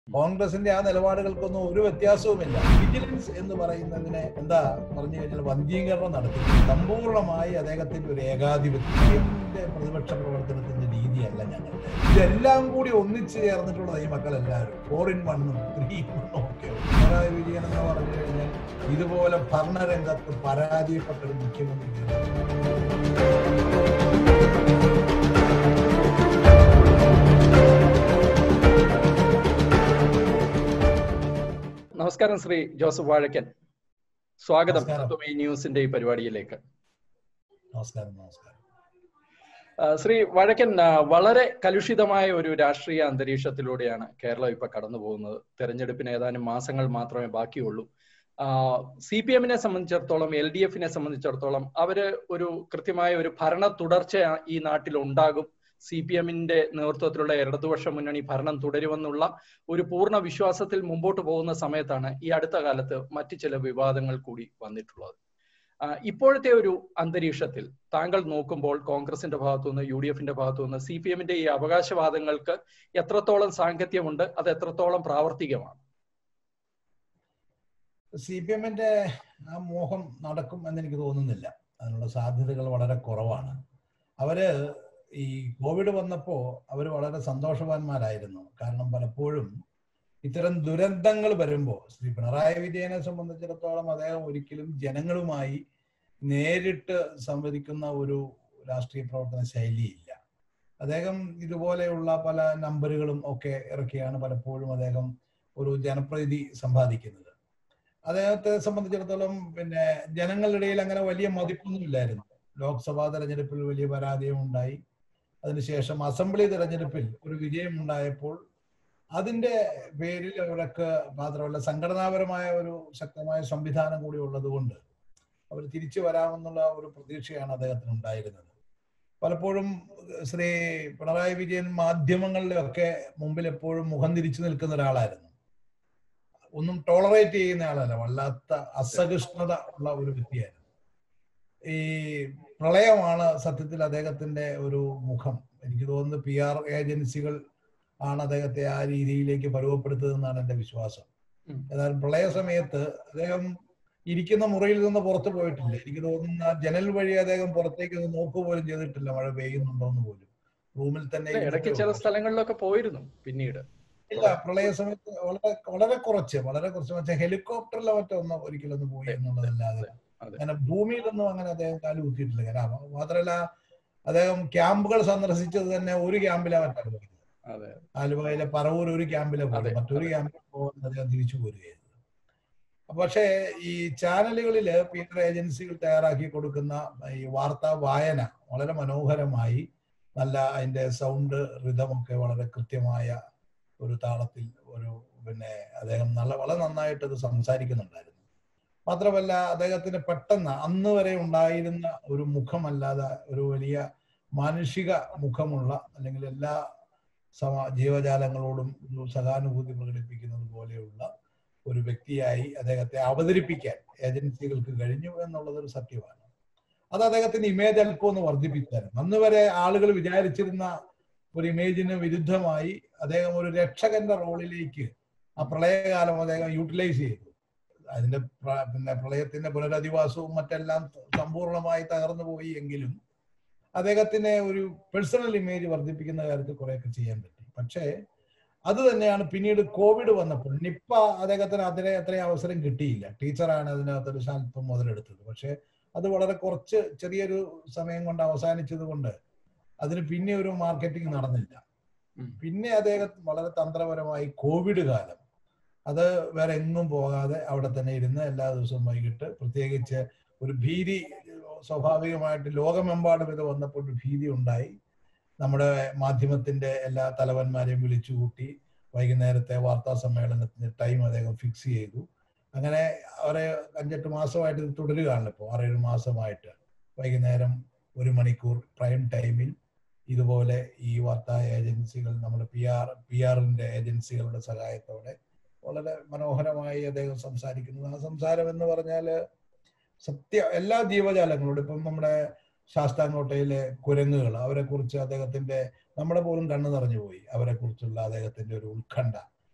കോൺഗ്രസിന്റെ ആ നിലപാടുകൾക്കൊന്നും ഒരു വ്യത്യാസവുമില്ല വിജിലൻസ് എന്ന് പറയുന്നതിനെ എന്താ പറഞ്ഞു കഴിഞ്ഞാൽ വന്ധീകരണം നടത്തി സമ്പൂർണമായി അദ്ദേഹത്തിന്റെ ഒരു ഏകാധിപത്യത്തിന്റെ പ്രതിപക്ഷ പ്രവർത്തനത്തിന്റെ രീതിയല്ല ഞങ്ങൾ ഇതെല്ലാം കൂടി ഒന്നിച്ചു ചേർന്നിട്ടുള്ളത് ഈ മക്കളെല്ലാവരും ഫോർ ഇൻ വണ്ണും ത്രീ ഇൻ വണ്ണും ഒക്കെ പിണറായി വിജയൻ എന്ന് പറഞ്ഞു കഴിഞ്ഞാൽ ഇതുപോലെ ഭരണരംഗത്ത് പരാജയപ്പെട്ട ഒരു മുഖ്യമന്ത്രി നമസ്കാരം ശ്രീ ജോസഫ് വാഴക്കൻ സ്വാഗതം നമസ്കാരം. തത്വമേ ന്യൂസിന്റെ ഈ പരിപാടിയിലേക്ക് നമസ്കാരം നമസ്കാരം ആ, ശ്രീ വഴക്കൻ ആ, വളരെ കലുഷിതമായ ഒരു രാഷ്ട്രീയ അന്തരീക്ഷത്തിലൂടെയാണ് കേരളം ഇപ്പൊ കടന്നു പോകുന്നത് തെരഞ്ഞെടുപ്പിന് ഏതാനും മാസങ്ങൾ മാത്രമേ ബാക്കിയുള്ളൂ സി പി എമ്മിനെ സംബന്ധിച്ചിടത്തോളം എൽ ഡി എഫിനെ സംബന്ധിച്ചിടത്തോളം അവര് ഒരു കൃത്യമായ ഒരു ഭരണ തുടർച്ച ഈ നാട്ടിൽ ഉണ്ടാകും സി പി എമ്മിന്റെ നേതൃത്വത്തിലുള്ള ഇടതുപക്ഷ മുന്നണി ഭരണം തുടരുമെന്നുള്ള ഒരു പൂർണ്ണ വിശ്വാസത്തിൽ മുമ്പോട്ട് പോകുന്ന സമയത്താണ് ഈ അടുത്ത കാലത്ത് മറ്റു ചില വിവാദങ്ങൾ കൂടി വന്നിട്ടുള്ളത് ആ, ഇപ്പോഴത്തെ ഒരു അന്തരീക്ഷത്തിൽ താങ്കൾ നോക്കുമ്പോൾ കോൺഗ്രസിന്റെ ഭാഗത്തുനിന്ന് യു ഡി എഫിന്റെ ഭാഗത്തുനിന്ന് സി പി എമ്മിന്റെ ഈ അവകാശവാദങ്ങൾക്ക് എത്രത്തോളം സാങ്കത്യമുണ്ട് അത് എത്രത്തോളം പ്രാവർത്തികമാണ് സി പി എമ്മിന്റെ ആ മോഹം നടക്കും എന്ന് എനിക്ക് തോന്നുന്നില്ല അതിനുള്ള സാധ്യതകൾ വളരെ കുറവാണ് അവര് ഈ കോവിഡ് വന്നപ്പോ അവർ വളരെ സന്തോഷവാന്മാരായിരുന്നു കാരണം പലപ്പോഴും ഇത്തരം ദുരന്തങ്ങൾ വരുമ്പോൾ ശ്രീ പിണറായി വിജയനെ സംബന്ധിച്ചിടത്തോളം അദ്ദേഹം ഒരിക്കലും ജനങ്ങളുമായി നേരിട്ട് സംവദിക്കുന്ന ഒരു രാഷ്ട്രീയ പ്രവർത്തന ശൈലിയില്ല അദ്ദേഹം ഇതുപോലെയുള്ള പല നമ്പറുകളും ഒക്കെ ഇറക്കിയാണ് പലപ്പോഴും അദ്ദേഹം ഒരു ജനപ്രീതി സമ്പാദിക്കുന്നത് അദ്ദേഹത്തെ സംബന്ധിച്ചിടത്തോളം പിന്നെ ജനങ്ങളുടെ ഇടയിൽ അങ്ങനെ വലിയ മതിപ്പൊന്നും ഇല്ലായിരുന്നു ലോക്സഭാ തെരഞ്ഞെടുപ്പിൽ വലിയ പരാജയം ഉണ്ടായി അതിനുശേഷം അസംബ്ലി തെരഞ്ഞെടുപ്പിൽ ഒരു വിജയം ഉണ്ടായപ്പോൾ അതിന്റെ പേരിൽ അവർക്ക് മാത്രമല്ല സംഘടനാപരമായ ഒരു ശക്തമായ സംവിധാനം കൂടി ഉള്ളതുകൊണ്ട് അവർ തിരിച്ചു വരാമെന്നുള്ള ഒരു പ്രതീക്ഷയാണ് അദ്ദേഹത്തിന് ഉണ്ടായിരുന്നത് പലപ്പോഴും ശ്രീ പിണറായി വിജയൻ മാധ്യമങ്ങളിലൊക്കെ മുമ്പിൽ എപ്പോഴും മുഖം തിരിച്ചു നിൽക്കുന്ന ഒരാളായിരുന്നു ഒന്നും ടോളറേറ്റ് ചെയ്യുന്ന ആളല്ല വല്ലാത്ത അസഹിഷ്ണുത ഉള്ള ഒരു വ്യക്തിയായിരുന്നു ഈ പ്രളയമാണ് സത്യത്തിൽ അദ്ദേഹത്തിന്റെ ഒരു മുഖം എനിക്ക് തോന്നുന്നു പി ആർ ഏജൻസികൾ ആണ് അദ്ദേഹത്തെ ആ രീതിയിലേക്ക് പരുവപ്പെടുത്തതെന്നാണ് എന്റെ വിശ്വാസം ഉം. ഏതായാലും പ്രളയ സമയത്ത് അദ്ദേഹം ഇരിക്കുന്ന മുറിയിൽ നിന്ന് പുറത്തു പോയിട്ടില്ല എനിക്ക് തോന്നുന്ന ആ ജനൽ വഴി അദ്ദേഹം പുറത്തേക്ക് ഒന്ന് നോക്കുക പോലും ചെയ്തിട്ടില്ല മഴ പെയ്യുന്നുണ്ടോ എന്ന് പോലും റൂമിൽ തന്നെ ഇടയ്ക്ക് ഇരുന്നിട്ടേ ചില ഉള്ളൂ. സ്ഥലങ്ങളിലൊക്കെ പോയിരുന്നു പിന്നീട് ഇല്ല പ്രളയ സമയത്ത് വളരെ വളരെ കുറച്ച് വളരെ കുറച്ച് മറ്റേ ഹെലികോപ്റ്ററിലോ മറ്റോ ഒന്ന് ഒരിക്കലൊന്ന് പോയി എന്നുള്ളതല്ലാതെ അതെ. അങ്ങനെ ഭൂമിയിലൊന്നും അങ്ങനെ അദ്ദേഹം കാല് കുത്തിയിട്ടില്ല കാരണം മാത്രമല്ല അദ്ദേഹം ക്യാമ്പുകൾ സന്ദർശിച്ചത് തന്നെ ഒരു ക്യാമ്പിലാണ് മറ്റാണ് പോയത് അതെ ആലുവയിലെ പറവൂർ ഒരു ക്യാമ്പിലെ പോയി അതെ, മറ്റൊരു അതെ. ക്യാമ്പിൽ പോകുന്ന അദ്ദേഹം തിരിച്ചു പോരുകയായിരുന്നു പക്ഷേ ഈ ചാനലുകളില് പീറ്റർ ഏജൻസികൾ തയ്യാറാക്കി കൊടുക്കുന്ന ഈ വാർത്താ വായന വളരെ മനോഹരമായി നല്ല അതിന്റെ സൗണ്ട് റിതമൊക്കെ വളരെ കൃത്യമായ ഒരു താളത്തിൽ ഒരു പിന്നെ അദ്ദേഹം നല്ല വളരെ നന്നായിട്ട് അത് സംസാരിക്കുന്നുണ്ടായിരുന്നു മാത്രമല്ല അദ്ദേഹത്തിന് പെട്ടെന്ന് അന്ന് വരെ ഉണ്ടായിരുന്ന ഒരു മുഖമല്ലാതെ ഒരു വലിയ മാനുഷിക മുഖമുള്ള അല്ലെങ്കിൽ എല്ലാ സമ ജീവജാലങ്ങളോടും ഒരു സഹാനുഭൂതി പ്രകടിപ്പിക്കുന്നത് പോലെയുള്ള ഒരു വ്യക്തിയായി അദ്ദേഹത്തെ അവതരിപ്പിക്കാൻ ഏജൻസികൾക്ക് കഴിഞ്ഞു എന്നുള്ളത് ഒരു സത്യമാണ് അത് അദ്ദേഹത്തിന്റെ ഇമേജ് അല്പം ഒന്ന് വർദ്ധിപ്പിച്ചായിരുന്നു അന്ന് വരെ ആളുകൾ വിചാരിച്ചിരുന്ന ഒരു ഇമേജിന് വിരുദ്ധമായി അദ്ദേഹം ഒരു രക്ഷകന്റെ റോളിലേക്ക് ആ പ്രളയകാലം അദ്ദേഹം യൂട്ടിലൈസ് ചെയ്തു അതിന്റെ പ്ര- പിന്നെ പ്രളയത്തിന്റെ പുനരധിവാസവും മറ്റെല്ലാം സമ്പൂർണമായി തകർന്നു പോയി എങ്കിലും അദ്ദേഹത്തിന് ഒരു പേഴ്സണൽ ഇമേജ് വർദ്ധിപ്പിക്കുന്ന കാര്യത്തിൽ കുറെയൊക്കെ ചെയ്യാൻ പറ്റി പക്ഷേ അത് തന്നെയാണ് പിന്നീട് കോവിഡ് വന്നപ്പോൾ നിപ്പ അദ്ദേഹത്തിന് അതിനെ അത്രയും അവസരം കിട്ടിയില്ല ടീച്ചറാണ് അതിനകത്തൊരു സ്വല്പം മുതലെടുത്തത് പക്ഷെ അത് വളരെ കുറച്ച് ചെറിയൊരു സമയം കൊണ്ട് അവസാനിച്ചത് കൊണ്ട് അതിന് പിന്നെ ഒരു മാർക്കറ്റിംഗ് നടന്നില്ല ഉം. പിന്നെ അദ്ദേഹം വളരെ തന്ത്രപരമായി കോവിഡ് കാലം അത് വേറെ എങ്ങും പോകാതെ അവിടെ തന്നെ ഇരുന്ന് എല്ലാ ദിവസവും വൈകിട്ട് പ്രത്യേകിച്ച് ഒരു ഭീതി സ്വാഭാവികമായിട്ട് ലോകമെമ്പാടും ഇത് വന്നപ്പോൾ ഒരു ഭീതി ഉണ്ടായി നമ്മുടെ മാധ്യമത്തിന്റെ എല്ലാ തലവന്മാരെയും വിളിച്ചു കൂട്ടി വൈകുന്നേരത്തെ വാർത്താ സമ്മേളനത്തിന് ടൈം അദ്ദേഹം ഫിക്സ് ചെയ്തു അങ്ങനെ അവരെ അഞ്ചെട്ട് മാസമായിട്ട് ഇത് തുടരുകയാണല്ലോ ഇപ്പോൾ ആറേഴ് മാസമായിട്ട് വൈകുന്നേരം ഒരു മണിക്കൂർ പ്രൈം ടൈമിൽ ഇതുപോലെ ഈ വാർത്താ ഏജൻസികൾ നമ്മുടെ പി ആർ പി ആറിന്റെ ഏജൻസികളുടെ സഹായത്തോടെ വളരെ മനോഹരമായി അദ്ദേഹം സംസാരിക്കുന്നത് ആ സംസാരം എന്ന് പറഞ്ഞാല് സത്യ എല്ലാ ജീവജാലങ്ങളോടും ഇപ്പം നമ്മുടെ ശാസ്താംകോട്ടയിലെ കുരങ്ങുകൾ അവരെ കുറിച്ച് അദ്ദേഹത്തിന്റെ നമ്മുടെ പോലും കണ്ണു നിറഞ്ഞു പോയി അവരെ കുറിച്ചുള്ള അദ്ദേഹത്തിന്റെ ഒരു ഉത്കണ്ഠ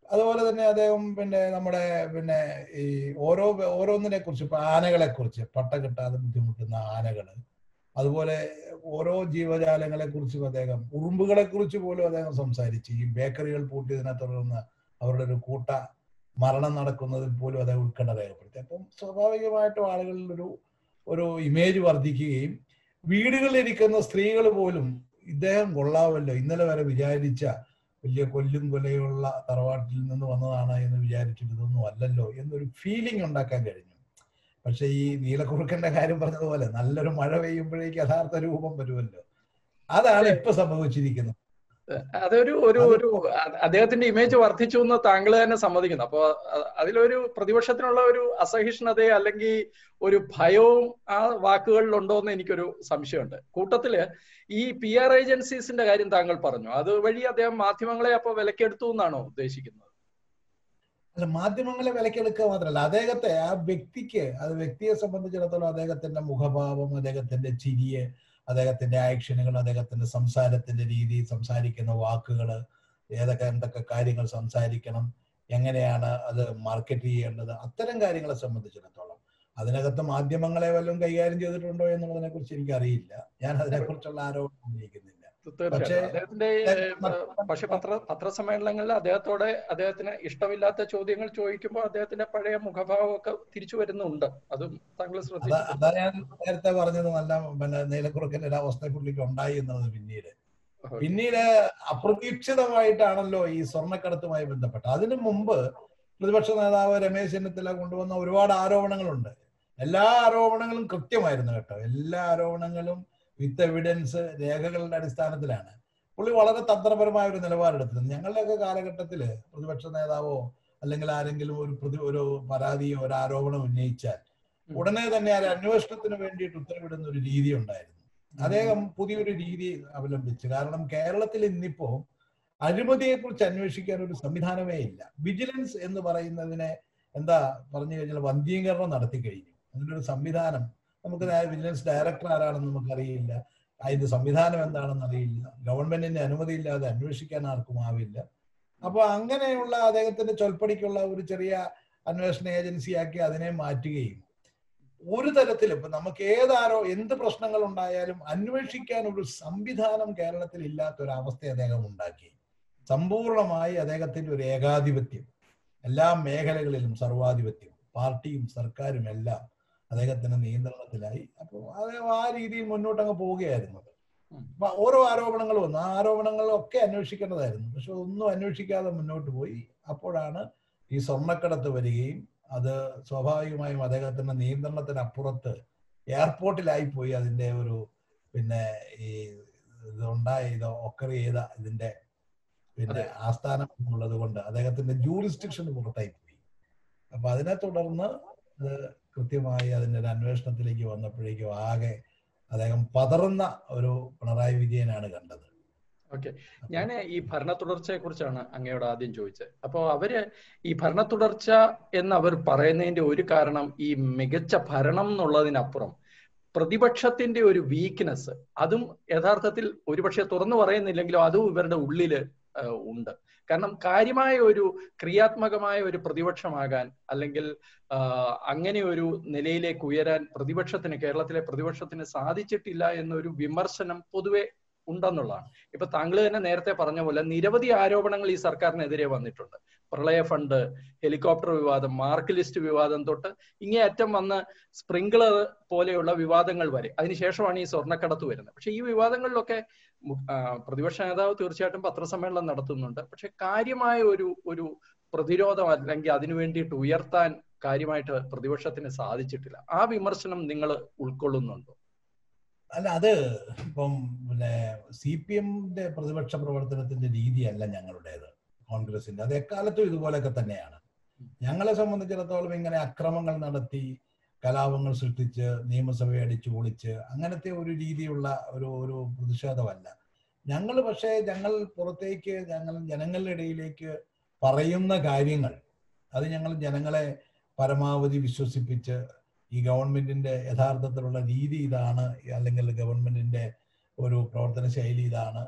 അതുപോലെ തന്നെ അദ്ദേഹം പിന്നെ നമ്മുടെ പിന്നെ ഈ ഓരോ ഓരോന്നിനെ കുറിച്ച് ഇപ്പൊ ആനകളെ കുറിച്ച് പട്ട കിട്ടാതെ ബുദ്ധിമുട്ടുന്ന ആനകള് അതുപോലെ ഓരോ ജീവജാലങ്ങളെ കുറിച്ചും അദ്ദേഹം ഉറുമ്പുകളെ കുറിച്ച് പോലും അദ്ദേഹം സംസാരിച്ചു ഈ ബേക്കറികൾ പൂട്ടിയതിനെ തുടർന്ന് അവരുടെ ഒരു കൂട്ട മരണം നടക്കുന്നതിൽ പോലും അദ്ദേഹം ഉത്കണ്ഠ രേഖപ്പെടുത്തി അപ്പം സ്വാഭാവികമായിട്ടും ആളുകളിൽ ഒരു ഒരു ഇമേജ് വർദ്ധിക്കുകയും വീടുകളിലിരിക്കുന്ന സ്ത്രീകൾ പോലും ഇദ്ദേഹം കൊള്ളാമല്ലോ ഇന്നലെ വരെ വിചാരിച്ച വലിയ കൊല്ലും കൊലയുള്ള തറവാട്ടിൽ നിന്ന് വന്നതാണ് എന്ന് വിചാരിച്ചിട്ട് ഇതൊന്നും അല്ലല്ലോ എന്നൊരു ഫീലിംഗ് ഉണ്ടാക്കാൻ കഴിഞ്ഞു പക്ഷെ ഈ നീലക്കുറുക്കന്റെ കാര്യം പറഞ്ഞതുപോലെ നല്ലൊരു മഴ പെയ്യുമ്പോഴേക്ക് യഥാർത്ഥ രൂപം വരുമല്ലോ അതാണ് ഇപ്പൊ സംഭവിച്ചിരിക്കുന്നത് അതൊരു ഒരു ഒരു അദ്ദേഹത്തിന്റെ ഇമേജ് വർദ്ധിച്ചു എന്ന് താങ്കൾ തന്നെ സമ്മതിക്കുന്നു അപ്പൊ അതിലൊരു പ്രതിപക്ഷത്തിനുള്ള ഒരു അസഹിഷ്ണുത അല്ലെങ്കിൽ ഒരു ഭയവും ആ വാക്കുകളിൽ ഉണ്ടോ എന്ന് എനിക്കൊരു സംശയമുണ്ട് കൂട്ടത്തില് ഈ പി ആർ ഏജൻസീസിന്റെ കാര്യം താങ്കൾ പറഞ്ഞു അത് വഴി അദ്ദേഹം മാധ്യമങ്ങളെ അപ്പൊ വിലക്കെടുത്തു എന്നാണോ ഉദ്ദേശിക്കുന്നത് അല്ല മാധ്യമങ്ങളെ വിലക്കെടുക്കുക മാത്രമല്ല അദ്ദേഹത്തെ ആ വ്യക്തിക്ക് അത് വ്യക്തിയെ സംബന്ധിച്ചിടത്തോളം അദ്ദേഹത്തിന്റെ മുഖഭാവം അദ്ദേഹത്തിന്റെ ചിരിയെ അദ്ദേഹത്തിന്റെ ആക്ഷനുകൾ അദ്ദേഹത്തിന്റെ സംസാരത്തിന്റെ രീതി സംസാരിക്കുന്ന വാക്കുകൾ ഏതൊക്കെ എന്തൊക്കെ കാര്യങ്ങൾ സംസാരിക്കണം എങ്ങനെയാണ് അത് മാർക്കറ്റ് ചെയ്യേണ്ടത് അത്തരം കാര്യങ്ങളെ സംബന്ധിച്ചിടത്തോളം അതിനകത്ത് മാധ്യമങ്ങളെ വല്ലതും കൈകാര്യം ചെയ്തിട്ടുണ്ടോ എന്നുള്ളതിനെ കുറിച്ച് എനിക്ക് അറിയില്ല ഞാൻ അതിനെക്കുറിച്ചുള്ള ആരോപണം ഉന്നയിക്കുന്നില്ല തീർച്ചയായിട്ടും അദ്ദേഹത്തിന്റെ പക്ഷെ പത്ര പത്രസമ്മേളനങ്ങളിൽ അദ്ദേഹത്തോടെ അദ്ദേഹത്തിന് ഇഷ്ടമില്ലാത്ത ചോദ്യങ്ങൾ ചോദിക്കുമ്പോൾ അദ്ദേഹത്തിന്റെ പഴയ മുഖഭാവം ഒക്കെ തിരിച്ചു വരുന്നുണ്ട് അതും താങ്കൾ ശ്രദ്ധിച്ചു അതാ ഞാൻ നേരത്തെ പറഞ്ഞത് നല്ല പിന്നെ നീലക്കുറുക്കന്റെ ഒരു അവസ്ഥ പുള്ളിക്ക് ഉണ്ടായി എന്നുള്ളത് പിന്നീട് പിന്നീട് അപ്രതീക്ഷിതമായിട്ടാണല്ലോ ഈ സ്വർണ്ണക്കടത്തുമായി ബന്ധപ്പെട്ട അതിനു മുമ്പ് പ്രതിപക്ഷ നേതാവ് രമേശ് ചെന്നിത്തല കൊണ്ടുവന്ന ഒരുപാട് ആരോപണങ്ങളുണ്ട് എല്ലാ ആരോപണങ്ങളും കൃത്യമായിരുന്നു കേട്ടോ എല്ലാ ആരോപണങ്ങളും വിത്ത് എവിഡൻസ് രേഖകളുടെ അടിസ്ഥാനത്തിലാണ് പുള്ളി വളരെ തന്ത്രപരമായ ഒരു നിലപാടെടുത്തത് ഞങ്ങളുടെയൊക്കെ കാലഘട്ടത്തിൽ പ്രതിപക്ഷ നേതാവോ അല്ലെങ്കിൽ ആരെങ്കിലും ഒരു പ്രതി ഒരു പരാതിയോ ഒരു ആരോപണം ഉന്നയിച്ചാൽ ഉടനെ തന്നെ ആ അന്വേഷണത്തിന് വേണ്ടിയിട്ട് ഉത്തരവിടുന്ന ഒരു രീതി ഉണ്ടായിരുന്നു അദ്ദേഹം പുതിയൊരു രീതി അവലംബിച്ചു കാരണം കേരളത്തിൽ ഇന്നിപ്പോ അഴിമതിയെ കുറിച്ച് അന്വേഷിക്കാൻ ഒരു സംവിധാനമേ ഇല്ല വിജിലൻസ് എന്ന് പറയുന്നതിനെ എന്താ പറഞ്ഞു കഴിഞ്ഞാൽ വന്ധ്യീകരണം നടത്തി കഴിഞ്ഞു അതിനൊരു സംവിധാനം നമുക്ക് വിജിലൻസ് ഡയറക്ടർ ആരാണെന്ന് നമുക്കറിയില്ല അതിന്റെ സംവിധാനം എന്താണെന്ന് അറിയില്ല ഗവൺമെന്റിന്റെ അനുമതി ഇല്ലാതെ അന്വേഷിക്കാൻ ആർക്കും ആവില്ല അപ്പൊ അങ്ങനെയുള്ള അദ്ദേഹത്തിന്റെ ചൊൽപ്പടിക്കുള്ള ഒരു ചെറിയ അന്വേഷണ ഏജൻസിയാക്കി അതിനെ മാറ്റുകയും ഒരു തരത്തിലും ഇപ്പൊ നമുക്ക് ഏതാരോ എന്ത് പ്രശ്നങ്ങൾ ഉണ്ടായാലും അന്വേഷിക്കാൻ ഒരു സംവിധാനം കേരളത്തിൽ ഇല്ലാത്ത ഒരു അവസ്ഥ അദ്ദേഹം ഉണ്ടാക്കി സമ്പൂർണമായി അദ്ദേഹത്തിന്റെ ഒരു ഏകാധിപത്യം എല്ലാ മേഖലകളിലും സർവാധിപത്യം പാർട്ടിയും സർക്കാരും എല്ലാം അദ്ദേഹത്തിന്റെ നിയന്ത്രണത്തിലായി അപ്പോൾ അദ്ദേഹം ആ രീതിയിൽ മുന്നോട്ട് അങ്ങ് പോവുകയായിരുന്നു അപ്പൊ ഓരോ ആരോപണങ്ങൾ വന്നു ആ ആരോപണങ്ങളൊക്കെ അന്വേഷിക്കേണ്ടതായിരുന്നു പക്ഷെ ഒന്നും അന്വേഷിക്കാതെ മുന്നോട്ട് പോയി അപ്പോഴാണ് ഈ സ്വർണ്ണക്കടത്ത് വരികയും അത് സ്വാഭാവികമായും അദ്ദേഹത്തിന്റെ നിയന്ത്രണത്തിന് അപ്പുറത്ത് എയർപോർട്ടിലായി പോയി അതിന്റെ ഒരു പിന്നെ ഈ ഇതുണ്ടായ ഇത് ഒക്കർ ചെയ്ത ഇതിന്റെ പിന്നെ ആസ്ഥാനം എന്നുള്ളത് കൊണ്ട് അദ്ദേഹത്തിന്റെ ജൂറിസ്ഡിക്ഷൻ പുറത്തായി പോയി അപ്പൊ അതിനെ തുടർന്ന് കൃത്യമായി അതിന്റെ ഒരു അന്വേഷണത്തിലേക്ക് വന്നപ്പോഴേക്കും ആകെ അദ്ദേഹം പതറുന്ന ഒരു പിണറായി വിജയനാണ് കണ്ടത് ഓക്കെ ഞാൻ ഈ ഭരണ തുടർച്ചയെ കുറിച്ചാണ് അങ്ങയോട് ആദ്യം ചോദിച്ചത് അപ്പോൾ അവര് ഈ ഭരണ തുടർച്ച എന്ന് അവർ പറയുന്നതിന്റെ ഒരു കാരണം ഈ മികച്ച ഭരണം എന്നുള്ളതിനപ്പുറം പ്രതിപക്ഷത്തിന്റെ ഒരു വീക്ക്നെസ് അതും യഥാർത്ഥത്തിൽ ഒരുപക്ഷെ തുറന്നു പറയുന്നില്ലെങ്കിലും അതും ഇവരുടെ ഉള്ളില് ഉണ്ട് കാരണം കാര്യമായ ഒരു ക്രിയാത്മകമായ ഒരു പ്രതിപക്ഷമാകാൻ അല്ലെങ്കിൽ അങ്ങനെ ഒരു നിലയിലേക്ക് ഉയരാൻ പ്രതിപക്ഷത്തിന് കേരളത്തിലെ പ്രതിപക്ഷത്തിന് സാധിച്ചിട്ടില്ല എന്നൊരു വിമർശനം പൊതുവെ ഉണ്ടെന്നുള്ളതാണ് ഇപ്പൊ താങ്കൾ തന്നെ നേരത്തെ പറഞ്ഞ പോലെ നിരവധി ആരോപണങ്ങൾ ഈ സർക്കാരിനെതിരെ വന്നിട്ടുണ്ട് പ്രളയ ഫണ്ട് ഹെലികോപ്റ്റർ വിവാദം മാർക്ക് ലിസ്റ്റ് വിവാദം തൊട്ട് ഇങ്ങേയറ്റം വന്ന് സ്പ്രിംഗ്ലർ പോലെയുള്ള വിവാദങ്ങൾ വരെ അതിനുശേഷമാണ് ഈ സ്വർണ്ണക്കടത്ത് വരുന്നത് പക്ഷെ ഈ വിവാദങ്ങളിലൊക്കെ പ്രതിപക്ഷ നേതാവ് തീർച്ചയായിട്ടും പത്രസമ്മേളനം നടത്തുന്നുണ്ട് പക്ഷെ കാര്യമായ ഒരു ഒരു പ്രതിരോധം അല്ലെങ്കിൽ അതിനു വേണ്ടിയിട്ട് ഉയർത്താൻ കാര്യമായിട്ട് പ്രതിപക്ഷത്തിന് സാധിച്ചിട്ടില്ല ആ വിമർശനം നിങ്ങൾ ഉൾക്കൊള്ളുന്നുണ്ടോ അല്ല അത് ഇപ്പം പിന്നെ സി പി എമ്മിന്റെ പ്രതിപക്ഷ പ്രവർത്തനത്തിന്റെ രീതിയല്ല ഞങ്ങളുടേത് കോൺഗ്രസിന്റെ അത് എക്കാലത്തും ഇതുപോലെയൊക്കെ തന്നെയാണ് ഞങ്ങളെ സംബന്ധിച്ചിടത്തോളം ഇങ്ങനെ അക്രമങ്ങൾ നടത്തി കലാപങ്ങൾ സൃഷ്ടിച്ച് നിയമസഭയെ അടിച്ചു പൊളിച്ച് അങ്ങനത്തെ ഒരു രീതിയുള്ള ഒരു ഒരു പ്രതിഷേധമല്ല ഞങ്ങൾ പക്ഷേ ഞങ്ങൾ പുറത്തേക്ക് ഞങ്ങൾ ജനങ്ങളുടെ ഇടയിലേക്ക് പറയുന്ന കാര്യങ്ങൾ അത് ഞങ്ങൾ ജനങ്ങളെ പരമാവധി വിശ്വസിപ്പിച്ച് ഈ ഗവൺമെന്റിന്റെ യഥാർത്ഥത്തിലുള്ള രീതി ഇതാണ് അല്ലെങ്കിൽ ഗവൺമെന്റിന്റെ ഒരു പ്രവർത്തന ശൈലി ഇതാണ്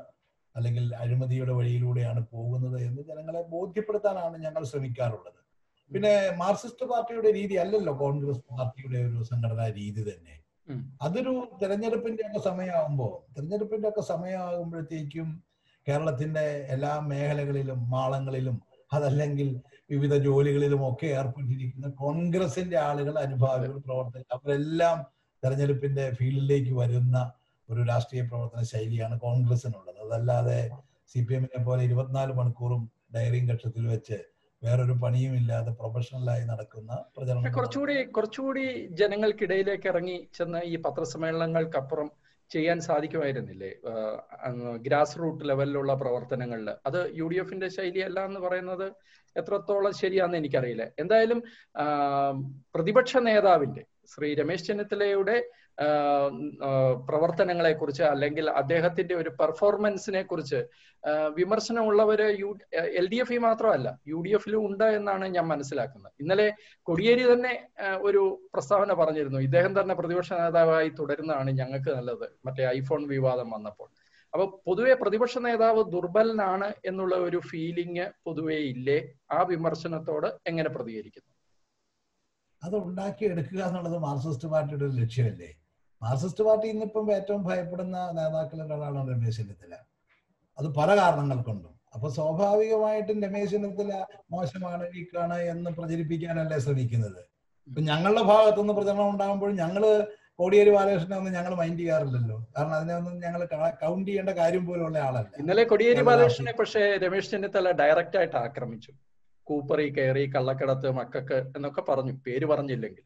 അല്ലെങ്കിൽ അഴിമതിയുടെ വഴിയിലൂടെയാണ് പോകുന്നത് എന്ന് ജനങ്ങളെ ബോധ്യപ്പെടുത്താനാണ് ഞങ്ങൾ ശ്രമിക്കാറുള്ളത് പിന്നെ മാർക്സിസ്റ്റ് പാർട്ടിയുടെ രീതി അല്ലല്ലോ കോൺഗ്രസ് പാർട്ടിയുടെ ഒരു സംഘടനാ രീതി തന്നെ ഉം. അതൊരു തെരഞ്ഞെടുപ്പിന്റെ ഒക്കെ സമയമാകുമ്പോൾ തെരഞ്ഞെടുപ്പിന്റെ ഒക്കെ സമയമാകുമ്പോഴത്തേക്കും കേരളത്തിന്റെ എല്ലാ മേഖലകളിലും മാളങ്ങളിലും അതല്ലെങ്കിൽ വിവിധ ജോലികളിലും ഒക്കെ ഏർപ്പെട്ടിരിക്കുന്ന കോൺഗ്രസിന്റെ ആളുകൾ അനുഭാവികൾ പ്രവർത്തകർ അവരെല്ലാം തെരഞ്ഞെടുപ്പിന്റെ ഫീൽഡിലേക്ക് വരുന്ന ഒരു രാഷ്ട്രീയ പ്രവർത്തന ശൈലിയാണ് കോൺഗ്രസിനുള്ളത് അതല്ലാതെ സി പി എമ്മിനെ പോലെ ഇരുപത്തിനാല് മണിക്കൂറും ഡയറിയും കക്ഷത്തിൽ വെച്ച് വേറൊരു പണിയും ഇല്ലാതെ പ്രൊഫഷണലായി നടക്കുന്ന പ്രചരണം കുറച്ചുകൂടി കുറച്ചുകൂടി ജനങ്ങൾക്കിടയിലേക്ക് ഇറങ്ങി ചെന്ന് ഈ പത്രസമ്മേളനങ്ങൾക്കപ്പുറം ചെയ്യാൻ സാധിക്കുമായിരുന്നില്ലേ ഗ്രാസ് റൂട്ട് ലെവലിലുള്ള പ്രവർത്തനങ്ങളിൽ അത് യു ഡി എഫിന്റെ ശൈലിയല്ല എന്ന് പറയുന്നത് എത്രത്തോളം ശരിയാണെന്ന് എനിക്കറിയില്ല എന്തായാലും ആ, പ്രതിപക്ഷ നേതാവിന്റെ ശ്രീ രമേശ് ചെന്നിത്തലയുടെ പ്രവർത്തനങ്ങളെ കുറിച്ച് അല്ലെങ്കിൽ അദ്ദേഹത്തിന്റെ ഒരു പെർഫോമൻസിനെ കുറിച്ച് ആ, വിമർശനമുള്ളവര് യു എൽ ഡി എഫ് മാത്രമല്ല യു ഡി എഫിലും ഉണ്ട് എന്നാണ് ഞാൻ മനസ്സിലാക്കുന്നത് ഇന്നലെ കൊടിയേരി തന്നെ ആ, ഒരു പ്രസ്താവന പറഞ്ഞിരുന്നു ഇദ്ദേഹം തന്നെ പ്രതിപക്ഷ നേതാവായി തുടരുന്നതാണ് ഞങ്ങൾക്ക് നല്ലത് മറ്റേ ഐഫോൺ വിവാദം വന്നപ്പോൾ അപ്പൊ പൊതുവെ പ്രതിപക്ഷ നേതാവ് ദുർബലനാണ് എന്നുള്ള ഒരു ഫീലിംഗ് പൊതുവെ ഇല്ലേ ആ വിമർശനത്തോട് എങ്ങനെ പ്രതികരിക്കുന്നു അത് ഉണ്ടാക്കിയെടുക്കുക എന്നുള്ളത് മാർക്സിസ്റ്റ് പാർട്ടിയുടെ ഒരു ലക്ഷ്യമല്ലേ മാർക്സിസ്റ്റ് പാർട്ടി ഇന്നിപ്പം ഏറ്റവും ഭയപ്പെടുന്ന നേതാക്കളിൽ ഒരാളാണ് രമേശ് ചെന്നിത്തല അത് പല കാരണങ്ങൾ കൊണ്ടും അപ്പൊ സ്വാഭാവികമായിട്ടും രമേശ് ചെന്നിത്തല മോശമാണ് വീക്കാണ് എന്ന് പ്രചരിപ്പിക്കാനല്ലേ ശ്രമിക്കുന്നത് ഇപ്പൊ ഞങ്ങളുടെ ഭാഗത്തുനിന്ന് പ്രചരണം ഉണ്ടാകുമ്പോൾ ഞങ്ങള് കോടിയേരി ബാലകൃഷ്ണനെ ഒന്നും ഞങ്ങൾ മൈൻഡ് ചെയ്യാറില്ലല്ലോ കാരണം അതിനെ ഒന്നും ഞങ്ങൾ കൗണ്ട് ചെയ്യേണ്ട കാര്യം പോലും ഉള്ള ആളല്ല ഇന്നലെ കൊടിയേരി കേരള ബാലകൃഷ്ണനെ പക്ഷേ രമേശ് ചെന്നിത്തല ഡയറക്റ്റ് ആയിട്ട് ആക്രമിച്ചു കൂപ്പറി കയറി കള്ളക്കടത്ത് മക്കൾക്ക് എന്നൊക്കെ പറഞ്ഞു പേര് പറഞ്ഞില്ലെങ്കിൽ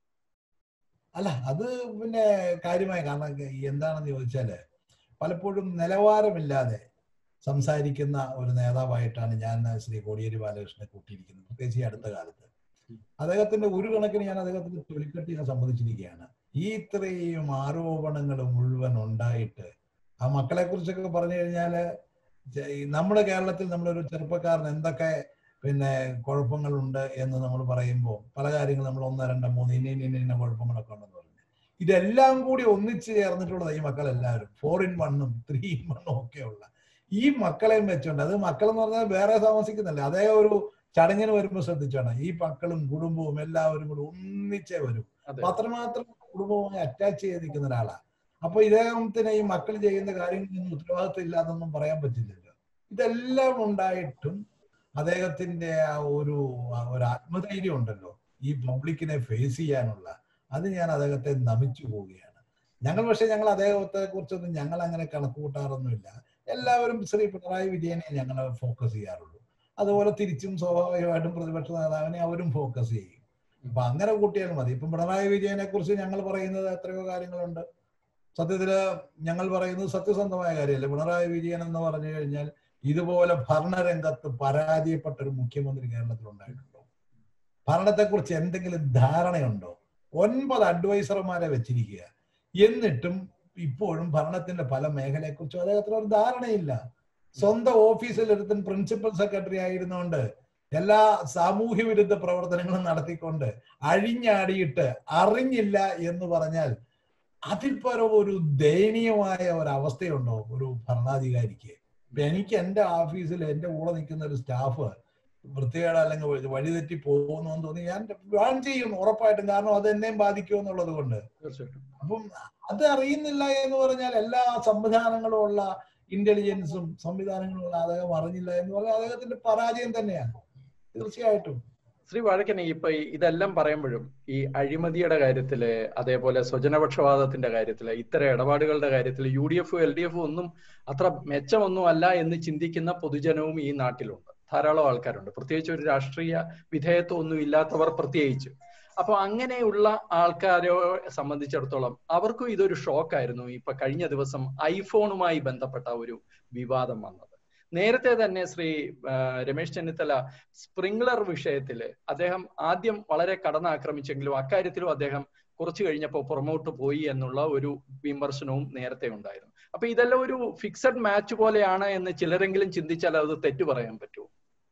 അല്ല അത് പിന്നെ കാര്യമായ കാരണം എന്താണെന്ന് ചോദിച്ചാല് പലപ്പോഴും നിലവാരമില്ലാതെ സംസാരിക്കുന്ന ഒരു നേതാവായിട്ടാണ് ഞാൻ ശ്രീ കോടിയേരി ബാലകൃഷ്ണനെ കൂട്ടിയിരിക്കുന്നത് പ്രത്യേകിച്ച് ഈ അടുത്ത കാലത്ത് അദ്ദേഹത്തിന്റെ ഒരു കണക്കിന് ഞാൻ അദ്ദേഹത്തിന്റെ തൊലിക്കെട്ടി ഞാൻ സമ്മതിച്ചിരിക്കുകയാണ് ഈ ഇത്രയും ആരോപണങ്ങൾ മുഴുവൻ ഉണ്ടായിട്ട് ആ മക്കളെ കുറിച്ചൊക്കെ പറഞ്ഞു കഴിഞ്ഞാല് ജ- ഈ നമ്മുടെ കേരളത്തിൽ നമ്മളൊരു ചെറുപ്പക്കാരൻ എന്തൊക്കെ പിന്നെ കുഴപ്പങ്ങളുണ്ട് എന്ന് നമ്മൾ പറയുമ്പോൾ പല കാര്യങ്ങളും നമ്മൾ ഒന്ന് രണ്ട് മൂന്ന് ഇന്ന ഇന്ന ഇന്ന ഇന്ന കുഴപ്പങ്ങളൊക്കെ ഉണ്ടെന്ന് പറഞ്ഞു ഇതെല്ലാം കൂടി ഒന്നിച്ച് ചേർന്നിട്ടുള്ളത് ഈ മക്കളെല്ലാവരും ഫോർ ഇൻ വണ്ണും ത്രീ ഇൻ വണ്ണും ഒക്കെ ഉള്ള ഈ മക്കളെയും വെച്ചുകൊണ്ട് അത് മക്കൾ എന്ന് പറഞ്ഞാൽ വേറെ താമസിക്കുന്നില്ല അതേ ഒരു ചടങ്ങിന് വരുമ്പോൾ ശ്രദ്ധിച്ചോണം ഈ മക്കളും കുടുംബവും എല്ലാവരും കൂടി ഒന്നിച്ചേ വരും അതെ. അപ്പൊ അത്രമാത്രം കുടുംബവുമായി അറ്റാച്ച് ചെയ്ത് നിൽക്കുന്ന ഒരാളാ അപ്പൊ ഇദ്ദേഹത്തിന് ഈ മക്കൾ ചെയ്യുന്ന കാര്യങ്ങളൊന്നും ഉത്തരവാദിത്വം ഇല്ലാതൊന്നും പറയാൻ പറ്റില്ലല്ലോ ഇതെല്ലാം ഉണ്ടായിട്ടും അദ്ദേഹത്തിന്റെ ആ ഒരു ആ ഒരു ആത്മധൈര്യം ഉണ്ടല്ലോ ഈ പബ്ലിക്കിനെ ഫേസ് ചെയ്യാനുള്ള അത് ഞാൻ അദ്ദേഹത്തെ നമിച്ചു പോവുകയാണ് ഞങ്ങൾ പക്ഷെ ഞങ്ങൾ അദ്ദേഹത്തെ കുറിച്ചൊന്നും ഞങ്ങൾ അങ്ങനെ കണക്ക് കൂട്ടാറൊന്നുമില്ല എല്ലാവരും ശ്രീ പിണറായി വിജയനെ ഞങ്ങൾ ഫോക്കസ് ചെയ്യാറുള്ളൂ അതുപോലെ തിരിച്ചും സ്വാഭാവികമായിട്ടും പ്രതിപക്ഷ നേതാവിനെ അവരും ഫോക്കസ് ചെയ്യും അപ്പൊ അങ്ങനെ കൂട്ടിയാൽ മതി ഇപ്പം പിണറായി വിജയനെ കുറിച്ച് ഞങ്ങൾ പറയുന്നത് എത്രയോ കാര്യങ്ങളുണ്ട് സത്യത്തില് ഞങ്ങൾ പറയുന്നത് സത്യസന്ധമായ കാര്യമല്ലേ പിണറായി വിജയൻ എന്ന് പറഞ്ഞു കഴിഞ്ഞാൽ ഇതുപോലെ ഭരണരംഗത്ത് പരാജയപ്പെട്ട ഒരു മുഖ്യമന്ത്രി കേരളത്തിൽ ഉണ്ടായിട്ടുണ്ടോ ഭരണത്തെക്കുറിച്ച് എന്തെങ്കിലും ധാരണയുണ്ടോ ഒൻപത് അഡ്വൈസർമാരെ വെച്ചിരിക്കുക എന്നിട്ടും ഇപ്പോഴും ഭരണത്തിന്റെ പല മേഖലയെക്കുറിച്ചും അദ്ദേഹത്തിന് ഒരു ധാരണയില്ല സ്വന്തം ഓഫീസിൽ ഒരുത്തൻ പ്രിൻസിപ്പൽ സെക്രട്ടറി ആയിരുന്നുകൊണ്ട് എല്ലാ സാമൂഹ്യ വിരുദ്ധ പ്രവർത്തനങ്ങളും നടത്തിക്കൊണ്ട് അഴിഞ്ഞാടിയിട്ട് അറിഞ്ഞില്ല എന്ന് പറഞ്ഞാൽ അതിൽ പരം ഒരു ദയനീയമായ ഒരു അവസ്ഥയുണ്ടോ ഒരു ഭരണാധികാരിക്ക് ഇപ്പൊ എനിക്ക് എന്റെ ഓഫീസിൽ എന്റെ കൂടെ നിൽക്കുന്ന ഒരു സ്റ്റാഫ് വൃത്തികേട് അല്ലെങ്കിൽ വഴി- വഴിതെറ്റി പോകുന്നു എന്ന് തോന്നി ഞാൻ വാൺ ചെയ്യും ഉറപ്പായിട്ടും കാരണം അത് എന്നെയും ബാധിക്കും എന്നുള്ളത് കൊണ്ട് തീർച്ചയായിട്ടും അപ്പം അത് അറിയുന്നില്ല എന്ന് പറഞ്ഞാൽ എല്ലാ സംവിധാനങ്ങളും ഉള്ള ഇന്റലിജൻസും സംവിധാനങ്ങളും ഉള്ള അദ്ദേഹം അറിഞ്ഞില്ല എന്ന് പറഞ്ഞാൽ അദ്ദേഹത്തിന്റെ പരാജയം തന്നെയാണ് തീർച്ചയായിട്ടും ശ്രീ വഴക്കനെ ഇപ്പൊ ഈ ഇതെല്ലാം പറയുമ്പോഴും ഈ അഴിമതിയുടെ കാര്യത്തില് അതേപോലെ സ്വജനപക്ഷപാതത്തിന്റെ കാര്യത്തില് ഇത്തരം ഇടപാടുകളുടെ കാര്യത്തിൽ യു ഡി എഫും എൽ ഡി എഫും ഒന്നും അത്ര മെച്ചമൊന്നും അല്ല എന്ന് ചിന്തിക്കുന്ന പൊതുജനവും ഈ നാട്ടിലുണ്ട് ധാരാളം ആൾക്കാരുണ്ട് പ്രത്യേകിച്ച് ഒരു രാഷ്ട്രീയ വിധേയത്വം ഒന്നും ഇല്ലാത്തവർ പ്രത്യേകിച്ച് അപ്പൊ അങ്ങനെയുള്ള ആൾക്കാരെ സംബന്ധിച്ചിടത്തോളം അവർക്കും ഇതൊരു ഷോക്കായിരുന്നു ഇപ്പൊ കഴിഞ്ഞ ദിവസം ഐഫോണുമായി ബന്ധപ്പെട്ട ഒരു വിവാദം വന്നത് നേരത്തെ തന്നെ ശ്രീ ആ, രമേശ് ചെന്നിത്തല സ്പ്രിംഗ്ലർ വിഷയത്തില് അദ്ദേഹം ആദ്യം വളരെ കടന്നാക്രമിച്ചെങ്കിലും അക്കാര്യത്തിലും അദ്ദേഹം കുറച്ചു കഴിഞ്ഞപ്പോൾ പുറമോട്ട് പോയി എന്നുള്ള ഒരു വിമർശനവും നേരത്തെ ഉണ്ടായിരുന്നു അപ്പൊ ഇതെല്ലാം ഒരു ഫിക്സഡ് മാച്ച് പോലെയാണ് എന്ന് ചിലരെങ്കിലും ചിന്തിച്ചാൽ അത് തെറ്റു പറയാൻ പറ്റുമോ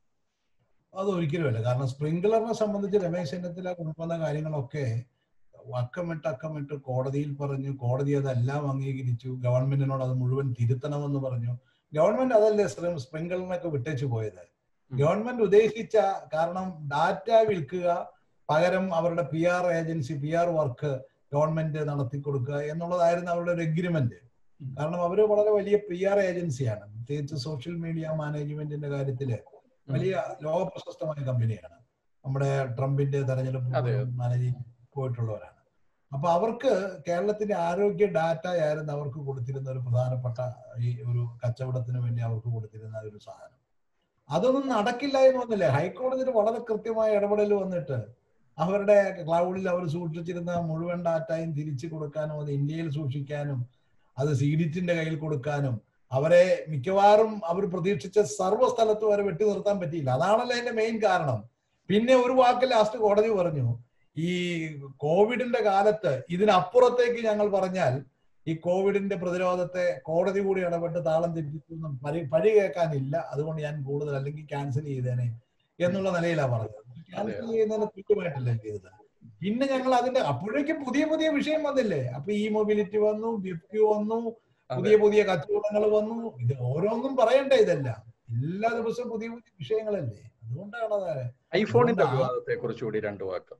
അത് ഒരിക്കലുമല്ല കാരണം സ്പ്രിംഗ്ലറിനെ സംബന്ധിച്ച് രമേശ് ചെന്നിത്തല കൊണ്ടുവന്ന കാര്യങ്ങളൊക്കെ അക്കമിട്ട് അക്കമിട്ട് കോടതിയിൽ പറഞ്ഞു കോടതി അതെല്ലാം അംഗീകരിച്ചു ഗവൺമെന്റിനോട് അത് മുഴുവൻ തിരുത്തണമെന്ന് പറഞ്ഞു ഗവൺമെന്റ് അതല്ലേ സ്പ്രിങ്കിളിനൊക്കെ വിട്ടേച്ചു പോയത് ഗവൺമെന്റ് ഉദ്ദേശിച്ച കാരണം ഡാറ്റ വിൽക്കുക പകരം അവരുടെ P R agency P R work government നടത്തി കൊടുക്കുക എന്നുള്ളതായിരുന്നു അവരുടെ ഒരു എഗ്രിമെന്റ് കാരണം അവർ വളരെ വലിയ പി ആർ ഏജൻസിയാണ് പ്രത്യേകിച്ച് സോഷ്യൽ മീഡിയ മാനേജ്മെന്റിന്റെ കാര്യത്തില് വലിയ ലോക പ്രശസ്തമായ കമ്പനിയാണ് നമ്മുടെ ട്രംപിന്റെ തെരഞ്ഞെടുപ്പ് മാനേജ് പോയിട്ടുള്ളവരാണ് അപ്പൊ അവർക്ക് കേരളത്തിന്റെ ആരോഗ്യ ഡാറ്റ ആയിരുന്നു അവർക്ക് കൊടുത്തിരുന്ന ഒരു പ്രധാനപ്പെട്ട ഈ ഒരു കച്ചവടത്തിന് വേണ്ടി അവർക്ക് കൊടുത്തിരുന്ന ഒരു സാധനം അതൊന്നും നടക്കില്ല എന്ന് വന്നില്ലേ ഹൈക്കോടതിയിൽ വളരെ കൃത്യമായ ഇടപെടൽ വന്നിട്ട് അവരുടെ ക്ലൗഡിൽ അവർ സൂക്ഷിച്ചിരുന്ന മുഴുവൻ ഡാറ്റയും തിരിച്ചു കൊടുക്കാനും അത് ഇന്ത്യയിൽ സൂക്ഷിക്കാനും അത് സീഡിറ്റിന്റെ കയ്യിൽ കൊടുക്കാനും അവരെ മിക്കവാറും അവർ പ്രതീക്ഷിച്ച സർവ്വ സ്ഥലത്തും അവരെ വെട്ടി നിർത്താൻ പറ്റിയില്ല അതാണല്ലോ അതിന്റെ മെയിൻ കാരണം പിന്നെ ഒരു വാക്ക് ലാസ്റ്റ് കോടതി പറഞ്ഞു ഈ കോവിഡിന്റെ കാലത്ത് ഇതിനപ്പുറത്തേക്ക് ഞങ്ങൾ പറഞ്ഞാൽ ഈ കോവിഡിന്റെ പ്രതിരോധത്തെ കോടതി കൂടി ഇടപെട്ട് താളം തെറ്റിച്ചൊന്നും പഴി പഴി കേൾക്കാനില്ല അതുകൊണ്ട് ഞാൻ കൂടുതൽ അല്ലെങ്കിൽ ക്യാൻസൽ ചെയ്തേനെ എന്നുള്ള നിലയിലാണ് പറഞ്ഞത് ക്യാൻസൽ ചെയ്യുന്നതിന് തുല്യമായിട്ടല്ലേ ചെയ്തത് പിന്നെ ഞങ്ങൾ അതിന്റെ അപ്പോഴേക്കും പുതിയ പുതിയ വിഷയം വന്നില്ലേ അപ്പൊ ഈ മൊബിലിറ്റി വന്നു ഗിഫ്റ്റ് വന്നു പുതിയ പുതിയ കച്ചവടങ്ങൾ വന്നു ഇത് ഓരോന്നും പറയണ്ടേ ഇതെല്ലാം എല്ലാ ദിവസവും പുതിയ പുതിയ വിഷയങ്ങളല്ലേ അതുകൊണ്ടാണ് ഐഫോണിന്റെ വിവാദത്തെ കുറിച്ചുകൂടി രണ്ടു വാക്ക്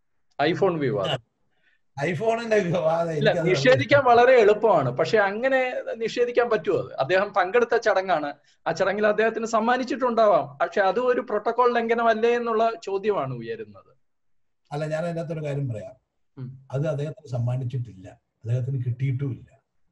ഐഫോൺ വിവാദം ഐഫോണിന്റെ വിവാദം ഇല്ല നിഷേധിക്കാൻ വളരെ എളുപ്പമാണ് പക്ഷെ അങ്ങനെ നിഷേധിക്കാൻ പറ്റുമോ അത് അദ്ദേഹം പങ്കെടുത്ത ചടങ്ങാണ് ആ ചടങ്ങിൽ അദ്ദേഹത്തിന് സമ്മാനിച്ചിട്ടുണ്ടാവാം പക്ഷെ അത് ഒരു പ്രോട്ടോകോൾ ലംഘനമല്ലേ എന്നുള്ള ചോദ്യമാണ് ഉയരുന്നത് അല്ല ഞാൻ അതിനകത്തൊരു കാര്യം പറയാം അത് അദ്ദേഹത്തിന് സമ്മാനിച്ചിട്ടില്ല അദ്ദേഹത്തിന് കിട്ടിയിട്ടുമില്ല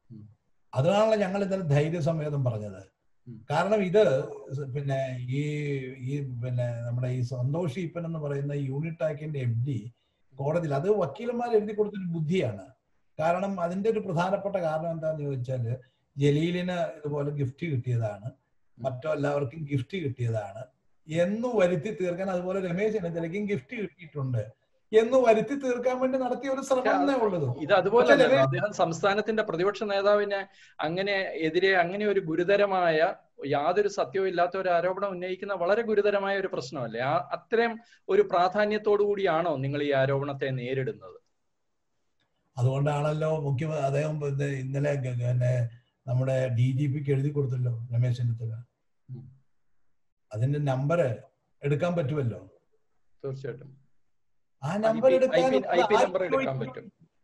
അതാണല്ലോ ഞങ്ങൾ ഇന്നലെ ധൈര്യസമേതം പറഞ്ഞത് കാരണം ഇത് പിന്നെ ഈ ഈ പിന്നെ നമ്മുടെ ഈ സന്തോഷ് ഈപ്പൻ എന്ന് പറയുന്ന യൂണിറ്റ് ആക്കിന്റെ എം ഡി കോടതിയിൽ അത് വക്കീലന്മാർ എഴുതി കൊടുത്തൊരു ബുദ്ധിയാണ് കാരണം അതിന്റെ ഒരു പ്രധാനപ്പെട്ട കാരണം എന്താണെന്ന് ചോദിച്ചാല് ജലീലിന് ഇതുപോലെ ഗിഫ്റ്റ് കിട്ടിയതാണ് മറ്റോ എല്ലാവർക്കും ഗിഫ്റ്റ് കിട്ടിയതാണ് എന്ന് വരുത്തി തീർക്കാൻ അതുപോലെ രമേശ് ചെന്നിത്തലയ്ക്കും ഗിഫ്റ്റ് കിട്ടിയിട്ടുണ്ട് എന്ന് വരുത്തി തീർക്കാൻ വേണ്ടി നടത്തിയ ഒരു ശ്രമം ഉള്ളത് ഇത് അതുപോലെ അദ്ദേഹം സംസ്ഥാനത്തിന്റെ പ്രതിപക്ഷ നേതാവിനെ അങ്ങനെ എതിരെ അങ്ങനെ ഒരു ഗുരുതരമായ യാതൊരു സത്യവും ഇല്ലാത്ത ഒരു ആരോപണം ഉന്നയിക്കുന്ന വളരെ ഗുരുതരമായ ഒരു പ്രശ്നമല്ലേ ആ അത്രയും ഒരു പ്രാധാന്യത്തോടു കൂടിയാണോ നിങ്ങൾ ഈ ആരോപണത്തെ നേരിടുന്നത് അതുകൊണ്ടാണല്ലോ മുഖ്യ അദ്ദേഹം ഇന്നലെ പിന്നെ നമ്മുടെ ഡി ജി പിക്ക് എഴുതി കൊടുത്തല്ലോ രമേശ് ചെന്നിത്തല അതിന്റെ നമ്പർ എടുക്കാൻ പറ്റുമല്ലോ തീർച്ചയായിട്ടും ആ നമ്പർ എടുക്കാൻ പറ്റും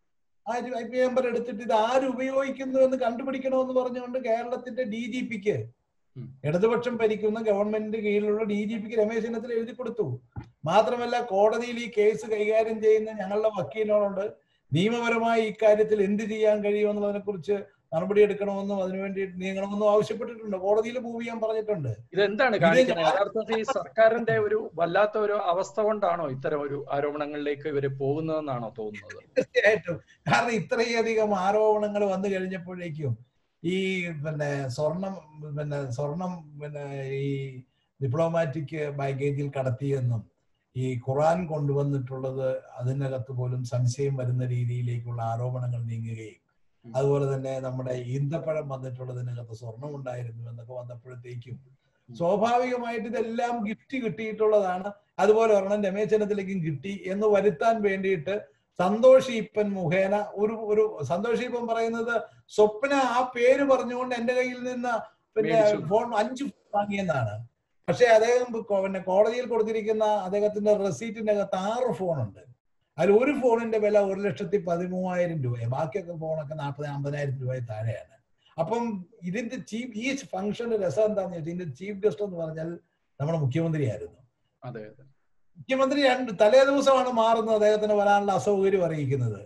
ആ ഐ പി നമ്പർ എടുത്തിട്ട് ഇത് ആര് ഉപയോഗിക്കുന്നു എന്ന് കണ്ടുപിടിക്കണമെന്ന് പറഞ്ഞുകൊണ്ട് കേരളത്തിന്റെ ഡി ജി പിക്ക് ഇടതുപക്ഷം ഭരിക്കുന്ന ഗവൺമെന്റിന്റെ കീഴിലുള്ള ഡി ജി പിക്ക് രമേശ് ചെന്നിത്തല എഴുതി കൊടുത്തു മാത്രമല്ല കോടതിയിൽ ഈ കേസ് കൈകാര്യം ചെയ്യുന്ന ഞങ്ങളുടെ വക്കീലിനോടുണ്ട് നിയമപരമായി ഇക്കാര്യത്തിൽ എന്ത് ചെയ്യാൻ കഴിയുമെന്നുള്ളതിനെ കുറിച്ച് നടപടി എടുക്കണമെന്നും അതിനുവേണ്ടി നീങ്ങണമെന്നും ആവശ്യപ്പെട്ടിട്ടുണ്ട് കോടതിയിൽ മൂവ് ചെയ്യാൻ പറഞ്ഞിട്ടുണ്ട് ഇതെന്താണ് കാണിക്കുന്നത് യഥാർത്ഥത്തിൽ സർക്കാരിന്റെ ഒരു വല്ലാത്ത ഒരു അവസ്ഥ കൊണ്ടാണോ ഇത്തരം ഒരു ആരോപണങ്ങളിലേക്ക് ഇവര് പോകുന്നതെന്നാണോ തോന്നുന്നത് തീർച്ചയായിട്ടും കാരണം ഇത്രയധികം ആരോപണങ്ങൾ വന്നു കഴിഞ്ഞപ്പോഴേക്കും ഈ പിന്നെ സ്വർണം പിന്നെ സ്വർണം പിന്നെ ഈ ഡിപ്ലോമാറ്റിക് ബാഗേജിൽ കടത്തിയെന്നും ഈ ഖുറാൻ കൊണ്ടുവന്നിട്ടുള്ളത് അതിനകത്ത് പോലും സംശയം വരുന്ന രീതിയിലേക്കുള്ള ആരോപണങ്ങൾ നീങ്ങുകയും അതുപോലെ തന്നെ നമ്മുടെ ഈന്തപ്പഴം വന്നിട്ടുള്ളതിനകത്ത് സ്വർണം ഉണ്ടായിരുന്നു എന്നൊക്കെ വന്നപ്പോഴത്തേക്കും സ്വാഭാവികമായിട്ട് ഇതെല്ലാം ഗിഫ്റ്റ് കിട്ടിയിട്ടുള്ളതാണ് അതുപോലെ ഒരെണ്ണം രമേശ് ചെന്നിത്തലയ്ക്കും കിട്ടി എന്ന് വരുത്താൻ വേണ്ടിയിട്ട് സന്തോഷ് ഈപ്പൻ മുഖേന ഒരു ഒരു സന്തോഷ് ഈപ്പൻ പറയുന്നത് സ്വപ്ന ആ പേര് പറഞ്ഞുകൊണ്ട് എന്റെ കയ്യിൽ നിന്ന് പിന്നെ ഫോൺ അഞ്ച് വാങ്ങിയെന്നാണ് പക്ഷെ അദ്ദേഹം പിന്നെ കോടതിയിൽ കൊടുത്തിരിക്കുന്ന അദ്ദേഹത്തിന്റെ റെസീറ്റിന്റെ അകത്ത് ആറ് ഫോണുണ്ട് അതിൽ ഒരു ഫോണിന്റെ വില ഒരു ലക്ഷത്തി പതിമൂവായിരം രൂപ ബാക്കിയൊക്കെ ഫോണൊക്കെ നാൽപ്പത് അമ്പതിനായിരം രൂപ താഴെയാണ് അപ്പം ഇതിന്റെ ചീഫ് ഈ ഫംഗ്ഷന്റെ രസം എന്താണെന്ന് വെച്ചാൽ ഇതിന്റെ ചീഫ് ഗസ്റ്റ് എന്ന് പറഞ്ഞാൽ നമ്മുടെ മുഖ്യമന്ത്രിയായിരുന്നു അതെ അതെ മുഖ്യമന്ത്രി രണ്ട് തലേ ദിവസമാണ് മാറുന്നത് അദ്ദേഹത്തിന് വരാനുള്ള അസൗകര്യം അറിയിക്കുന്നത്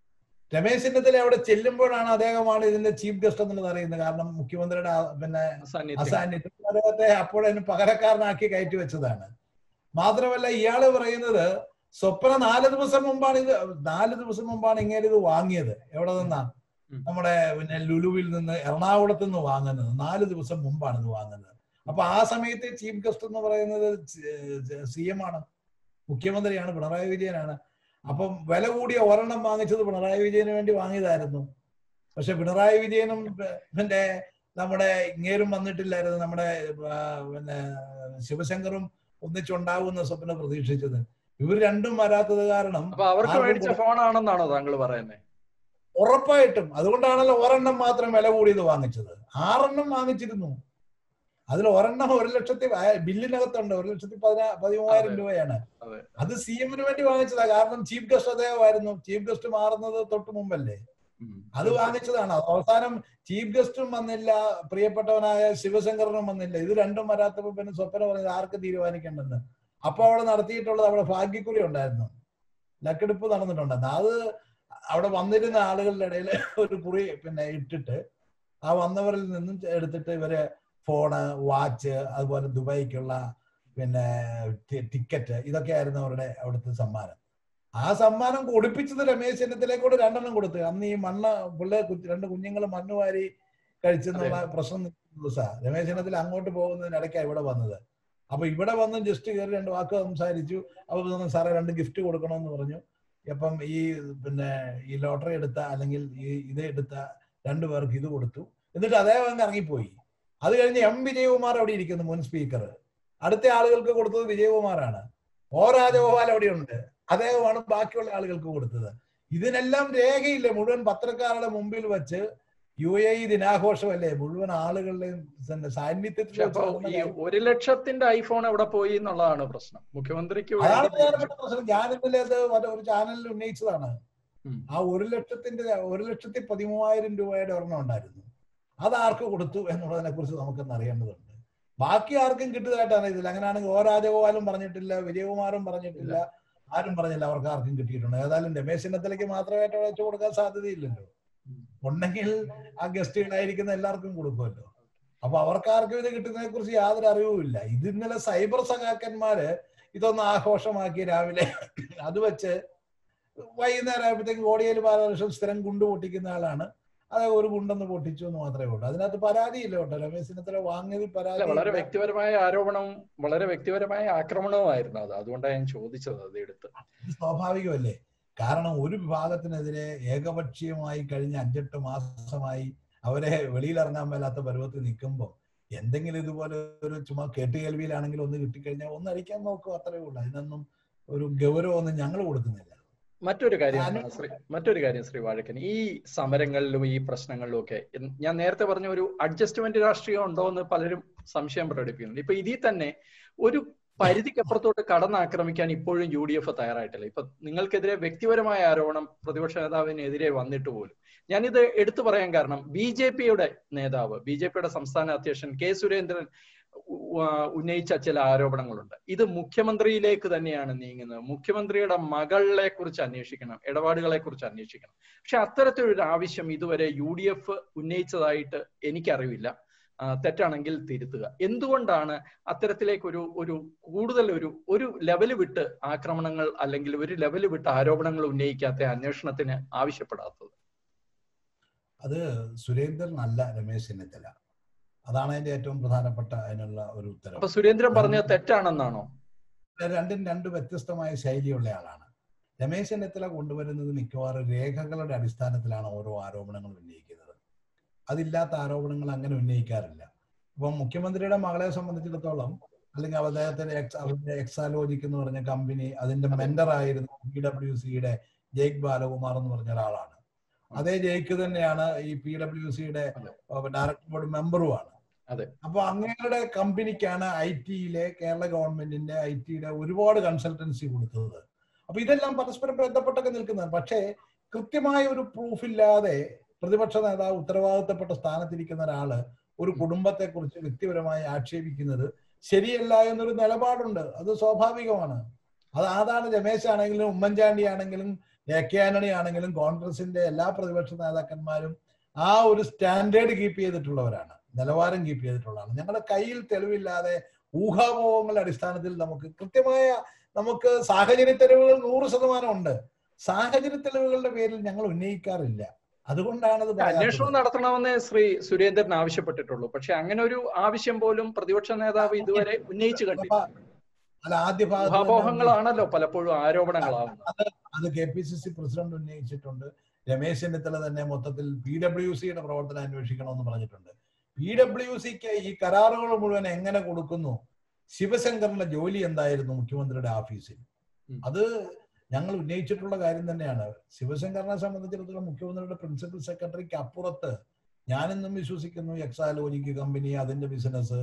രമേശ് ചെന്നിത്തല അവിടെ ചെല്ലുമ്പോഴാണ് അദ്ദേഹമാണ് ഇതിന്റെ ചീഫ് ഗസ്റ്റ് എന്നുള്ളത് അറിയുന്നത് കാരണം മുഖ്യമന്ത്രിയുടെ പിന്നെ അസാന്നിധ്യം അദ്ദേഹത്തെ അപ്പോഴതിന് പകരക്കാരനാക്കി കയറ്റി വെച്ചതാണ് മാത്രമല്ല ഇയാള് പറയുന്നത് സ്വപ്ന നാല് ദിവസം മുമ്പാണ് ഇത് നാല് ദിവസം മുമ്പാണ് ഇങ്ങനെ ഇത് വാങ്ങിയത് എവിടെ നിന്നാ നമ്മുടെ പിന്നെ ലുലുവിൽ നിന്ന് എറണാകുളത്ത് നിന്ന് വാങ്ങുന്നത് നാല് ദിവസം മുമ്പാണ് ഇത് വാങ്ങുന്നത് അപ്പൊ ആ സമയത്ത് ചീഫ് ഗസ്റ്റ് എന്ന് പറയുന്നത് സി എം ആണ് മുഖ്യമന്ത്രിയാണ് പിണറായി വിജയനാണ് അപ്പം വില കൂടിയ ഒരെണ്ണം വാങ്ങിച്ചത് പിണറായി വിജയന് വേണ്ടി വാങ്ങിയതായിരുന്നു പക്ഷെ പിണറായി വിജയനും പിന്നെ നമ്മുടെ ഇങ്ങേരും വന്നിട്ടില്ലായിരുന്നു നമ്മുടെ പിന്നെ ശിവശങ്കറും ഒന്നിച്ചുണ്ടാകുന്ന സ്വപ്നം പ്രതീക്ഷിച്ചത് ഇവർ രണ്ടും വരാത്തത് കാരണം അപ്പൊ അവർക്ക് മേടിച്ച ഫോണാണെന്നാണോ താങ്കൾ പറയുന്നത് ഉറപ്പായിട്ടും അതുകൊണ്ടാണല്ലോ ഒരെണ്ണം മാത്രം വില കൂടിയത് വാങ്ങിച്ചത് ആറെണ്ണം വാങ്ങിച്ചിരുന്നു അതിൽ ഒരെണ്ണം ഒരു ലക്ഷത്തി ആ, ബില്ലിനകത്തുണ്ട് ഒരു ലക്ഷത്തി പതിനാ പതിമൂവായിരം അതെ. രൂപയാണ് അതെ. അത് സി എമ്മിന് വേണ്ടി വാങ്ങിച്ചതാ കാരണം ചീഫ് ഗസ്റ്റ് അദ്ദേഹമായിരുന്നു ചീഫ് ഗസ്റ്റ് മാറുന്നത് തൊട്ട് മുമ്പല്ലേ ഉം. അത് വാങ്ങിച്ചതാണ് അത് അവസാനം ചീഫ് ഗസ്റ്റും വന്നില്ല പ്രിയപ്പെട്ടവനായ ശിവശങ്കരനും വന്നില്ല ഇത് രണ്ടും വരാത്തപ്പോ പിന്നെ സ്വപ്ന പറഞ്ഞത് ആർക്ക് തീരുമാനിക്കേണ്ടെന്ന് അപ്പൊ അവിടെ നടത്തിയിട്ടുള്ളത് അവിടെ ഭാഗ്യക്കുറി ഉണ്ടായിരുന്നു ലക്കെടുപ്പ് നടന്നിട്ടുണ്ടായിരുന്നു അത് അവിടെ വന്നിരുന്ന ആളുകളുടെ ഇടയിൽ ഒരു കുറി പിന്നെ ഇട്ടിട്ട് ആ വന്നവരിൽ നിന്നും എടുത്തിട്ട് ഇവര് ഫോണ് വാച്ച് അതുപോലെ ദുബായിക്കുള്ള പിന്നെ ടി- ടിക്കറ്റ് ഇതൊക്കെയായിരുന്നു അവരുടെ അവിടുത്തെ സമ്മാനം ആ സമ്മാനം കൊടുപ്പിച്ചത് രമേശ് ചെന്നിത്തലയെ കൂടെ രണ്ടെണ്ണം കൊടുത്ത് അന്ന് ഈ മണ്ണ് പിള്ളേർ രണ്ട് കുഞ്ഞുങ്ങൾ മണ്ണ് വാരി കഴിച്ചെന്നുള്ള പ്രശ്നം നിൽക്കുന്ന ദിവസാ രമേശ് ചെന്നിത്തല അങ്ങോട്ട് പോകുന്നതിനിടയ്ക്കാണ് ഇവിടെ വന്നത് അപ്പൊ ഇവിടെ വന്ന് ജസ്റ്റ് കയറി രണ്ട് വാക്ക് സംസാരിച്ചു അപ്പൊ തോന്നുന്നു സാറേ രണ്ട് ഗിഫ്റ്റ് കൊടുക്കണമെന്ന് പറഞ്ഞു അപ്പം ഈ പിന്നെ ഈ ലോട്ടറി എടുത്ത അല്ലെങ്കിൽ ഈ ഇത് എടുത്ത രണ്ടു പേർക്ക് ഇത് കൊടുത്തു എന്നിട്ട് അദ്ദേഹം അങ്ങ് ഇറങ്ങിപ്പോയി അത് കഴിഞ്ഞ് എം വിജയകുമാർ അവിടെ ഇരിക്കുന്നു മുൻ സ്പീക്കർ അടുത്ത ആളുകൾക്ക് കൊടുത്തത് വിജയകുമാറാണ് ഓ രാജഗോപാൽ അവിടെയുണ്ട് അദ്ദേഹമാണ് ബാക്കിയുള്ള ആളുകൾക്ക് കൊടുത്തത് ഇതിനെല്ലാം രേഖയില്ല മുഴുവൻ പത്രക്കാരുടെ മുമ്പിൽ വെച്ച് യു എ ഇ ദിനാഘോഷമല്ലേ മുഴുവൻ ആളുകളുടെയും തന്നെ സാന്നിധ്യത്തിൽ പക്ഷെ വെച്ച് അപ്പൊ നടന്ന ഈ ഒരു ലക്ഷത്തിന്റെ ഐഫോൺ എവിടെ പോയി എന്നുള്ളതാണ് പ്രശ്നം മുഖ്യമന്ത്രിക്ക് അതാണ് വേണ്ടി പ്രധാനപ്പെട്ട പ്രശ്നം ഞാൻ ഇന്നലെ അത് മറ്റേ ഒരു ചാനലിൽ ഉന്നയിച്ചതാണ് ഉം. ആ ഒരു ലക്ഷത്തിന്റെ ഒരു ലക്ഷത്തി പതിമൂവായിരം രൂപയുടെ ഒരെണ്ണം ഉണ്ടായിരുന്നു അത് ആർക്ക് കൊടുത്തു എന്നുള്ളതിനെ കുറിച്ച് നമുക്കൊന്ന് അറിയേണ്ടതുണ്ട് ബാക്കി ആർക്കും കിട്ടിയതായിട്ടാണ് ഇതിൽ അങ്ങനെയാണെങ്കിൽ ഓ രാജഗോപാലും പറഞ്ഞിട്ടില്ല വിജയകുമാറും പറഞ്ഞിട്ടില്ല ആരും പറഞ്ഞില്ല അവർക്ക് ആർക്കും കിട്ടിയിട്ടുണ്ട് ഏതായാലും രമേശ് ചെന്നിത്തലയ്ക്ക് മാത്രമായിട്ട് വെച്ച് കൊടുക്കാൻ സാധ്യതയില്ലല്ലോ ഉം. ഉണ്ടെങ്കിൽ ആ ഗസ്റ്റുകളായിരിക്കുന്ന എല്ലാവർക്കും കൊടുക്കുമല്ലോ അപ്പൊ അവർക്ക് ആർക്കും ഇത് കിട്ടുന്നതിനെ കുറിച്ച് യാതൊരു അറിവുമില്ല ഇത് ഇന്നലെ സൈബർ സഖാക്കന്മാര് ഇതൊന്ന് ആഘോഷമാക്കി രാവിലെ അത് വെച്ച് വൈകുന്നേരം ആയപ്പോഴത്തേക്ക് കോടിയേരി ബാലകൃഷ്ണൻ സ്ഥിരം ഗുണ്ട് പൊട്ടിക്കുന്ന ആളാണ് അത് ഒരു ഗുണ്ടെന്ന് പൊട്ടിച്ചു എന്ന് മാത്രമേ ഉള്ളൂ അതിനകത്ത് പരാതിയില്ല കേട്ടോ രമേശ് ചെന്നിത്തല വാങ്ങിയതിൽ അല്ല പരാതി വളരെ വ്യക്തിപരമായ ആരോപണവും വളരെ വ്യക്തിപരമായ ആക്രമണവുമായിരുന്നു അത് അതുകൊണ്ടാണ് ഞാൻ ചോദിച്ചത് അത് എടുത്ത് ഇത് സ്വാഭാവികമല്ലേ കാരണം ഒരു വിഭാഗത്തിനെതിരെ ഏകപക്ഷീയമായി കഴിഞ്ഞ അഞ്ചെട്ട് മാസമായി അവരെ വെളിയിലിറങ്ങാൻ മേലാത്ത പരുവത്തിൽ നിൽക്കുമ്പോൾ എന്തെങ്കിലും ഇതുപോലെ ഒരു ചുമ്മാ കേട്ടുകേൾവിയിലാണെങ്കിലും ഒന്ന് കിട്ടിക്കഴിഞ്ഞാൽ ഒന്ന് അടിക്കാൻ നോക്കും അത്രേ ഉള്ളൂ അതിനൊന്നും ഒരു ഗൗരവമൊന്നും ഞങ്ങൾ കൊടുക്കുന്നില്ല മറ്റൊരു കാര്യം ഞാനും- ശ്രീ മറ്റൊരു കാര്യം ശ്രീ വാഴക്കൻ ഈ സമരങ്ങളിലും ഈ പ്രശ്നങ്ങളിലും ഒക്കെ എന്ന് ഞാൻ നേരത്തെ പറഞ്ഞ ഒരു അഡ്ജസ്റ്റ്മെന്റ് രാഷ്ട്രീയം ഉണ്ടോ എന്ന് പലരും സംശയം പ്രകടിപ്പിക്കുന്നുണ്ട് ഇപ്പൊ ഇതിൽ തന്നെ ഒരു പരിധിക്കപ്പുറത്തോട്ട് കടന്നാക്രമിക്കാൻ ഇപ്പോഴും യു ഡി എഫ് തയ്യാറായിട്ടില്ല ഇപ്പൊ നിങ്ങൾക്കെതിരെ വ്യക്തിപരമായ ആരോപണം പ്രതിപക്ഷ നേതാവിനെതിരെ വന്നിട്ട് പോലും ഞാനിത് എടുത്തു പറയാൻ കാരണം ബി ജെ പിയുടെ നേതാവ് ബി ജെ പിയുടെ സംസ്ഥാന അധ്യക്ഷൻ കെ സുരേന്ദ്രൻ ഉ- ആ, ഉന്നയിച്ച ചില ആരോപണങ്ങളുണ്ട് ഇത് മുഖ്യമന്ത്രിയിലേക്ക് തന്നെയാണ് നീങ്ങുന്നത് മുഖ്യമന്ത്രിയുടെ മകളെ കുറിച്ച് അന്വേഷിക്കണം ഇടപാടുകളെ കുറിച്ച് അന്വേഷിക്കണം പക്ഷെ അത്തരത്തിലൊരു ആവശ്യം ഇതുവരെ യു ഡി എഫ് ഉന്നയിച്ചതായിട്ട് എനിക്കറിവില്ല ആ, തെറ്റാണെങ്കിൽ തിരുത്തുക എന്തുകൊണ്ടാണ് അത്തരത്തിലേക്ക് ഒരു ഒരു കൂടുതൽ ഒരു ഒരു ലെവല് വിട്ട് ആക്രമണങ്ങൾ അല്ലെങ്കിൽ ഒരു ലെവല് വിട്ട് ആരോപണങ്ങൾ ഉന്നയിക്കാത്ത അന്വേഷണത്തിന് ആവശ്യപ്പെടാത്തത് അത് സുരേന്ദ്രൻ അല്ല രമേശ് ചെന്നിത്തല അതാണ് അതിന്റെ ഏറ്റവും പ്രധാനപ്പെട്ട അതിനുള്ള ഒരു ഉത്തരം അപ്പൊ സുരേന്ദ്രൻ പറഞ്ഞത് തെറ്റാണെന്നാണോ രണ്ടും രണ്ട് വ്യത്യസ്തമായ ശൈലിയുള്ള ആളാണ് രമേശ് ചെന്നിത്തല കൊണ്ടുവരുന്നത് മിക്കവാറും രേഖകളുടെ അടിസ്ഥാനത്തിലാണ് ഓരോ ആരോപണങ്ങൾ ഉന്നയിക്കുന്നത് അതില്ലാത്ത ആരോപണങ്ങൾ അങ്ങനെ ഉന്നയിക്കാറില്ല ഇപ്പം മുഖ്യമന്ത്രിയുടെ മകളെ സംബന്ധിച്ചിടത്തോളം അല്ലെങ്കിൽ അദ്ദേഹത്തിന്റെ എക്സ് അവരുടെ എക്സാലോജിക് എന്ന് പറഞ്ഞ കമ്പനി അതിന്റെ മെന്റർ ആയിരുന്നു പി ഡബ്ല്യു സിയുടെ ജയ്ക്ക് ബാലകുമാർ എന്ന് പറഞ്ഞ ഒരാളാണ് അതേ ജയ്ക്ക് തന്നെയാണ് ഈ പി ഡബ്ല്യു സിയുടെ അതെ. ഡയറക്ടർ ബോർഡ് മെമ്പറുമാണ് അതെ. അപ്പൊ അങ്ങയുടെ കമ്പനിക്കാണ് ഐ ടിയിലെ കേരള ഗവൺമെന്റിന്റെ ഐ ടിയുടെ ഒരുപാട് കൺസൾട്ടൻസി കൊടുത്തത് അപ്പൊ ഇതെല്ലാം പരസ്പരം ബന്ധപ്പെട്ടൊക്കെ നിൽക്കുന്നത് പക്ഷേ കൃത്യമായ ഒരു പ്രൂഫ് ഇല്ലാതെ പ്രതിപക്ഷ നേതാവ് ഉത്തരവാദിത്തപ്പെട്ട സ്ഥാനത്തിരിക്കുന്ന ഒരാള് ഒരു കുടുംബത്തെ കുറിച്ച് വ്യക്തിപരമായി ആക്ഷേപിക്കുന്നത് ശരിയല്ല എന്നൊരു നിലപാടുണ്ട് അത് സ്വാഭാവികമാണ് അത് അതാണ് രമേശ് ആണെങ്കിലും ഉമ്മൻചാണ്ടി ആണെങ്കിലും എ കെ ആന്റണി ആണെങ്കിലും കോൺഗ്രസിന്റെ എല്ലാ പ്രതിപക്ഷ നേതാക്കന്മാരും ആ ഒരു സ്റ്റാൻഡേർഡ് കീപ്പ് ചെയ്തിട്ടുള്ളവരാണ് നിലവാരം കീപ്പ് ചെയ്തിട്ടുള്ളതാണ് ഞങ്ങളുടെ കയ്യിൽ തെളിവില്ലാതെ ഊഹാപോഹങ്ങളുടെ അടിസ്ഥാനത്തിൽ നമുക്ക് കൃത്യമായ നമുക്ക് സാഹചര്യ തെളിവുകൾ നൂറ് ശതമാനം ഉണ്ട് സാഹചര്യ തെളിവുകളുടെ പേരിൽ ഞങ്ങൾ ഉന്നയിക്കാറില്ല അതുകൊണ്ടാണ് ഇത് പറയാത്തത്. അന്വേഷണം നടത്തണമെന്ന് ശ്രീ സുരേന്ദ്രൻ ആവശ്യപ്പെട്ടിട്ടുള്ളൂ പക്ഷെ അങ്ങനെ ഒരു ആവശ്യം പോലും പ്രതിപക്ഷ നേതാവ് ഇതുവരെ ഉന്നയിച്ചു കണ്ടില്ല അല്ല ആദ്യ ഭാഗത്ത് തന്നെ ഊഹാപോഹങ്ങളാണല്ലോ പലപ്പോഴും ആരോപണങ്ങളാവുന്നത് അത് K P C C president ഉന്നയിച്ചിട്ടുണ്ട് രമേശ് ചെന്നിത്തല തന്നെ മൊത്തത്തിൽ പി ഡബ്ല്യു സിയുടെ പ്രവർത്തനം അന്വേഷിക്കണമെന്ന് പറഞ്ഞിട്ടുണ്ട് പി ഡബ്ല്യു സിക്ക് ഈ കരാറുകൾ മുഴുവൻ എങ്ങനെ കൊടുക്കുന്നു ശിവശങ്കറിന്റെ ജോലി എന്തായിരുന്നു മുഖ്യമന്ത്രിയുടെ ഓഫീസിൽ ഉം. അത് ഞങ്ങൾ ഉന്നയിച്ചിട്ടുള്ള കാര്യം തന്നെയാണ് ശിവശങ്കറിനെ സംബന്ധിച്ചിടത്തോളം മുഖ്യമന്ത്രിയുടെ പ്രിൻസിപ്പൽ സെക്രട്ടറിക്ക് അപ്പുറത്ത് ഞാനെന്നും വിശ്വസിക്കുന്നു എക്സാലോജിക്ക് കമ്പനി അതിന്റെ ബിസിനസ്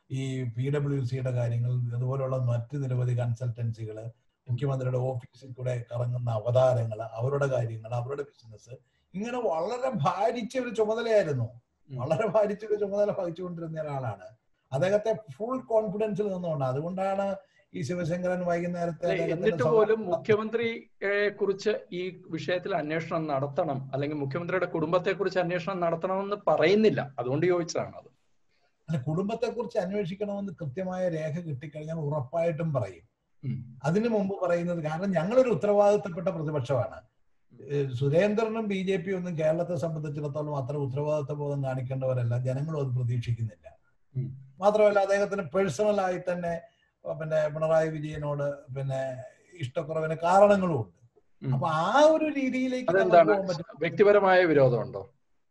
ഈ പി ഡബ്ല്യു സിയുടെ കാര്യങ്ങൾ അതുപോലുള്ള മറ്റ് നിരവധി കൺസൾട്ടൻസികൾ മുഖ്യമന്ത്രിയുടെ ഓഫീസിൽ കൂടെ കറങ്ങുന്ന അവതാരങ്ങൾ അവരുടെ കാര്യങ്ങൾ അവരുടെ ബിസിനസ് ഇങ്ങനെ വളരെ ഭാരിച്ച ഒരു ചുമതലയായിരുന്നു വളരെ ഭാരിച്ച ഒരു ചുമതല വഹിച്ചുകൊണ്ടിരുന്ന ഒരാളാണ് അദ്ദേഹത്തെ ഫുൾ കോൺഫിഡൻസിൽ നിന്നുകൊണ്ട് അതുകൊണ്ടാണ് ഈ ശിവശങ്കരൻ വൈകുന്നേരത്തെ എന്നിട്ട് പോലും മുഖ്യമന്ത്രിയെ കുറിച്ച് ഈ വിഷയത്തിൽ അന്വേഷണം നടത്തണം അല്ലെങ്കിൽ മുഖ്യമന്ത്രിയുടെ കുടുംബത്തെ കുറിച്ച് അന്വേഷണം നടത്തണമെന്ന് പറയുന്നില്ല അതുകൊണ്ട് ചോദിച്ചതാണ് അത് അല്ല കുടുംബത്തെ കുറിച്ച് അന്വേഷിക്കണമെന്ന് കൃത്യമായ രേഖ കിട്ടിക്കഴിഞ്ഞാൽ ഉറപ്പായിട്ടും പറയും അതിനു മുമ്പ് പറയുന്നത് കാരണം ഞങ്ങളൊരു ഉത്തരവാദിത്തപ്പെട്ട പ്രതിപക്ഷമാണ് സുരേന്ദ്രനും ബി ജെ പി ഒന്നും കേരളത്തെ സംബന്ധിച്ചിടത്തോളം അത്ര ഉത്തരവാദിത്ത ബോധം കാണിക്കേണ്ടവരല്ല ജനങ്ങളും അത് പ്രതീക്ഷിക്കുന്നില്ല മാത്രമല്ല അദ്ദേഹത്തിന് പേഴ്സണൽ ആയി തന്നെ പിന്നെ പിണറായി വിജയനോട് പിന്നെ ഇഷ്ടക്കുറവിന് കാരണങ്ങളും ഉണ്ട് അപ്പൊ ആ ഒരു രീതിയിലേക്ക് വ്യക്തിപരമായ വിരോധമുണ്ടോ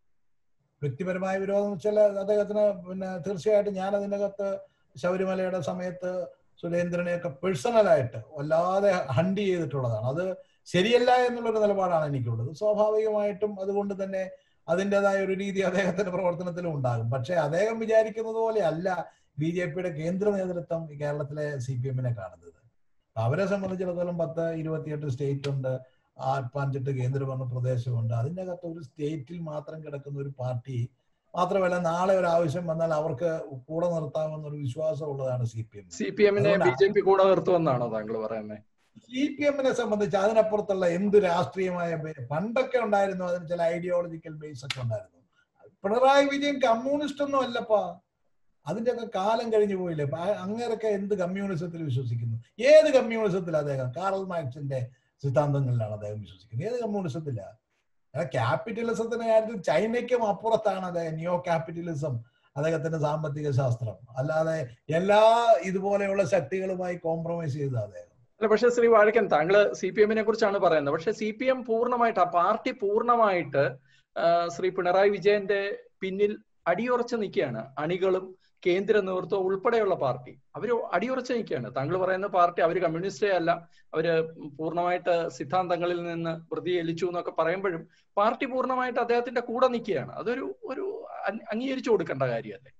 വ്യക്തിപരമായ വിരോധം വെച്ചാൽ അദ്ദേഹത്തിന് പിന്നെ തീർച്ചയായിട്ടും ഞാൻ അതിനകത്ത് ശബരിമലയുടെ സമയത്ത് സുരേന്ദ്രനെയൊക്കെ പേഴ്സണലായിട്ട് വല്ലാതെ ഹണ്ട് ചെയ്തിട്ടുള്ളതാണ് അത് ശരിയല്ല എന്നുള്ളൊരു നിലപാടാണ് എനിക്കുള്ളത് സ്വാഭാവികമായിട്ടും അതുകൊണ്ട് തന്നെ അതിൻ്റെതായ ഒരു രീതി അദ്ദേഹത്തിന്റെ പ്രവർത്തനത്തിലും ഉണ്ടാകും പക്ഷെ അദ്ദേഹം വിചാരിക്കുന്നത് പോലെ അല്ല ബി ജെ പിയുടെ കേന്ദ്ര നേതൃത്വം കേരളത്തിലെ സി പി എമ്മിനെ കാണുന്നത് അവരെ സംബന്ധിച്ചിടത്തോളം പത്ത് ഇരുപത്തിയെട്ട് സ്റ്റേറ്റ് ഉണ്ട് ആർപ്പാഞ്ചെട്ട് കേന്ദ്രഭരണ പ്രദേശമുണ്ട് അതിൻ്റെ അകത്ത് ഒരു സ്റ്റേറ്റിൽ മാത്രം കിടക്കുന്ന ഒരു പാർട്ടി മാത്രമല്ല നാളെ ഒരു ആവശ്യം വന്നാൽ അവർക്ക് കൂടെ നിർത്താമെന്ന ഒരു വിശ്വാസം ഉള്ളതാണ് C P M C P എമ്മിനെ ബി ജെ പി കൂടെ നിർത്തുമെന്നാണോ താങ്കൾ പറയുന്നത് സി പി എമ്മിനെ സംബന്ധിച്ച് അതിനപ്പുറത്തുള്ള എന്ത് രാഷ്ട്രീയമായ പണ്ടൊക്കെ ഉണ്ടായിരുന്നു അതിന് ചില ഐഡിയോളജിക്കൽ ബേസ് ഒക്കെ ഉണ്ടായിരുന്നു പിണറായി വിജയൻ കമ്മ്യൂണിസ്റ്റ് ഒന്നും അല്ലപ്പാ അതിന്റെ ഒക്കെ കാലം കഴിഞ്ഞു പോയില്ലേ അങ്ങേരൊക്കെ എന്ത് കമ്മ്യൂണിസത്തിൽ വിശ്വസിക്കുന്നു ഏത് കമ്മ്യൂണിസത്തിൽ അദ്ദേഹം കാറൽ മാക്സിന്റെ സിദ്ധാന്തങ്ങളിലാണ് അദ്ദേഹം വിശ്വസിക്കുന്നത് ഏത് കമ്മ്യൂണിസത്തില ക്യാപിറ്റലിസത്തിന്റെ കാര്യത്തിൽ ചൈനയ്ക്കും അപ്പുറത്താണ് അദ്ദേഹം നിയോ ക്യാപിറ്റലിസം അദ്ദേഹത്തിന്റെ സാമ്പത്തിക ശാസ്ത്രം അല്ലാതെ എല്ലാ ഇതുപോലെയുള്ള ശക്തികളുമായി കോംപ്രമൈസ് ചെയ്ത അദ്ദേഹം അല്ല പക്ഷെ ശ്രീ വാഴക്കൻ താങ്കള് സി പി എമ്മിനെ കുറിച്ചാണ് പറയുന്നത് പക്ഷെ സി പി എം പൂർണ്ണമായിട്ട് ആ പാർട്ടി പൂർണ്ണമായിട്ട് ശ്രീ പിണറായി വിജയന്റെ പിന്നിൽ അടിയുറച്ച് നിൽക്കുകയാണ് അണികളും കേന്ദ്ര നേതൃത്വം ഉൾപ്പെടെയുള്ള പാർട്ടി അവർ അടിയുറച്ച് നിൽക്കുകയാണ് താങ്കൾ പറയുന്ന പാർട്ടി അവർ കമ്മ്യൂണിസ്റ്റേ അല്ല അവര് പൂർണ്ണമായിട്ട് സിദ്ധാന്തങ്ങളിൽ നിന്ന് പ്രതികരിച്ചു എന്നൊക്കെ പറയുമ്പോഴും പാർട്ടി പൂർണ്ണമായിട്ട് അദ്ദേഹത്തിന്റെ കൂടെ നിൽക്കുകയാണ് അതൊരു ഒരു അംഗീകരിച്ചു കൊടുക്കേണ്ട കാര്യമല്ലേ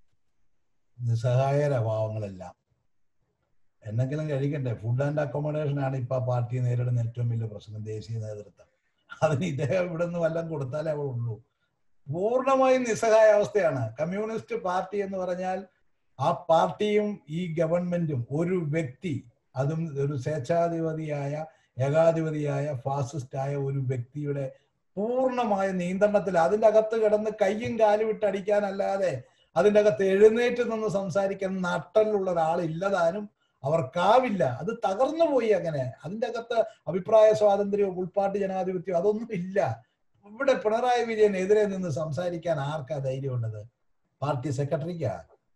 നിസ്സഹായര ഭാവങ്ങളെല്ലാം എന്നെങ്കിലും കഴിക്കണ്ടേ ഫുഡ് ആൻഡ് അക്കോമഡേഷൻ ആണ് ഇപ്പൊ ആ പാർട്ടി നേരിടുന്ന ഏറ്റവും വലിയ പ്രശ്നം ദേശീയ നേതൃത്വം അതിന് ഇദ്ദേഹം ഇവിടെ നിന്ന് വല്ലതും കൊടുത്താലേ അവിടെ ഉള്ളൂ പൂർണ്ണമായും നിസ്സഹായ അവസ്ഥയാണ് കമ്മ്യൂണിസ്റ്റ് പാർട്ടി എന്ന് പറഞ്ഞാൽ ആ പാർട്ടിയും ഈ ഗവൺമെന്റും ഒരു വ്യക്തി അതും ഒരു സ്വേച്ഛാധിപതിയായ ഏകാധിപതിയായ ഫാസിസ്റ്റായ ഒരു വ്യക്തിയുടെ പൂർണ്ണമായ നിയന്ത്രണത്തിൽ അതിൻ്റെ അകത്ത് കിടന്ന് കയ്യും കാലും ഇട്ട് അടിക്കാനല്ലാതെ അതിൻ്റെ അകത്ത് എഴുന്നേറ്റ് നിന്ന് സംസാരിക്കാൻ നട്ടലുള്ള ഒരാളില്ലതാനും അവർക്കാവില്ല അത് തകർന്നു പോയി അങ്ങനെ അതിൻ്റെ അകത്ത് അഭിപ്രായ സ്വാതന്ത്ര്യവും ഉൾപ്പാട്ട് ജനാധിപത്യവും അതൊന്നും ഇല്ല ഇവിടെ പിണറായി വിജയനെതിരെ നിന്ന് സംസാരിക്കാൻ ആർക്കാ ധൈര്യമുള്ളത് പാർട്ടി സെക്രട്ടറിക്കാ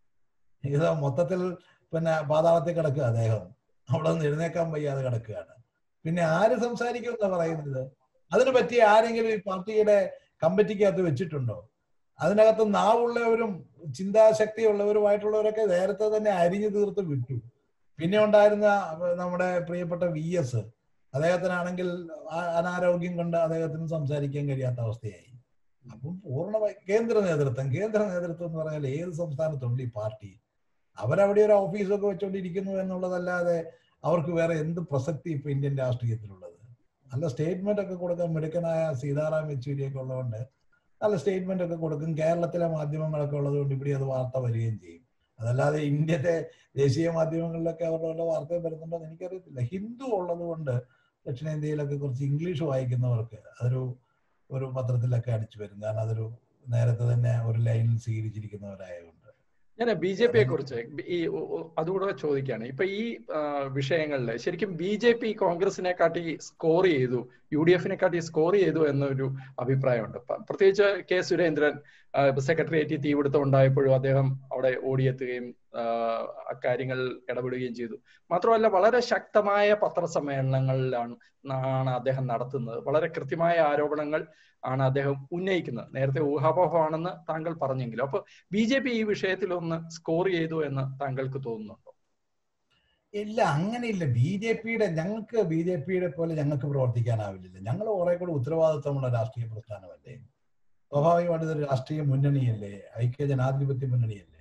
ഇത് മൊത്തത്തിൽ പിന്നെ പാതാളത്തിൽ കിടക്കുക അദ്ദേഹം അവിടെ നിന്ന് എഴുന്നേക്കാൻ വയ്യാതെ കിടക്കുകയാണ് പിന്നെ ആര് സംസാരിക്കും എന്നാ പറയുന്നത് അതിന് പറ്റിയ ആരെങ്കിലും ഈ പാർട്ടിയുടെ കമ്മിറ്റിക്കകത്ത് വെച്ചിട്ടുണ്ടോ അതിനകത്ത് നാവുള്ളവരും ചിന്താശക്തിയുള്ളവരുമായിട്ടുള്ളവരൊക്കെ നേരത്തെ തന്നെ അരിഞ്ഞു തീർത്ത് വിട്ടു പിന്നെ ഉണ്ടായിരുന്ന നമ്മുടെ പ്രിയപ്പെട്ട വി എസ് അദ്ദേഹത്തിനാണെങ്കിൽ അനാരോഗ്യം കൊണ്ട് അദ്ദേഹത്തിന് സംസാരിക്കാൻ കഴിയാത്ത അവസ്ഥയായി അപ്പം പൂർണ്ണമായി കേന്ദ്ര നേതൃത്വം കേന്ദ്ര നേതൃത്വം എന്ന് പറഞ്ഞാൽ ഏത് സംസ്ഥാനത്തുണ്ട് ഈ പാർട്ടി അവരവിടെ ഒരു ഓഫീസൊക്കെ വെച്ചുകൊണ്ടിരിക്കുന്നു എന്നുള്ളതല്ലാതെ അവർക്ക് വേറെ എന്ത് പ്രസക്തി ഇപ്പൊ ഇന്ത്യൻ രാഷ്ട്രീയത്തിലുള്ളത് നല്ല സ്റ്റേറ്റ്മെന്റ് ഒക്കെ കൊടുക്കാൻ മിടുക്കനായ സീതാറാം യെച്ചൂരിയൊക്കെ ഉള്ളതുകൊണ്ട് നല്ല സ്റ്റേറ്റ്മെന്റ് ഒക്കെ കൊടുക്കും കേരളത്തിലെ മാധ്യമങ്ങളൊക്കെ ഉള്ളതുകൊണ്ട് ഇവിടെ അത് വാർത്ത വരികയും ചെയ്യും അതല്ലാതെ ഇന്ത്യത്തെ ദേശീയ മാധ്യമങ്ങളിലൊക്കെ അവരുടെ വാർത്ത വരുന്നുണ്ടോ എന്ന് എനിക്കറിയത്തില്ല ഹിന്ദു ഉള്ളത് കൊണ്ട് ദക്ഷിണേന്ത്യയിലൊക്കെ കുറച്ച് ഇംഗ്ലീഷ് വായിക്കുന്നവർക്ക് അതൊരു ഒരു പത്രത്തിലൊക്കെ അടിച്ചു വരും കാരണം അതൊരു നേരത്തെ തന്നെ ഒരു ലൈനിൽ സ്വീകരിച്ചിരിക്കുന്നവരായതുകൊണ്ട് ഞാൻ ബി ജെ പിയെ കുറിച്ച് ഈ അതുകൂടെ ചോദിക്കുകയാണ് ഇപ്പൊ ഈ വിഷയങ്ങളിൽ ശരിക്കും ബി ജെ പി കോൺഗ്രസിനെ കാട്ടി സ്കോർ ചെയ്തു യു ഡി എഫിനെ കാട്ടി സ്കോർ ചെയ്തു എന്നൊരു അഭിപ്രായമുണ്ട് പ്രത്യേകിച്ച് കെ സുരേന്ദ്രൻ സെക്രട്ടേറിയറ്റിൽ തീപിടുത്തം ഉണ്ടായപ്പോഴും അദ്ദേഹം അവിടെ ഓടിയെത്തുകയും അക്കാര്യങ്ങൾ ഇടപെടുകയും ചെയ്തു മാത്രമല്ല വളരെ ശക്തമായ പത്രസമ്മേളനങ്ങളിലാണ് ആണ് അദ്ദേഹം നടത്തുന്നത് വളരെ കൃത്യമായ ആരോപണങ്ങൾ ആണ് അദ്ദേഹം ഉന്നയിക്കുന്നത് നേരത്തെ ഊഹാപോഹമാണെന്ന് താങ്കൾ പറഞ്ഞെങ്കിലും അപ്പൊ ബി ജെ പി ഈ വിഷയത്തിൽ ഒന്ന് സ്കോർ ചെയ്തു എന്ന് താങ്കൾക്ക് തോന്നുന്നുണ്ടോ ഇല്ല അങ്ങനെയില്ല ബി ജെ പിയുടെ ഞങ്ങൾക്ക് ബി ജെ പിയുടെ പോലെ ഞങ്ങൾക്ക് പ്രവർത്തിക്കാനാവില്ല ഞങ്ങൾ കുറെ കൂടെ ഉത്തരവാദിത്വമുള്ള രാഷ്ട്രീയ പ്രസ്ഥാനമല്ലേ സ്വാഭാവികമായിട്ട് ഇതൊരു രാഷ്ട്രീയ മുന്നണിയല്ലേ ഐക്യ ജനാധിപത്യ മുന്നണിയല്ലേ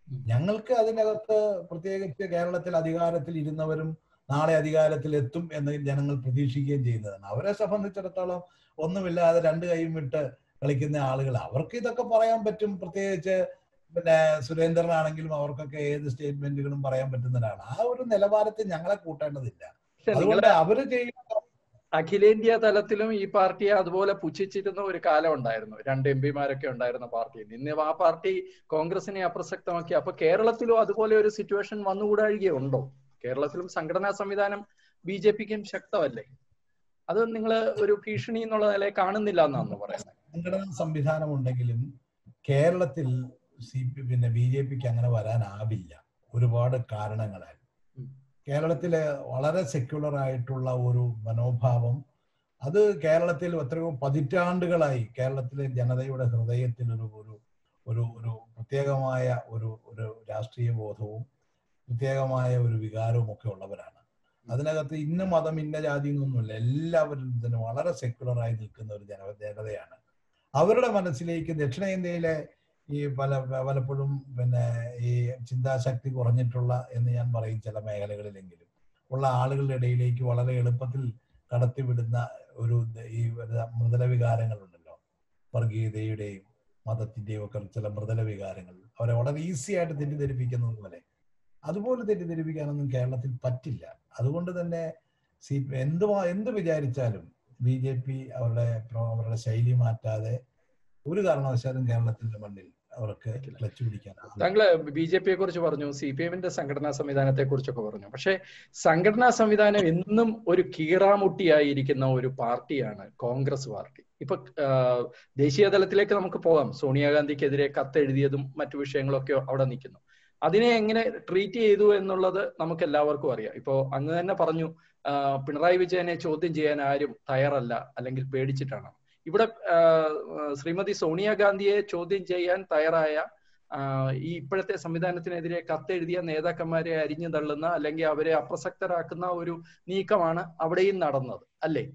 ഞങ്ങൾക്ക് അതിനകത്ത് പ്രത്യേകിച്ച് കേരളത്തിൽ അധികാരത്തിൽ ഇരുന്നവരും നാളെ അധികാരത്തിൽ എത്തും എന്ന് ജനങ്ങൾ പ്രതീക്ഷിക്കുകയും ചെയ്യുന്നതാണ് അവരെ സംബന്ധിച്ചിടത്തോളം ഒന്നുമില്ലാതെ രണ്ട് കൈയും വിട്ട് കളിക്കുന്ന ആളുകൾ അവർക്ക് ഇതൊക്കെ പറയാൻ പറ്റും പ്രത്യേകിച്ച് പിന്നെ സുരേന്ദ്രനാണെങ്കിലും അവർക്കൊക്കെ ഏത് സ്റ്റേറ്റ്മെന്റുകളും പറയാൻ പറ്റുന്നതാണ് ആ ഒരു നിലവാരത്തിൽ ഞങ്ങളെ കൂട്ടേണ്ടതില്ല അതുകൊണ്ട് അവര് ചെയ്യുന്ന അഖിലേന്ത്യാ തലത്തിലും ഈ പാർട്ടിയെ അതുപോലെ പുച്ഛിച്ചിരുന്ന ഒരു കാലം ഉണ്ടായിരുന്നു രണ്ട് എം പിമാരൊക്കെ ഉണ്ടായിരുന്ന പാർട്ടിയിൽ ഇന്ന് ആ പാർട്ടി കോൺഗ്രസിനെ അപ്രസക്തമാക്കി അപ്പൊ കേരളത്തിലും അതുപോലെ ഒരു സിറ്റുവേഷൻ വന്നുകൂടാഴികയുണ്ടോ കേരളത്തിലും സംഘടനാ സംവിധാനം ബി ജെ പിക്കും ശക്തമല്ലേ അത് നിങ്ങൾ ഒരു ഭീഷണി എന്നുള്ള നിലയിൽ കാണുന്നില്ല എന്നാണ് പറയുന്നത് സംഘടനാ സംവിധാനം ഉണ്ടെങ്കിലും കേരളത്തിൽ സി പി പിന്നെ ബി ജെ പിക്ക് അങ്ങനെ വരാനാവില്ല ഒരുപാട് കാരണങ്ങളാൽ കേരളത്തിലെ വളരെ സെക്യുലർ ആയിട്ടുള്ള ഒരു മനോഭാവം അത് കേരളത്തിൽ എത്രയോ പതിറ്റാണ്ടുകളായി കേരളത്തിലെ ജനതയുടെ ഹൃദയത്തിൽ ഒരു ഒരു ഒരു ഒരു പ്രത്യേകമായ ഒരു ഒരു രാഷ്ട്രീയ ബോധവും പ്രത്യേകമായ ഒരു വികാരവും ഒക്കെ ഉള്ളവരാണ് അതിനകത്ത് ഇന്ന മതം ഇന്ന ജാതി എന്നൊന്നുമില്ല എല്ലാവരും ഇതിന് വളരെ സെക്യുലറായി നിൽക്കുന്ന ഒരു ജന ജനതയാണ് അവരുടെ മനസ്സിലേക്ക് ദക്ഷിണേന്ത്യയിലെ ഈ പല പലപ്പോഴും പിന്നെ ഈ ചിന്താശക്തി കുറഞ്ഞിട്ടുള്ള എന്ന് ഞാൻ പറയും ചില മേഖലകളിലെങ്കിലും ഉള്ള ആളുകളുടെ ഇടയിലേക്ക് വളരെ എളുപ്പത്തിൽ കടത്തിവിടുന്ന ഒരു ഈ മൃദുല വികാരങ്ങളുണ്ടല്ലോ വർഗീയതയുടെയും മതത്തിന്റെയും ഒക്കെ ചില മൃദുല വികാരങ്ങൾ അവരെ വളരെ ഈസി ആയിട്ട് തെറ്റിദ്ധരിപ്പിക്കുന്നത് പോലെ അതുപോലെ തെറ്റിദ്ധരിപ്പിക്കാനൊന്നും കേരളത്തിൽ പറ്റില്ല അതുകൊണ്ട് തന്നെ സി എന്ത് എന്ത് വിചാരിച്ചാലും ബി ജെ പി അവരുടെ അവരുടെ ശൈലി മാറ്റാതെ ഒരു കാരണവശാലും കേരളത്തിന്റെ മണ്ണിൽ അവർക്ക് ക്ലച്ച് പിടിക്കാൻ താങ്കള് ബി ജെ പിയെ കുറിച്ച് പറഞ്ഞു സി പി എമ്മിന്റെ സംഘടനാ സംവിധാനത്തെ കുറിച്ചൊക്കെ പറഞ്ഞു പക്ഷെ സംഘടനാ സംവിധാനം എന്നും ഒരു കീറാമുട്ടിയായിരിക്കുന്ന ഒരു പാർട്ടിയാണ് കോൺഗ്രസ് പാർട്ടി ഇപ്പൊ ദേശീയ തലത്തിലേക്ക് നമുക്ക് പോകാം സോണിയാഗാന്ധിക്കെതിരെ കത്തെഴുതിയതും മറ്റു വിഷയങ്ങളൊക്കെ അവിടെ നിൽക്കുന്നു അതിനെ എങ്ങനെ ട്രീറ്റ് ചെയ്തു എന്നുള്ളത് നമുക്ക് എല്ലാവർക്കും അറിയാം ഇപ്പോ അങ്ങ് തന്നെ പറഞ്ഞു പിണറായി വിജയനെ ചോദ്യം ചെയ്യാൻ ആരും തയ്യാറല്ല അല്ലെങ്കിൽ പേടിച്ചിട്ടാണ് ഇവിടെ ശ്രീമതി സോണിയാഗാന്ധിയെ ചോദ്യം ചെയ്യാൻ തയ്യാറായ ഈ ഇപ്പോഴത്തെ സംവിധാനത്തിനെതിരെ കത്തെഴുതിയ നേതാക്കന്മാരെ അരിഞ്ഞു തള്ളുന്ന അല്ലെങ്കിൽ അവരെ അപ്രസക്തരാക്കുന്ന ഒരു നീക്കമാണ് അവിടെയും നടന്നത് അല്ലേ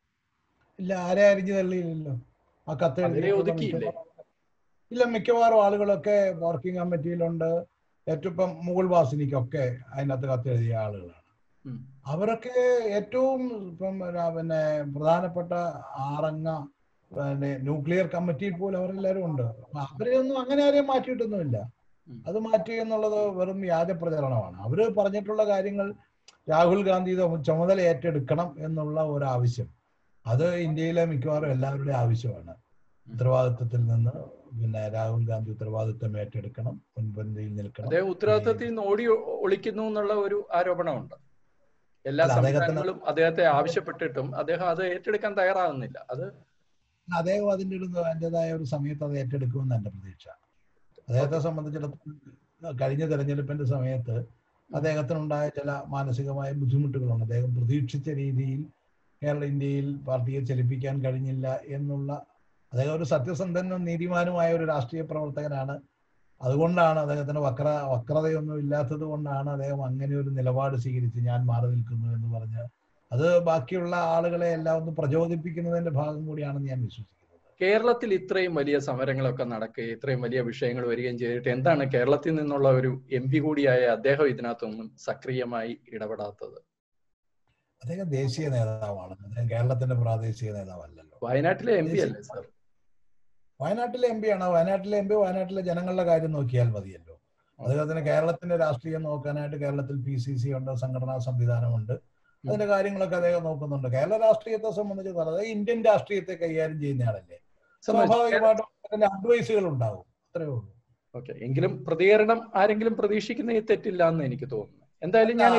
ഇല്ല ആരെ അരിഞ്ഞു തള്ളിയില്ലല്ലോ ആ കത്ത് ഒതുക്കിയില്ലേ ഇല്ല മിക്കവാറും ആളുകളൊക്കെ വർക്കിംഗ് കമ്മിറ്റിയിലുണ്ട് ഏറ്റവും ഇപ്പം മുകുൾ വാസിനിക്കൊക്കെ അതിനകത്ത് കത്തെഴുതിയ ആളുകളാണ് അവരൊക്കെ ഏറ്റവും ഇപ്പം പിന്നെ പ്രധാനപ്പെട്ട ആറംഗ പിന്നെ ന്യൂക്ലിയർ കമ്മിറ്റിയിൽ പോലും അവരെല്ലാവരും ഉണ്ട് അവരെയൊന്നും അങ്ങനെ ആരെയും മാറ്റിയിട്ടൊന്നുമില്ല അത് മാറ്റി എന്നുള്ളത് വെറും വ്യാജ പ്രചരണമാണ് അവര് പറഞ്ഞിട്ടുള്ള കാര്യങ്ങൾ രാഹുൽ ഗാന്ധി ചുമതല ഏറ്റെടുക്കണം എന്നുള്ള ഒരു ആവശ്യം അത് ഇന്ത്യയിലെ മിക്കവാറും എല്ലാവരുടെയും ആവശ്യമാണ് ഉത്തരവാദിത്വത്തിൽ നിന്ന് പിന്നെ രാഹുൽ ഗാന്ധി ഉത്തരവാദിത്വം ഏറ്റെടുക്കണം മുൻപന്തിയിൽ നിൽക്കണം അദ്ദേഹം ഉത്തരവാദിത്വത്തിൽ നിന്ന് ഓടി ഒളിക്കുന്നു എന്നുള്ള ഒരു ആരോപണമുണ്ട് എല്ലാ സംസ്ഥാനങ്ങളും അദ്ദേഹത്തെ ആവശ്യപ്പെട്ടിട്ടും അദ്ദേഹം അത് ഏറ്റെടുക്കാൻ തയ്യാറാകുന്നില്ല അത് അദ്ദേഹം അതിൻ്റെ ഒരു അതിൻ്റെതായ ഒരു സമയത്ത് അത് ഏറ്റെടുക്കുമെന്ന് എൻ്റെ പ്രതീക്ഷ അദ്ദേഹത്തെ സംബന്ധിച്ചിടത്തോളം കഴിഞ്ഞ തെരഞ്ഞെടുപ്പിന്റെ സമയത്ത് അദ്ദേഹത്തിനുണ്ടായ ചില മാനസികമായ ബുദ്ധിമുട്ടുകളുണ്ട് അദ്ദേഹം പ്രതീക്ഷിച്ച രീതിയിൽ കേരള ഇന്ത്യയിൽ പാർട്ടിയെ ചലിപ്പിക്കാൻ കഴിഞ്ഞില്ല എന്നുള്ള അദ്ദേഹം ഒരു സത്യസന്ധനും നീതിമാനുമായ ഒരു രാഷ്ട്രീയ പ്രവർത്തകനാണ് അതുകൊണ്ടാണ് അദ്ദേഹത്തിന് വക്ര വക്രതയൊന്നും ഇല്ലാത്തത് കൊണ്ടാണ് അദ്ദേഹം അങ്ങനെ ഒരു നിലപാട് സ്വീകരിച്ച് ഞാൻ മാറി നിൽക്കുന്നു എന്ന് പറഞ്ഞ് അത് ബാക്കിയുള്ള ആളുകളെ എല്ലാം ഒന്ന് പ്രചോദിപ്പിക്കുന്നതിന്റെ ഭാഗം കൂടിയാണെന്ന് ഞാൻ വിശ്വസിക്കുന്നത് കേരളത്തിൽ ഇത്രയും വലിയ സമരങ്ങളൊക്കെ നടക്കുകയും ഇത്രയും വലിയ വിഷയങ്ങൾ വരികയും ചെയ്തിട്ട് എന്താണ് കേരളത്തിൽ നിന്നുള്ള ഒരു എം പി കൂടിയായ അദ്ദേഹം ഇതിനകത്തൊന്നും സക്രിയമായി ഇടപെടാത്തത് അദ്ദേഹം ദേശീയ നേതാവാണ് അദ്ദേഹം കേരളത്തിന്റെ പ്രാദേശിക നേതാവല്ലല്ലോ വയനാട്ടിലെ എം പി അല്ലേ സാർ വയനാട്ടിലെ എം പി ആണ് വയനാട്ടിലെ എം പി വയനാട്ടിലെ ജനങ്ങളുടെ കാര്യം നോക്കിയാൽ മതിയല്ലോ അദ്ദേഹത്തിന് കേരളത്തിന്റെ രാഷ്ട്രീയം നോക്കാനായിട്ട് കേരളത്തിൽ പി സി സി ഉണ്ട് സംഘടനാ സംവിധാനമുണ്ട് അതിന്റെ കാര്യങ്ങളൊക്കെ അദ്ദേഹം നോക്കുന്നുണ്ട് കേരള രാഷ്ട്രീയത്തെ സംബന്ധിച്ചിടത്തോളം അതായത് ഇന്ത്യൻ രാഷ്ട്രീയത്തെ കൈകാര്യം ചെയ്യുന്നയാളല്ലേ സ്വാഭാവികമായിട്ടും അതിന്റെ അഡ്വൈസുകൾ ഉണ്ടാവും അത്രേ ഉള്ളൂ ഓക്കെ എങ്കിലും പ്രതികരണം ആരെങ്കിലും പ്രതീക്ഷിക്കുന്ന തെറ്റില്ല എന്ന് എനിക്ക് തോന്നുന്നു എന്തായാലും ഞാൻ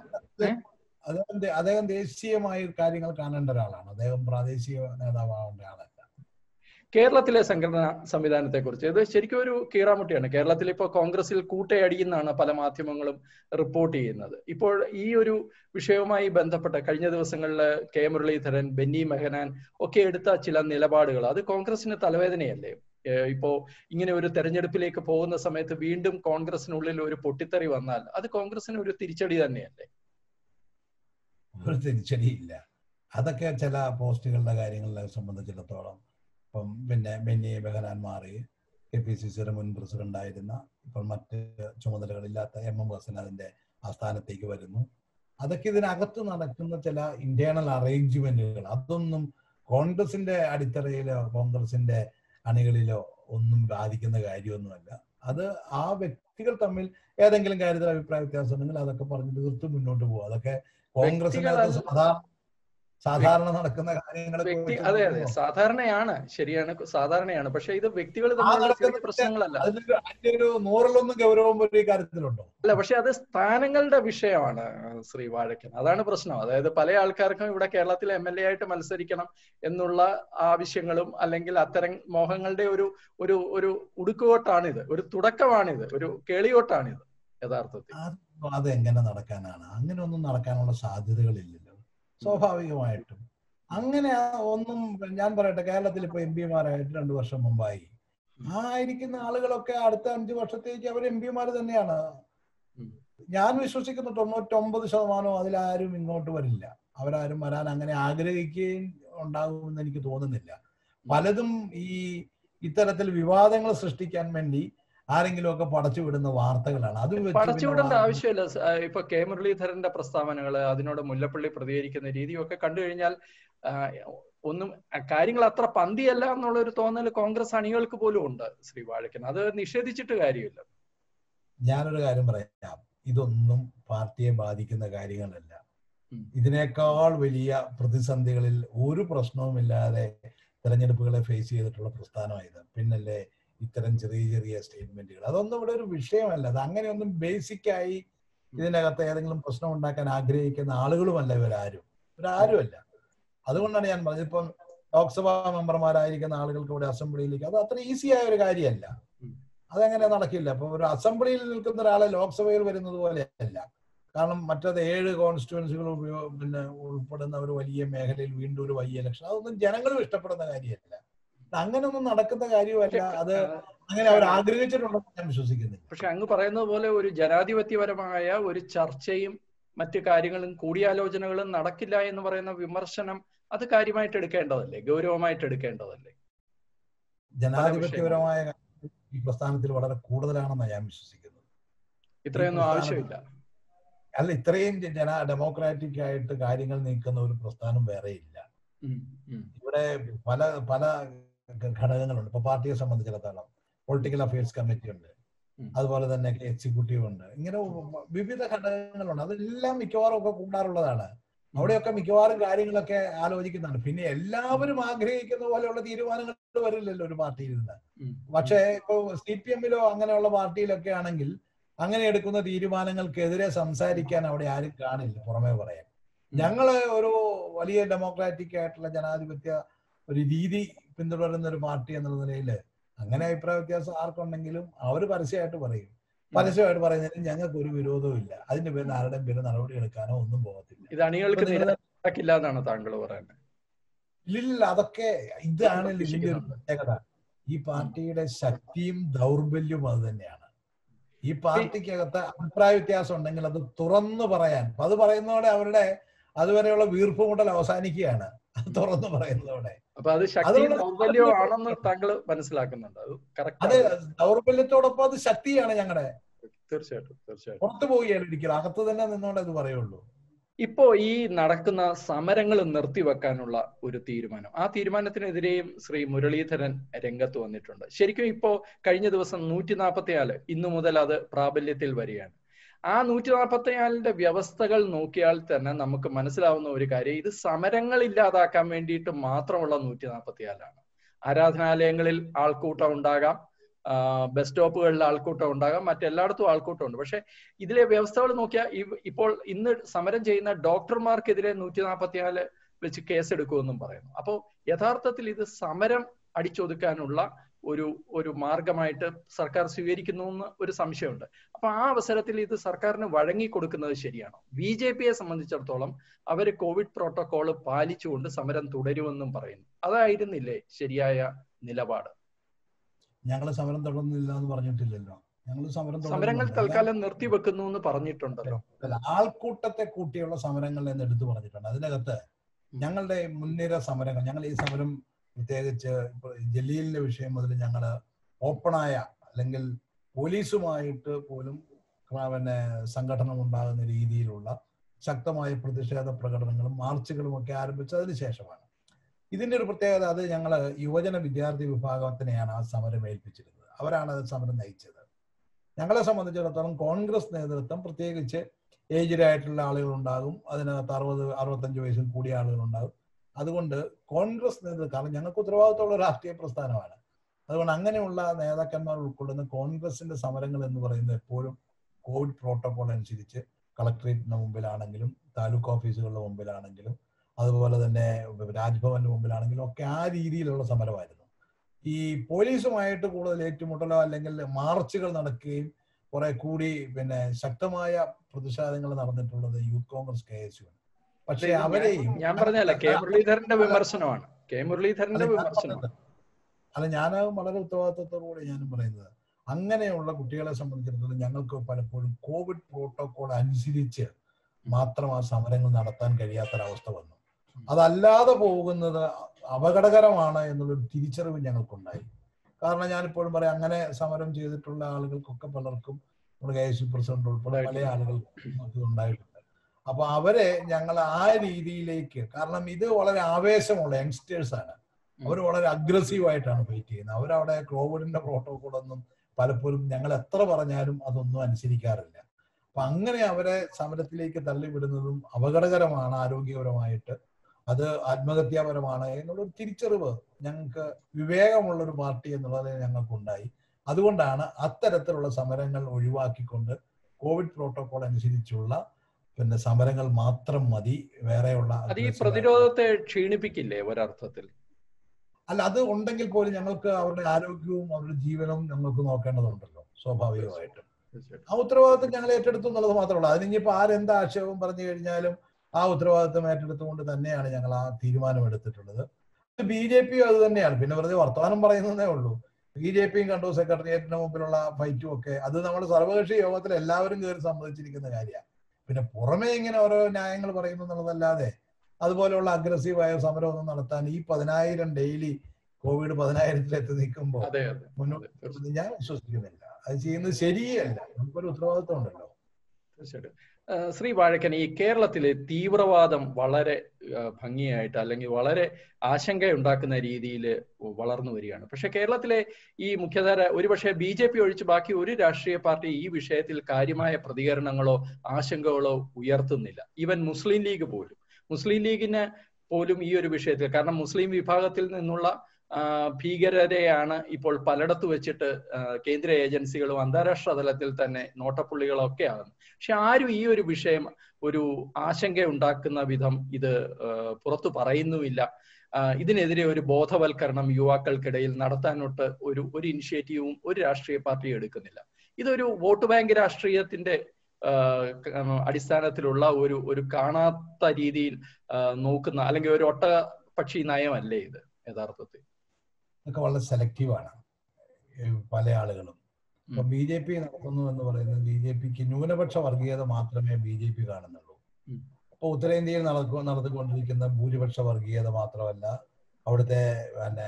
അദ്ദേഹം അദ്ദേഹം ദേശീയമായ കാര്യങ്ങൾ കാണേണ്ട ഒരാളാണ് അദ്ദേഹം പ്രാദേശിക നേതാവാവേണ്ട ആളല്ല കേരളത്തിലെ സംഘടനാ സംവിധാനത്തെ കുറിച്ച് ഇത് ശരിക്കും ഒരു കീറാമുട്ടിയാണ് കേരളത്തിൽ ഇപ്പോൾ കോൺഗ്രസിൽ കൂട്ടയടിയെന്നാണ് പല മാധ്യമങ്ങളും റിപ്പോർട്ട് ചെയ്യുന്നത് ഇപ്പോൾ ഈ ഒരു വിഷയവുമായി ബന്ധപ്പെട്ട കഴിഞ്ഞ ദിവസങ്ങളിൽ കെ മുരളീധരൻ ബെന്നി മെഹനാൻ ഒക്കെ എടുത്ത ചില നിലപാടുകൾ അത് കോൺഗ്രസിന് തലവേദനയല്ലേ ഇപ്പോ ഇങ്ങനെ ഒരു തെരഞ്ഞെടുപ്പിലേക്ക് പോകുന്ന സമയത്ത് വീണ്ടും കോൺഗ്രസിനുള്ളിൽ ഒരു പൊട്ടിത്തെറി വന്നാൽ അത് കോൺഗ്രസിന് ഒരു തിരിച്ചടി തന്നെയല്ലേ ഒരു തിരിച്ചടിയില്ല അതൊക്കെ ചില പോസ്റ്റുകളുടെ കാര്യങ്ങളെ സംബന്ധിച്ചിടത്തോളം ഇപ്പം പിന്നെ ബെന്നി ബെഹനാൻ മാറി കെ പി സി സിയുടെ മുൻ പ്രസിഡന്റ് ആയിരുന്ന ഇപ്പോൾ മറ്റ് ചുമതലകളില്ലാത്ത എം എം ഹസൻ അതിന്റെ ആസ്ഥാനത്തേക്ക് വരുന്നു അതൊക്കെ ഇതിനകത്ത് നടക്കുന്ന ചില ഇന്റേണൽ അറേഞ്ച്മെന്റുകൾ അതൊന്നും കോൺഗ്രസിന്റെ അടിത്തറയിലോ കോൺഗ്രസിന്റെ അണികളിലോ ഒന്നും ബാധിക്കുന്ന കാര്യമൊന്നുമല്ല അത് ആ വ്യക്തികൾ തമ്മിൽ ഏതെങ്കിലും കാര്യത്തിൽ അഭിപ്രായ വ്യത്യാസം ഉണ്ടെങ്കിൽ അതൊക്കെ പറഞ്ഞ് തീർത്ത് മുന്നോട്ട് പോകും അതൊക്കെ കോൺഗ്രസിനകത്ത് വ്യക്തികളല്ല- സാധാരണ സാധാരണ നടക്കുന്ന കാര്യങ്ങളൊക്കെ വ്യക്തി വെച്ച് അതെ അതെ നോക്കുമ്പോൾ സാധാരണയാണ് ശരിയാണ് സാധാരണയാണ് പക്ഷെ ഇത് വ്യക്തികൾ ആ തമ്മിലുള്ള ചെറിയ നടക്കുന്ന പ്രശ്നങ്ങളല്ല അതിലൊരു അതിന്റെ ഒരു നൂറിലൊന്നും ഗൗരവം ഒരു കാര്യത്തിലുണ്ടോ അല്ല പക്ഷെ അത് സ്ഥാനങ്ങളുടെ വിഷയമാണ് ശ്രീ വാഴക്കൻ അതാണ് പ്രശ്നം അതായത് പല ആൾക്കാർക്കും ഇവിടെ കേരളത്തിലെ എം എൽ എ ആയിട്ട് മത്സരിക്കണം എന്നുള്ള ആവശ്യങ്ങളും അല്ലെങ്കിൽ അത്തരം മോഹങ്ങളുടെ ഒരു ഒരു ഒരു ഉടുക്കുകോട്ടാണിത് ഒരു തുടക്കമാണിത് ഒരു കേളിയോട്ടാണിത് യഥാർത്ഥത്തിൽ അത് അതെങ്ങനെ നടക്കാനാണ് അങ്ങനെ ഒന്നും നടക്കാനുള്ള സാധ്യതകളില്ലല്ലോ സ്വാഭാവികമായിട്ടും അങ്ങനെ ആ ഒന്നും ഞാൻ പറയട്ടെ കേരളത്തിൽ ഇപ്പൊ എം പിമാരായിട്ട് രണ്ടു വർഷം മുമ്പായി ആ ഇരിക്കുന്ന ആളുകളൊക്കെ അടുത്ത അഞ്ചു വർഷത്തേക്ക് അവർ എം പിമാർ തന്നെയാണ് ഉം. ഞാൻ വിശ്വസിക്കുന്ന തൊണ്ണൂറ്റൊമ്പത് ശതമാനവും അതിലാരും ഇങ്ങോട്ട് വരില്ല അവരാരും വരാൻ അങ്ങനെ ആഗ്രഹിക്കുകയും ഉണ്ടാകുമെന്ന് എനിക്ക് തോന്നുന്നില്ല പലതും ഈ ഇത്തരത്തിൽ വിവാദങ്ങൾ സൃഷ്ടിക്കാൻ വേണ്ടി ആരെങ്കിലും ഒക്കെ പടച്ചു വിടുന്ന വാർത്തകളാണ് അത് വെച്ച് പിന്നെ പടച്ചുവിടേണ്ട വാർത്ത- ആവശ്യമില്ല സ- ആ, ഇപ്പൊ കെ മുരളീധരന്റെ പ്രസ്താവനകള് അതിനോട് മുല്ലപ്പള്ളി പ്രതികരിക്കുന്ന രീതിയൊക്കെ കണ്ടു കഴിഞ്ഞാൽ ആ, ഒന്നും ആ, കാര്യങ്ങൾ അത്ര പന്തിയല്ല എന്നുള്ള ഒരു തോന്നൽ കോൺഗ്രസ് അണികൾക്ക് പോലും ഉണ്ട് ശ്രീ വാഴക്കൻ അത് നിഷേധിച്ചിട്ട് കാര്യമില്ല ഞാനൊരു കാര്യം പറയാം ഇതൊന്നും പാർട്ടിയെ ബാധിക്കുന്ന കാര്യങ്ങളല്ല ഉം. ഇതിനേക്കാൾ വലിയ പ്രതിസന്ധികളിൽ ഒരു പ്രശ്നവുമില്ലാതെ തെരഞ്ഞെടുപ്പുകളെ ഫേസ് ചെയ്തിട്ടുള്ള പ്രസ്ഥാനമായത് പിന്നല്ലേ ഇത്തരം ചെറിയ ചെറിയ സ്റ്റേറ്റ്മെന്റുകൾ അതൊന്നും ഇവിടെ ഒരു വിഷയമല്ല അത് അങ്ങനെയൊന്നും ബേസിക് ആയി ഇതിനകത്ത് ഏതെങ്കിലും പ്രശ്നം ഉണ്ടാക്കാൻ ആഗ്രഹിക്കുന്ന ആളുകളുമല്ല ഇവരാരും ഇവരാരുമല്ല അതുകൊണ്ടാണ് ഞാൻ പറഞ്ഞത് ഇപ്പം ലോക്സഭാ മെമ്പർമാരായിരിക്കുന്ന ആളുകൾക്ക് ഇവിടെ അസംബ്ലിയിലേക്ക് അത് അത്ര ഈസി ആയ ഒരു കാര്യമല്ല ഉം. അതങ്ങനെ നടക്കില്ല അപ്പൊ ഒരു അസംബ്ലിയിൽ നിൽക്കുന്ന ഒരാളെ ലോക്സഭയിൽ വരുന്നത് പോലെയല്ല കാരണം മറ്റത് ഏഴ് കോൺസ്റ്റിറ്റ്യുവൻസികൾ ഉപയോഗ പിന്നെ ഉൾപ്പെടുന്ന ഒരു വലിയ മേഖലയിൽ വീണ്ടും ഒരു വലിയ ഇലക്ഷൻ അതൊന്നും ജനങ്ങളും ഇഷ്ടപ്പെടുന്ന കാര്യമല്ല അങ്ങനെയൊന്നും നടക്കുന്ന കാര്യമല്ല അത് അങ്ങനെ അവർ ആഗ്രഹിച്ചിട്ടുണ്ടെന്ന് ഞാൻ വിശ്വസിക്കുന്നില്ല പക്ഷെ അങ്ങ് പറയുന്നത് പോലെ ഒരു ജനാധിപത്യപരമായ ഒരു ചർച്ചയും മറ്റു കാര്യങ്ങളും കൂടിയാലോചനകളും നടക്കില്ല എന്ന് പറയുന്ന വിമർശനം അത് കാര്യമായിട്ട് എടുക്കേണ്ടതല്ലേ ഗൗരവമായിട്ട് എടുക്കേണ്ടതല്ലേ ജനാധിപത്യപരമായ കാര്യങ്ങൾ ഈ പ്രസ്ഥാനത്തിൽ വളരെ കൂടുതലാണെന്നാണ് ഞാൻ വിശ്വസിക്കുന്നത് ഇത്രയൊന്നും പ്രസ്ഥാനം- ആവശ്യമില്ല അല്ല ഇത്രയും ജന ഡെമോക്രാറ്റിക് ആയിട്ട് കാര്യങ്ങൾ നീക്കുന്ന ഒരു പ്രസ്ഥാനം വേറെ ഇല്ല ഉം, ഉം, ഇവിടെ പല പല ഘടകങ്ങളുണ്ട് ഇപ്പൊ പാർട്ടിയെ സംബന്ധിച്ചിടത്തോളം പൊളിറ്റിക്കൽ അഫയേഴ്സ് കമ്മിറ്റി ഉണ്ട് ഉം. അതുപോലെ തന്നെ എക്സിക്യൂട്ടീവ് ഉണ്ട് ഇങ്ങനെ വിവിധ ഘടകങ്ങളുണ്ട് അതെല്ലാം മിക്കവാറും ഒക്കെ കൂടാറുള്ളതാണ് അവിടെയൊക്കെ മിക്കവാറും കാര്യങ്ങളൊക്കെ ആലോചിക്കുന്നതാണ് പിന്നെ എല്ലാവരും ആഗ്രഹിക്കുന്ന പോലെയുള്ള തീരുമാനങ്ങൾ വരില്ലല്ലോ ഒരു പാർട്ടിയിൽ നിന്ന് ഉം. പക്ഷേ ഇപ്പൊ സി പി എമ്മിലോ അങ്ങനെയുള്ള പാർട്ടിയിലൊക്കെ ആണെങ്കിൽ അങ്ങനെ എടുക്കുന്ന തീരുമാനങ്ങൾക്കെതിരെ സംസാരിക്കാൻ അവിടെ ആരും കാണില്ല പുറമേ പറയാൻ ഞങ്ങള് ഒരു വലിയ ഡെമോക്രാറ്റിക് ആയിട്ടുള്ള ജനാധിപത്യ ഒരു രീതി പിന്തുടരുന്ന ഒരു പാർട്ടി എന്നുള്ള നിലയിൽ അങ്ങനെ അഭിപ്രായ വ്യത്യാസം ആർക്കുണ്ടെങ്കിലും അവർ പരസ്യമായിട്ട് പറയും പരസ്യമായിട്ട് പറയുന്നതിന് ഞങ്ങൾക്ക് ഒരു വിരോധവും ഇല്ല അതിന്റെ പേരിൽ ആരുടെയും പേര് നടപടി എടുക്കാനോ ഒന്നും പോകത്തില്ല ഇത് അണികൾക്ക് ഇപ്പൊ നിങ്ങൾ- നിരക്കില്ല എന്നാണ് താങ്കൾ പറയുന്നത് ഇല്ലില്ല അതൊക്കെ ഇതാണ് ഇതിന്റെ ഒരു പ്രതീക്ഷിക്കുന്നുണ്ട്. പ്രത്യേകത ഈ പാർട്ടിയുടെ ശക്തിയും ദൗർബല്യവും അത് തന്നെയാണ് ഈ പാർട്ടിക്കകത്ത് അഭിപ്രായ വ്യത്യാസം ഉണ്ടെങ്കിൽ അത് തുറന്നു പറയാൻ അപ്പൊ അത് പറയുന്നതോടെ അവരുടെ അതുവരെയുള്ള വീർപ്പുമുട്ടൽ അവസാനിക്കുകയാണ് അത് തുറന്നു പറയുന്നതോടെ അപ്പൊ അത് ശക്തിയും അതുകൊണ്ട് ദൗർബല്യവും ആണെന്ന് താങ്കൾ മനസ്സിലാക്കുന്നുണ്ട് അത് അത് കറക്റ്റ് ദൗർബല്യത്തോടൊപ്പം അത് ശക്തിയാണ് ഞങ്ങളുടെ തീർച്ചയായിട്ടും തീർച്ചയായിട്ടും പുറത്തു പോവുകയാണ് ഒരിക്കലും അകത്ത് തന്നെ നിന്നോണ്ട് അത് പറയുള്ളൂ ഇപ്പോ ഈ നടക്കുന്ന സമരങ്ങൾ നിർത്തിവെക്കാനുള്ള ഒരു തീരുമാനം ആ തീരുമാനത്തിനെതിരെയും ശ്രീ മുരളീധരൻ രംഗത്ത് വന്നിട്ടുണ്ട് ശരിക്കും ഇപ്പോ കഴിഞ്ഞ ദിവസം നൂറ്റി നാൽപ്പത്തിനാല് ഇന്നു മുതൽ അത് പ്രാബല്യത്തിൽ വരികയാണ് ആ നൂറ്റി നാൽപ്പത്തിനാലിന്റെ വ്യവസ്ഥകൾ നോക്കിയാൽ തന്നെ നമുക്ക് മനസ്സിലാവുന്ന ഒരു കാര്യം ഇത് സമരങ്ങൾ ഇല്ലാതാക്കാൻ വേണ്ടിയിട്ട് മാത്രമുള്ള നൂറ്റി നാൽപ്പത്തിനാലാണ് ആരാധനാലയങ്ങളിൽ ആൾക്കൂട്ടം ഉണ്ടാകാം ബസ് സ്റ്റോപ്പുകളിൽ ആൾക്കൂട്ടം ഉണ്ടാകാം മറ്റെല്ലായിടത്തും ആൾക്കൂട്ടം ഉണ്ട് പക്ഷെ ഇതിലെ വ്യവസ്ഥകൾ നോക്കിയാൽ ഇപ്പോൾ ഇന്ന് സമരം ചെയ്യുന്ന ഡോക്ടർമാർക്കെതിരെ നൂറ്റി നാൽപ്പത്തിനാല് വെച്ച് കേസെടുക്കുമെന്നും പറയുന്നു അപ്പോൾ യഥാർത്ഥത്തിൽ ഇത് സമരം അടിച്ചൊതുക്കാനുള്ള ഒരു ഒരു മാർഗമായിട്ട് സർക്കാർ സ്വീകരിക്കുന്നു എന്ന് ഒരു സംശയമുണ്ട് അപ്പൊ ആ അവസരത്തിൽ ഇത് സർക്കാരിന് വഴങ്ങി കൊടുക്കുന്നത് ശരിയാണോ ബി ജെ പിയെ സംബന്ധിച്ചിടത്തോളം അവർ കോവിഡ് പ്രോട്ടോകോൾ പാലിച്ചുകൊണ്ട് സമരം തുടരുമെന്നും പറയുന്നു അതായിരുന്നില്ലേ ശരിയായ നിലപാട് ഞങ്ങൾ സമരം തുടർന്നില്ല എന്ന് പറഞ്ഞിട്ടില്ലല്ലോ ഞങ്ങൾ സമരം സമരങ്ങൾ തുടരുന്നുണ്ട്. തൽക്കാലം നിർത്തിവെക്കുന്നു എന്ന് പറഞ്ഞിട്ടുണ്ടല്ലോ അല്ല, ആൾക്കൂട്ടത്തെ കൂട്ടിയുള്ള സമരങ്ങൾ എന്ന് എടുത്തു പറഞ്ഞിട്ടുണ്ട് അതിനകത്ത് ഞങ്ങളുടെ മുൻനിര സമരങ്ങൾ ഞങ്ങൾ ഈ സമരം പ്രത്യേകിച്ച് ഇപ്പൊ ജലീലിന്റെ വിഷയം മുതൽ ഞങ്ങൾ ഓപ്പണായ അല്ലെങ്കിൽ പോലീസുമായിട്ട് പോലും പിന്നെ സംഘടന ഉണ്ടാകുന്ന രീതിയിലുള്ള ശക്തമായ പ്രതിഷേധ പ്രകടനങ്ങളും മാർച്ചുകളും ഒക്കെ ആരംഭിച്ചതിന് ശേഷമാണ് ഇതിന്റെ ഒരു പ്രത്യേകത അത് ഞങ്ങൾ യുവജന വിദ്യാർത്ഥി വിഭാഗത്തിനെയാണ് ആ സമരം ഏൽപ്പിച്ചിരുന്നത് അവരാണ് അത് സമരം നയിച്ചത് ഞങ്ങളെ സംബന്ധിച്ചിടത്തോളം കോൺഗ്രസ് നേതൃത്വം പ്രത്യേകിച്ച് ഏജ്ഡ് ആയിട്ടുള്ള ആളുകളുണ്ടാകും അതിനകത്ത് അറുപത് അറുപത്തഞ്ച് വയസ്സിൽ കൂടിയ ആളുകളുണ്ടാകും അതുകൊണ്ട് കോൺഗ്രസ് നേതൃത്വം കാരണം ഞങ്ങൾക്ക് ഉത്തരവാദിത്തമുള്ള രാഷ്ട്രീയ പ്രസ്ഥാനമാണ് അതുകൊണ്ട് അങ്ങനെയുള്ള നേതാക്കന്മാർ ഉൾക്കൊള്ളുന്ന കോൺഗ്രസിന്റെ സമരങ്ങൾ എന്ന് പറയുന്നത് എപ്പോഴും കോവിഡ് പ്രോട്ടോകോൾ അനുസരിച്ച് കളക്ടറേറ്റിന് മുമ്പിലാണെങ്കിലും താലൂക്ക് ഓഫീസുകളുടെ മുമ്പിലാണെങ്കിലും അതുപോലെ തന്നെ രാജ്ഭവന്റെ മുമ്പിലാണെങ്കിലും ഒക്കെ ആ രീതിയിലുള്ള സമരമായിരുന്നു ഈ പോലീസുമായിട്ട് കൂടുതൽ ഏറ്റുമുട്ടലോ അല്ലെങ്കിൽ മാർച്ചുകൾ നടക്കുകയും കുറെ കൂടി പിന്നെ ശക്തമായ പ്രതിഷേധങ്ങൾ നടന്നിട്ടുള്ളത് youth Congress K S U പക്ഷേ അവരെയും ഞാൻ പറഞ്ഞല്ല കെ മുരളീധരന്റെ വിമർശനമാണ് കെ മുരളീധരന്റെ വിമർശനമാണ് അല്ല ഞാൻ വളരെ ഉത്തരവാദിത്വത്തോടുകൂടി ഞാനും പറയുന്നത് അങ്ങനെയുള്ള കുട്ടികളെ സംബന്ധിച്ചിടത്തോളം ഞങ്ങൾക്ക് പലപ്പോഴും കോവിഡ് പ്രോട്ടോകോൾ അനുസരിച്ച് മാത്രം ആ സമരങ്ങൾ നടത്താൻ കഴിയാത്തൊരവസ്ഥ വന്നു അതല്ലാതെ പോകുന്നത് അപകടകരമാണ് എന്നുള്ളൊരു തിരിച്ചറിവ് ഞങ്ങൾക്കുണ്ടായി കാരണം ഞാനിപ്പോഴും പറയാം അങ്ങനെ സമരം ചെയ്തിട്ടുള്ള ആളുകൾക്കൊക്കെ പലർക്കും നമ്മുടെ കെ എസ് യു പ്രസിഡന്റ് ഉൾപ്പെടെ പല ആളുകൾക്കും ഉണ്ടായിട്ടുണ്ട് അപ്പൊ അവരെ ഞങ്ങൾ ആ രീതിയിലേക്ക് കാരണം ഇത് വളരെ ആവേശമുള്ള യങ്സ്റ്റേഴ്സ് ആണ് അവർ വളരെ അഗ്രസീവ് ആയിട്ടാണ് ഫൈറ്റ് ചെയ്യുന്നത് അവരവിടെ കോവിഡിന്റെ പ്രോട്ടോകോൾ ഒന്നും പലപ്പോഴും ഞങ്ങൾ എത്ര പറഞ്ഞാലും അതൊന്നും അനുസരിക്കാറില്ല അപ്പൊ അങ്ങനെ അവരെ സമരത്തിലേക്ക് തള്ളിവിടുന്നതും അപകടകരമാണ് ആരോഗ്യപരമായിട്ട് അത് ആത്മഹത്യാപരമാണ് എന്നുള്ളൊരു തിരിച്ചറിവ് ഞങ്ങൾക്ക് വിവേകമുള്ള ഒരു പാർട്ടി എന്നുള്ളത് ഞങ്ങൾക്കുണ്ടായി അതുകൊണ്ടാണ് അത്തരത്തിലുള്ള സമരങ്ങൾ ഒഴിവാക്കിക്കൊണ്ട് കോവിഡ് പ്രോട്ടോകോൾ അനുസരിച്ചുള്ള പിന്നെ സമരങ്ങൾ മാത്രം മതി വേറെയുള്ള അത് ഈ പ്രതിരോധത്തെ ക്ഷീണിപ്പിക്കില്ലേ ഒരർത്ഥത്തിൽ അല്ല അത് ഉണ്ടെങ്കിൽ പോലും ഞങ്ങൾക്ക് അവരുടെ ആരോഗ്യവും അവരുടെ ജീവനും ഞങ്ങൾക്ക് നോക്കേണ്ടതുണ്ടല്ലോ സ്വാഭാവികമായിട്ടും ആ ഉത്തരവാദിത്വം ഞങ്ങൾ ഏറ്റെടുത്തു എന്നുള്ളത് മാത്രമല്ല അതിനിപ്പോ ആരെന്ത് ആക്ഷേപം പറഞ്ഞു കഴിഞ്ഞാലും ആ ഉത്തരവാദിത്വം ഏറ്റെടുത്തുകൊണ്ട് തന്നെയാണ് ഞങ്ങൾ ആ തീരുമാനം എടുത്തിട്ടുള്ളത് ബി ജെ പിയും അത് തന്നെയാണ് പിന്നെ വെറുതെ വർത്തമാനം പറയുന്നതേ ഉള്ളൂ ബി ജെ പിയും കണ്ടു സെക്രട്ടേറിയറ്റിന് മുമ്പിലുള്ള ഫൈറ്റും ഒക്കെ അത് നമ്മുടെ സർവകക്ഷി യോഗത്തിൽ എല്ലാവരും കയറി സമ്മതിച്ചിരിക്കുന്ന കാര്യമാണ് പിന്നെ പുറമെ ഇങ്ങനെ ഓരോ ന്യായങ്ങൾ പറയുന്നു എന്നുള്ളതല്ലാതെ അതുപോലെയുള്ള അഗ്രസീവായ സമരമൊന്നും നടത്താൻ ഈ പതിനായിരം ഡെയിലി കോവിഡ് പതിനായിരത്തിൽ എത്തി നിൽക്കുമ്പോൾ മുന്നോട്ട് ഞാൻ വിശ്വസിക്കുന്നില്ല അത് ചെയ്യുന്നത് ശരിയല്ല നമുക്കൊരു ഉത്തരവാദിത്വം ഉണ്ടല്ലോ തീർച്ചയായിട്ടും ശ്രീ വാഴക്കൻ ഈ കേരളത്തിലെ തീവ്രവാദം വളരെ ഭംഗിയായിട്ട് അല്ലെങ്കിൽ വളരെ ആശങ്കയുണ്ടാക്കുന്ന രീതിയിൽ വളർന്നു വരികയാണ് പക്ഷെ കേരളത്തിലെ ഈ മുഖ്യധാര ഒരുപക്ഷെ ബി ജെ പി ഒഴിച്ച് ബാക്കി ഒരു രാഷ്ട്രീയ പാർട്ടി ഈ വിഷയത്തിൽ കാര്യമായ പ്രതികരണങ്ങളോ ആശങ്കകളോ ഉയർത്തുന്നില്ല ഈവൻ മുസ്ലിം ലീഗ് പോലും മുസ്ലിം ലീഗിന് പോലും ഈ ഒരു വിഷയത്തിൽ കാരണം മുസ്ലിം വിഭാഗത്തിൽ നിന്നുള്ള ഭീകരരെയാണ് ഇപ്പോൾ പലയിടത്ത് വെച്ചിട്ട് കേന്ദ്ര ഏജൻസികളും അന്താരാഷ്ട്ര തലത്തിൽ തന്നെ നോട്ടപ്പുള്ളികളൊക്കെ ആകുന്നു പക്ഷെ ആരും ഈ ഒരു വിഷയം ഒരു ആശങ്ക ഉണ്ടാക്കുന്ന വിധം ഇത് പുറത്തു പറയുന്നുമില്ല ഇതിനെതിരെ ഒരു ബോധവൽക്കരണം യുവാക്കൾക്കിടയിൽ നടത്താനൊട്ട് ഒരു ഒരു ഇനിഷ്യേറ്റീവും ഒരു രാഷ്ട്രീയ പാർട്ടിയും എടുക്കുന്നില്ല ഇതൊരു വോട്ട് ബാങ്ക് രാഷ്ട്രീയത്തിന്റെ അടിസ്ഥാനത്തിലുള്ള ഒരു ഒരു കാണാത്ത രീതിയിൽ നോക്കുന്ന അല്ലെങ്കിൽ ഒരു ഒട്ട പക്ഷി നയമല്ലേ ഇത് യഥാർത്ഥത്തിൽ ഒക്കെ വളരെ സെലക്റ്റീവാണ് പല ആളുകളും ഇപ്പൊ ബി ജെ പി നടത്തുന്നു എന്ന് പറയുന്നത് ബി ജെ പിക്ക് ന്യൂനപക്ഷ വർഗീയത മാത്രമേ ബി ജെ പി കാണുന്നുള്ളൂ അപ്പൊ ഉത്തരേന്ത്യയിൽ നടക്കു നടത്തിക്കൊണ്ടിരിക്കുന്ന ഭൂരിപക്ഷ വർഗീയത മാത്രമല്ല അവിടുത്തെ പിന്നെ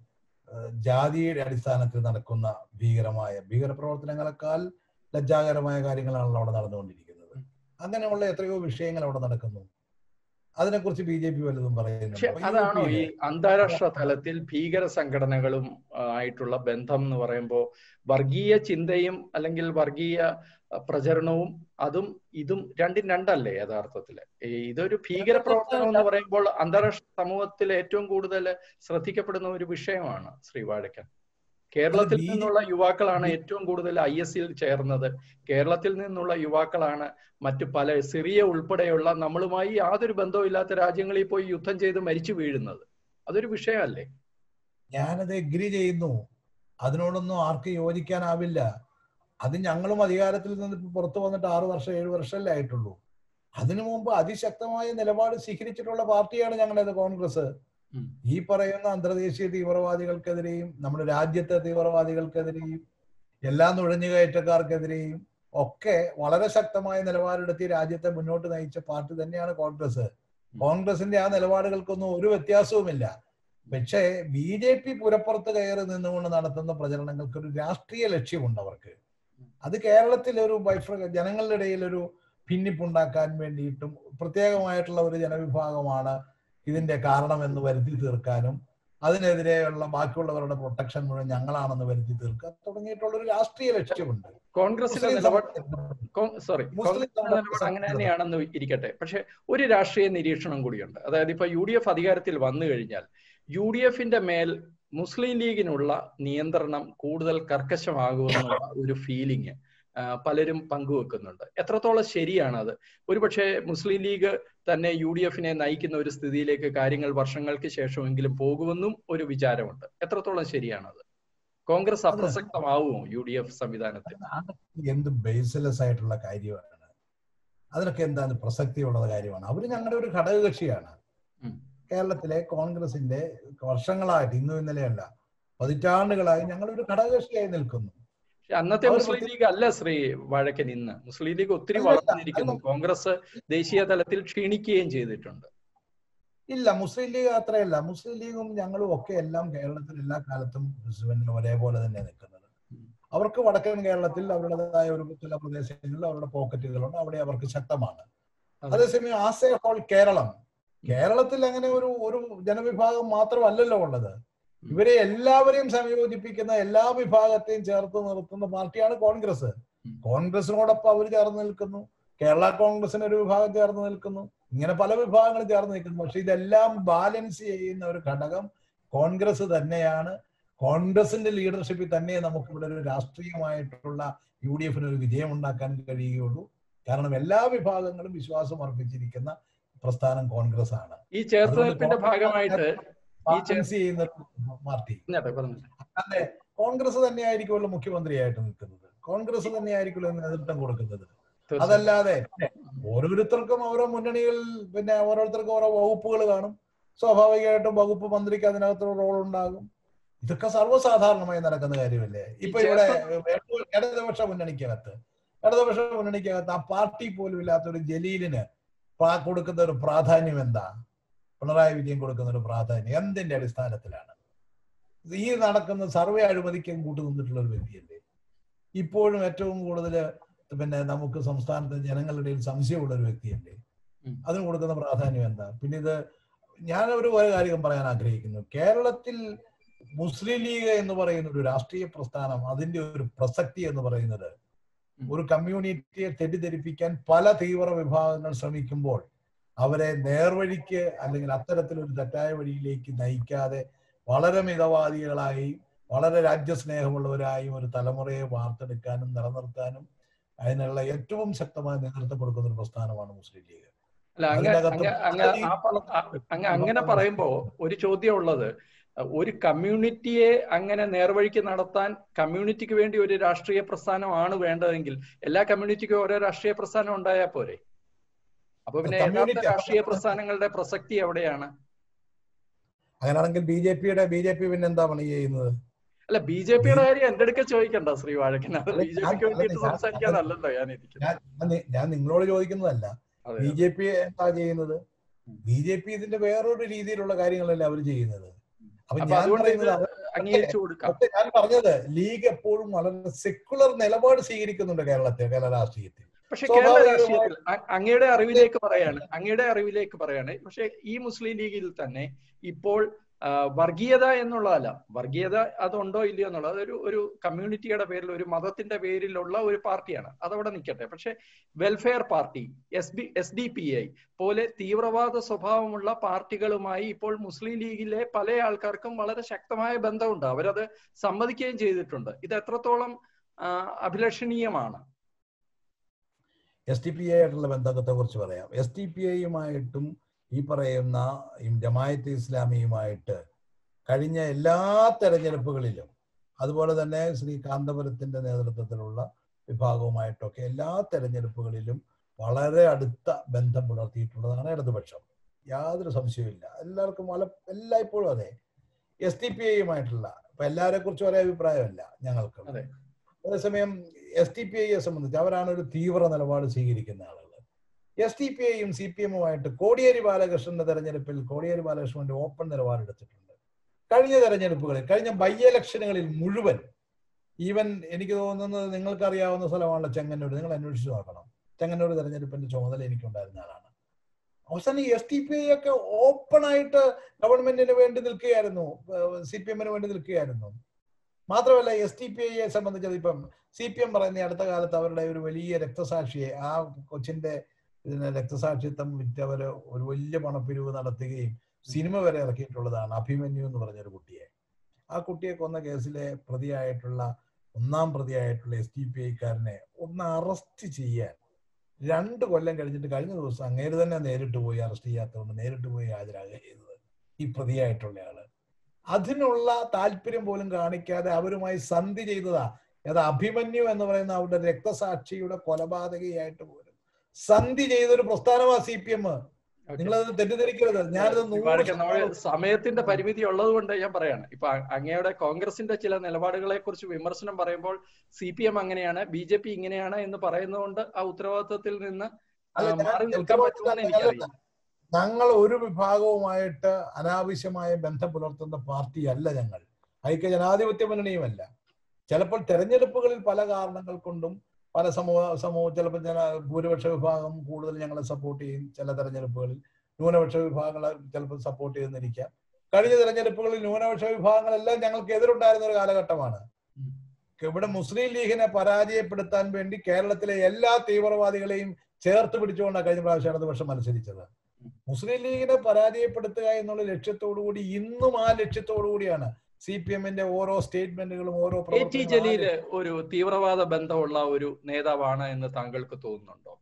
ജാതിയുടെ അടിസ്ഥാനത്തിൽ നടക്കുന്ന ഭീകരമായ ഭീകരപ്രവർത്തനങ്ങളെക്കാൾ ലജ്ജാകരമായ കാര്യങ്ങളാണല്ലോ അവിടെ നടന്നുകൊണ്ടിരിക്കുന്നത് അങ്ങനെയുള്ള എത്രയോ വിഷയങ്ങൾ അവിടെ നടക്കുന്നു അതിനെക്കുറിച്ച് ബി ജെ പി വല്ലതും പക്ഷെ അതാണോ ഈ അന്താരാഷ്ട്ര തലത്തിൽ ഭീകര സംഘടനകളും ആയിട്ടുള്ള ബന്ധം എന്ന് പറയുമ്പോൾ വർഗീയ ചിന്തയും അല്ലെങ്കിൽ വർഗീയ പ്രചരണവും അതും ഇതും രണ്ടും രണ്ടല്ലേ യഥാർത്ഥത്തില് ഇതൊരു ഭീകര പ്രവർത്തനം എന്ന് പറയുമ്പോൾ അന്താരാഷ്ട്ര സമൂഹത്തിൽ ഏറ്റവും കൂടുതൽ ശ്രദ്ധിക്കപ്പെടുന്ന ഒരു വിഷയമാണ് ശ്രീ വാഴക്കൻ കേരളത്തിൽ നിന്നുള്ള യുവാക്കളാണ് ഏറ്റവും കൂടുതൽ ഐ എസ് സിയിൽ ചേർന്നത് കേരളത്തിൽ നിന്നുള്ള യുവാക്കളാണ് മറ്റു പല സിറിയ ഉൾപ്പെടെയുള്ള നമ്മളുമായി യാതൊരു ബന്ധവും ഇല്ലാത്ത രാജ്യങ്ങളിൽ പോയി യുദ്ധം ചെയ്ത് മരിച്ചു വീഴുന്നത് അതൊരു വിഷയമല്ലേ ഞാനത് എഗ്രി ചെയ്യുന്നു അതിനോടൊന്നും ആർക്കും യോജിക്കാനാവില്ല അത് ഞങ്ങളും അധികാരത്തിൽ നിന്ന് പുറത്തു വന്നിട്ട് ആറു വർഷം ഏഴു വർഷമല്ലേ ആയിട്ടുള്ളൂ അതിനു മുമ്പ് അതിശക്തമായ നിലപാട് സ്വീകരിച്ചിട്ടുള്ള പാർട്ടിയാണ് ഞങ്ങളത് കോൺഗ്രസ് ഈ പറയുന്ന അന്തർദേശീയ തീവ്രവാദികൾക്കെതിരെയും നമ്മുടെ രാജ്യത്തെ തീവ്രവാദികൾക്കെതിരെയും എല്ലാ നുഴഞ്ഞുകയറ്റക്കാർക്കെതിരെയും ഒക്കെ വളരെ ശക്തമായ നിലപാടെടുത്ത് രാജ്യത്തെ മുന്നോട്ട് നയിച്ച പാർട്ടി തന്നെയാണ് കോൺഗ്രസ് കോൺഗ്രസിന്റെ ആ നിലപാടുകൾക്കൊന്നും ഒരു വ്യത്യാസവുമില്ല പക്ഷേ ബി ജെ പി പുരപ്പുറത്ത് കയറി നിന്നുകൊണ്ട് നടത്തുന്ന പ്രചരണങ്ങൾക്ക് ഒരു രാഷ്ട്രീയ ലക്ഷ്യമുണ്ട് അവർക്ക് അത് കേരളത്തിൽ ഒരു വൈഫ്ര ജനങ്ങളുടെ ഇടയിൽ ഒരു ഭിന്നിപ്പുണ്ടാക്കാൻ വേണ്ടിയിട്ടും പ്രത്യേകമായിട്ടുള്ള ഒരു ജനവിഭാഗമാണ് ഇതിന്റെ കാരണമെന്ന് വരുത്തി തീർക്കാനും അതിനെതിരെയുള്ള ബാക്കിയുള്ളവരുടെ പ്രൊട്ടക്ഷൻ മുഴുവൻ ഞങ്ങളാണെന്ന് വരുത്തി തീർക്കുക തുടങ്ങിയിട്ടുള്ള ഒരു രാഷ്ട്രീയ ലക്ഷ്യമുണ്ട് കോൺഗ്രസിന്റെ മുസ്ലിം നിലപാട് സമൂഹം- സോറി മുസ്ലിം കോൺഗ്രസിന്റെ നിലപാട് അങ്ങനെ തന്നെയാണെന്ന് ഇരിക്കട്ടെ പക്ഷെ ഒരു രാഷ്ട്രീയ നിരീക്ഷണം കൂടിയുണ്ട് അതായത് ഇപ്പൊ യു ഡി എഫ് അധികാരത്തിൽ വന്നു കഴിഞ്ഞാൽ യു ഡി എഫിന്റെ മേൽ മുസ്ലിം ലീഗിനുള്ള നിയന്ത്രണം കൂടുതൽ കർക്കശമാകുമെന്നുള്ള ഒരു ഫീലിംഗ് പലരും പങ്കുവെക്കുന്നുണ്ട് എത്രത്തോളം ശരിയാണ് അത് ഒരുപക്ഷെ മുസ്ലിം ലീഗ് തന്നെ യു ഡി എഫിനെ നയിക്കുന്ന ഒരു സ്ഥിതിയിലേക്ക് കാര്യങ്ങൾ വർഷങ്ങൾക്ക് ശേഷമെങ്കിലും പോകുമെന്നും ഒരു വിചാരമുണ്ട് എത്രത്തോളം ശരിയാണത് കോൺഗ്രസ് അപ്രസക്തമാവുമോ യു ഡി എഫ് സംവിധാനത്തിൽ അതൊക്കെ എന്ത് ബേസ്ലെസ് ആയിട്ടുള്ള കാര്യമാണ് അതിനൊക്കെ എന്താണ് പ്രസക്തിയുള്ളത് കാര്യമാണ് അവര് ഞങ്ങളുടെ ഒരു ഘടകകക്ഷിയാണ് ഉം. കേരളത്തിലെ കോൺഗ്രസിന്റെ വർഷങ്ങളായിട്ട് ഇന്നും ഇന്നലെയല്ല പതിറ്റാണ്ടുകളായി ഞങ്ങളൊരു ഘടകകക്ഷിയായി നിൽക്കുന്നു പക്ഷെ അന്നത്തെ അവർ മുസ്ലിം ലീഗ് അല്ല ശ്രീ വഴക്കൻ ഇന്ന് മുസ്ലിം ലീഗ് ഒത്തിരി അല്ലല്ല, വളർന്നിരിക്കുന്നു കോൺഗ്രസ് ദേശീയ തലത്തിൽ ക്ഷീണിക്കുകയും ചെയ്തിട്ടുണ്ട് ഇല്ല മുസ്ലിം ലീഗ് അത്രയല്ല മുസ്ലിം ലീഗും ഞങ്ങളും ഒക്കെ എല്ലാം കേരളത്തിൽ എല്ലാ കാലത്തും പിന്നെ ഒരേപോലെ തന്നെ നിൽക്കുന്നത് അവർക്ക് വടക്കൻ കേരളത്തിൽ അവരുടേതായ ഒരു ചില പ്രദേശങ്ങളിൽ അവരുടെ പോക്കറ്റുകളുണ്ട് അവിടെ അവർക്ക് ശക്തമാണ് അതെ. അതേസമയം ആസ് എ ഹോൾ കേരളം കേരളത്തിൽ അങ്ങനെ ഒരു ഒരു ജനവിഭാഗം മാത്രമല്ലല്ലോ ഉള്ളത് ഇവരെ എല്ലാവരെയും സംയോജിപ്പിക്കുന്ന എല്ലാ വിഭാഗത്തെയും ചേർത്ത് നിർത്തുന്ന പാർട്ടിയാണ് കോൺഗ്രസ് ഉം. കോൺഗ്രസിനോടൊപ്പം അവർ ചേർന്ന് നിൽക്കുന്നു കേരള കോൺഗ്രസിന് ഒരു വിഭാഗം ചേർന്ന് നിൽക്കുന്നു ഇങ്ങനെ പല വിഭാഗങ്ങളും ചേർന്ന് നിൽക്കുന്നു പക്ഷെ ഇതെല്ലാം ബാലൻസ് ചെയ്യുന്ന ഒരു ഘടകം കോൺഗ്രസ് തന്നെയാണ് കോൺഗ്രസിന്റെ ലീഡർഷിപ്പിൽ തന്നെ നമുക്ക് ഇവിടെ ഒരു രാഷ്ട്രീയമായിട്ടുള്ള യു ഡി എഫിന് ഒരു വിജയം ഉണ്ടാക്കാൻ കഴിയുകയുള്ളൂ കാരണം എല്ലാ വിഭാഗങ്ങളും വിശ്വാസം അർപ്പിച്ചിരിക്കുന്ന പ്രസ്ഥാനം കോൺഗ്രസ് ആണ് ഈ ചേർത്തുനിൽപ്പിന്റെ ഭാഗമായിട്ട് ഈ ചേ- ബാലൻസ് ചെയ്യുന്ന പാർട്ടി പറഞ്ഞോട്ടെ, പറഞ്ഞോട്ടെ. അതെ കോൺഗ്രസ് തന്നെയായിരിക്കുമല്ലോ മുഖ്യമന്ത്രിയായിട്ട് നിൽക്കുന്നത് കോൺഗ്രസ് തന്നെയായിരിക്കുമല്ലോ നേതൃത്വം കൊടുക്കുന്നത് തീർച്ചയായും. അതല്ലാതെ ഓരോരുത്തർക്കും ഓരോ മുന്നണികളിൽ പിന്നെ ഓരോരുത്തർക്കും ഓരോ വകുപ്പുകൾ കാണും സ്വാഭാവികമായിട്ടും വകുപ്പ് മന്ത്രിക്ക് അതിനകത്തൊരു റോൾ ഉണ്ടാകും ഇതൊക്കെ സർവ്വസാധാരണമായി നടക്കുന്ന കാര്യമല്ലേ ഇപ്പൊ ഈ ഇവിടെ ഇടതു- ഇടതുപക്ഷ മുന്നണിക്കകത്ത് ഇടതുപക്ഷ മുന്നണിക്കകത്ത് ആ പാർട്ടി പോലും ഇല്ലാത്ത ഒരു ജലീലിന് പ്രാ- കൊടുക്കുന്ന ഒരു പ്രാധാന്യം എന്താ പിണറായി വിജയൻ കൊടുക്കുന്ന ഒരു പ്രാധാന്യം എന്തിന്റെ അടിസ്ഥാനത്തിലാണ് ഈ നടക്കുന്ന സർവേ അഴിമതിക്കും കൂട്ടു നിന്നിട്ടുള്ള ഒരു വ്യക്തിയല്ലേ ഇപ്പോഴും ഏറ്റവും കൂടുതൽ പിന്നെ നമുക്ക് സംസ്ഥാനത്തെ ജനങ്ങളുടെ ഇടയിൽ സംശയമുള്ള ഒരു വ്യക്തിയല്ലേ ഉം. അതിന് കൊടുക്കുന്ന പ്രാധാന്യം എന്താ പിന്നെ ഇത് ഞാൻ ഒരു ഒരു കാര്യം പറയാൻ ആഗ്രഹിക്കുന്നു കേരളത്തിൽ മുസ്ലിം ലീഗ് എന്ന് പറയുന്ന ഒരു രാഷ്ട്രീയ പ്രസ്ഥാനം അതിന്റെ ഒരു പ്രസക്തി എന്ന് പറയുന്നത് ഉം. ഒരു കമ്മ്യൂണിറ്റിയെ തെറ്റിദ്ധരിപ്പിക്കാൻ പല തീവ്ര വിഭാഗങ്ങൾ ശ്രമിക്കുമ്പോൾ അവരെ നേർവഴിക്ക് അല്ലെങ്കിൽ അത്തരത്തിലൊരു തെറ്റായ വഴിയിലേക്ക് നയിക്കാതെ വളരെ മിതവാദികളായി വളരെ രാജ്യസ്നേഹമുള്ളവരായും ഒരു തലമുറയെ വാർത്തെടുക്കാനും നിലനിർത്താനും അതിനുള്ള ഏറ്റവും ശക്തമായ നേതൃത്വം കൊടുക്കുന്ന ഒരു പ്രസ്ഥാനമാണ് മുസ്ലിം ലീഗ് അല്ല അങ്ങ് അതിനകത്ത് അങ്ങ് അങ്ങ് ആ പ- ആ- അങ്ങ് അങ്ങനെ പറയുമ്പോ ഒരു ചോദ്യം ഉള്ളത് ഒരു കമ്മ്യൂണിറ്റിയെ അങ്ങനെ നേർവഴിക്ക് നടത്താൻ കമ്മ്യൂണിറ്റിക്ക് വേണ്ടി ഒരു രാഷ്ട്രീയ പ്രസ്ഥാനമാണ് വേണ്ടതെങ്കിൽ എല്ലാ കമ്മ്യൂണിറ്റിക്കും ഓരോ രാഷ്ട്രീയ പ്രസ്ഥാനം ഉണ്ടായാൽ പോരെ അപ്പൊ പിന്നെ യഥാർത്ഥ Community- രാഷ്ട്രീയ പ്രസ്ഥാനങ്ങളുടെ പ്രസക്തി എവിടെയാണ് അങ്ങനെയാണെങ്കിൽ ബി ജെ പിയുടെ ബി ജെ പി പിന്നെ എന്താ പണി ചെയ്യുന്നത് അല്ല ബി ജെ പിയുടെ കാര്യം എന്റെ അടുക്ക ചോദിക്കണ്ട ശ്രീ വാഴക്കൻ അത് അല്ല, ബി ജെ ഞാൻ- പിക്ക് വേണ്ടിയിട്ട് അല്ല, ഞാൻ- സംസാരിക്കാനല്ലല്ലോ ഞാൻ ഇരിക്കുന്നത് ഞാൻ ഞാൻ നി- ഞാൻ നിങ്ങളോട് ചോദിക്കുന്നതല്ല അതെ ബി ജെ പി എന്താ ചെയ്യുന്നത് ഉം. ബി ജെ പി ഇതിന്റെ വേറൊരു രീതിയിലുള്ള കാര്യങ്ങളല്ലേ അവർ ചെയ്യുന്നത് അപ്പൊ അപ്പൊ ഞാൻ അതുകൊണ്ട് ഇത് പറയുന്നത് അവർ- അംഗീകരിച്ചു കൊടുക്കാം പക്ഷേ ഞാൻ പറഞ്ഞത് ലീഗ് എപ്പോഴും വളരെ സെക്കുലർ നിലപാട് സ്വീകരിക്കുന്നുണ്ട് കേരളത്തിൽ കേരള രാഷ്ട്രീയത്തിൽ പക്ഷെ കേരള സ്വാഭാവികമായി- രാഷ്ട്രീയത്തിൽ അ- അങ്ങയുടെ അറിവിലേക്ക് പറയാണ് അങ്ങയുടെ അറിവിലേക്ക് പറയാണ് പക്ഷെ ഈ മുസ്ലിം ലീഗിൽ തന്നെ ഇപ്പോൾ ആ, വർഗീയത എന്നുള്ളതല്ല വർഗീയത അതുണ്ടോ ഇല്ലയോ എന്നുള്ളത് അതൊരു ഒരു കമ്മ്യൂണിറ്റിയുടെ പേരിൽ ഒരു മതത്തിന്റെ പേരിലുള്ള ഒരു പാർട്ടിയാണ് അതവിടെ നിൽക്കട്ടെ പക്ഷെ Welfare Party S B S D P I പോലെ തീവ്രവാദ സ്വഭാവമുള്ള പാർട്ടികളുമായി ഇപ്പോൾ മുസ്ലിം ലീഗിലെ പല ആൾക്കാർക്കും വളരെ ശക്തമായ ബന്ധമുണ്ട് അവരത് സമ്മതിക്കുകയും ചെയ്തിട്ടുണ്ട് ഇത് എത്രത്തോളം ആ, അഭിലഷണീയമാണ് എസ് ടി പി ഐ ആയിട്ടുള്ള ബന്ധത്തെ കുറിച്ച് പറയാം എസ് ടി പി ഐയുമായിട്ടും ഈ പറയുന്ന ഈ ജമായത്ത് ഇസ്ലാമിയുമായിട്ട് കഴിഞ്ഞ എല്ലാ തെരഞ്ഞെടുപ്പുകളിലും അതുപോലെ തന്നെ ശ്രീ കാന്തപുരത്തിന്റെ നേതൃത്വത്തിലുള്ള വിഭാഗവുമായിട്ടൊക്കെ എല്ലാ തെരഞ്ഞെടുപ്പുകളിലും വളരെ അടുത്ത ബന്ധം പുലർത്തിയിട്ടുള്ളതാണ് ഇടതുപക്ഷം യാതൊരു സംശയവുമില്ല എല്ലാവർക്കും പല എല്ലായ്പ്പോഴും അതെ എസ് ടി പി ഐയുമായിട്ടുള്ള ഇപ്പൊ എല്ലാവരെ കുറിച്ചും ഒരേ അഭിപ്രായമല്ല ഞങ്ങൾക്ക് അതെ. അതേസമയം എസ് ടി പി ഐയെ സംബന്ധിച്ച് അവരാണ് ഒരു തീവ്ര നിലപാട് സ്വീകരിക്കുന്ന ആളുകൾ എസ് ടി പി ഐയും സി പി എമ്മുമായിട്ട് കോടിയേരി ബാലകൃഷ്ണന്റെ തെരഞ്ഞെടുപ്പിൽ കോടിയേരി ബാലകൃഷ്ണന്റെ ഓപ്പൺ നിലപാടെടുത്തിട്ടുണ്ട് കഴിഞ്ഞ തെരഞ്ഞെടുപ്പുകളിൽ കഴിഞ്ഞ ബൈ ഇലക്ഷനുകളിൽ മുഴുവൻ ഈവൻ എനിക്ക് തോന്നുന്നത് നിങ്ങൾക്ക് അറിയാവുന്ന സ്ഥലമാണല്ലോ ചെങ്ങന്നൂർ നിങ്ങൾ അന്വേഷിച്ച് നോക്കണം ചെങ്ങന്നൂർ തെരഞ്ഞെടുപ്പിന്റെ ചുമതല എനിക്കുണ്ടായിരുന്ന ആളാണ് അവസാനം എസ് ടി പി ഐ ഒക്കെ ഓപ്പൺ ആയിട്ട് ഗവൺമെന്റിന് വേണ്ടി നിൽക്കുകയായിരുന്നു സി പി എമ്മിന് വേണ്ടി നിൽക്കുകയായിരുന്നു മാത്രമല്ല എസ് ടി പി ഐയെ സംബന്ധിച്ചത് ഇപ്പം സി പി എം പറയുന്ന ഈ അടുത്ത കാലത്ത് അവരുടെ ഒരു വലിയ രക്തസാക്ഷിയെ ആ കൊച്ചിന്റെ ഇതിന് രക്തസാക്ഷിത്വം വിറ്റവര് ഒരു വലിയ പണപ്പിരിവ് നടത്തുകയും സിനിമ വരെ ഇറക്കിയിട്ടുള്ളതാണ് അഭിമന്യു എന്ന് പറഞ്ഞൊരു കുട്ടിയെ ആ കുട്ടിയെ കൊന്ന കേസിലെ പ്രതിയായിട്ടുള്ള ഒന്നാം പ്രതിയായിട്ടുള്ള എസ് ടി പി ഐക്കാരനെ ഒന്ന് അറസ്റ്റ് ചെയ്യാൻ രണ്ട് കൊല്ലം കഴിഞ്ഞിട്ട് കഴിഞ്ഞ ദിവസം അങ്ങേര് തന്നെ നേരിട്ട് പോയി അറസ്റ്റ് ചെയ്യാത്തതുകൊണ്ട് നേരിട്ട് പോയി ഹാജരാകുക ചെയ്തത് ഈ പ്രതിയായിട്ടുള്ള ആള് അതിനുള്ള താല്പര്യം പോലും കാണിക്കാതെ അവരുമായി സന്ധി ചെയ്തതാ അത് അഭിമന്യു എന്ന് പറയുന്ന അവരുടെ രക്തസാക്ഷിയുടെ കൊലപാതകയായിട്ട് പോലും സന്ധി ചെയ്തൊരു പ്രസ്ഥാനമാ സി പി എം നിങ്ങളത് തെറ്റിദ്ധരിക്കരുത് ഞാനത് നമ്മൾ സമയത്തിന്റെ പരിമിതി ഉള്ളത് കൊണ്ട് ഞാൻ പറയാണ് ഇപ്പൊ അങ്ങയുടെ കോൺഗ്രസിന്റെ ചില നിലപാടുകളെ കുറിച്ച് വിമർശനം പറയുമ്പോൾ സി പി എം അങ്ങനെയാണ് ബി ജെ പി ഇങ്ങനെയാണ് എന്ന് പറയുന്നതുകൊണ്ട് ആ ഉത്തരവാദിത്വത്തിൽ നിന്ന് മാറി നിൽക്കാൻ പറ്റുമെന്ന് എനിക്കറിയാം ഞങ്ങൾ ഒരു വിഭാഗവുമായിട്ട് അനാവശ്യമായ ബന്ധം പുലർത്തുന്ന പാർട്ടിയല്ല ഞങ്ങൾ ഐക്യ ജനാധിപത്യ മുന്നണിയുമല്ല ചിലപ്പോൾ തെരഞ്ഞെടുപ്പുകളിൽ പല കാരണങ്ങൾ കൊണ്ടും പല സമൂഹ സമൂഹ ചിലപ്പോൾ ജന ഭൂരിപക്ഷ വിഭാഗം കൂടുതൽ ഞങ്ങളെ സപ്പോർട്ട് ചെയ്യും ചില തെരഞ്ഞെടുപ്പുകളിൽ ന്യൂനപക്ഷ വിഭാഗങ്ങളെ ചിലപ്പോൾ സപ്പോർട്ട് ചെയ്യുന്നിരിക്കാം കഴിഞ്ഞ തെരഞ്ഞെടുപ്പുകളിൽ ന്യൂനപക്ഷ വിഭാഗങ്ങളെല്ലാം ഞങ്ങൾക്ക് എതിരുണ്ടായിരുന്ന ഒരു കാലഘട്ടമാണ് ഇവിടെ മുസ്ലിം ലീഗിനെ പരാജയപ്പെടുത്താൻ വേണ്ടി കേരളത്തിലെ എല്ലാ തീവ്രവാദികളെയും ചേർത്ത് പിടിച്ചുകൊണ്ടാണ് കഴിഞ്ഞ പ്രാവശ്യം ഇടതുപക്ഷം മത്സരിച്ചത് മുസ്ലിം ലീഗിനെ പരാജയപ്പെടുത്തുക എന്നുള്ള ലക്ഷ്യത്തോടു കൂടി ഇന്നും ആ ലക്ഷ്യത്തോടു കൂടിയാണ് സി പി എമ്മിന്റെ ഓരോ സ്റ്റേറ്റ്മെന്റുകളും ഓരോ കെ ടി ജലീല് ഒരു തീവ്രവാദ ബന്ധമുള്ള ഒരു നേതാവാണ് എന്ന് താങ്കൾക്ക് തോന്നുന്നുണ്ടോ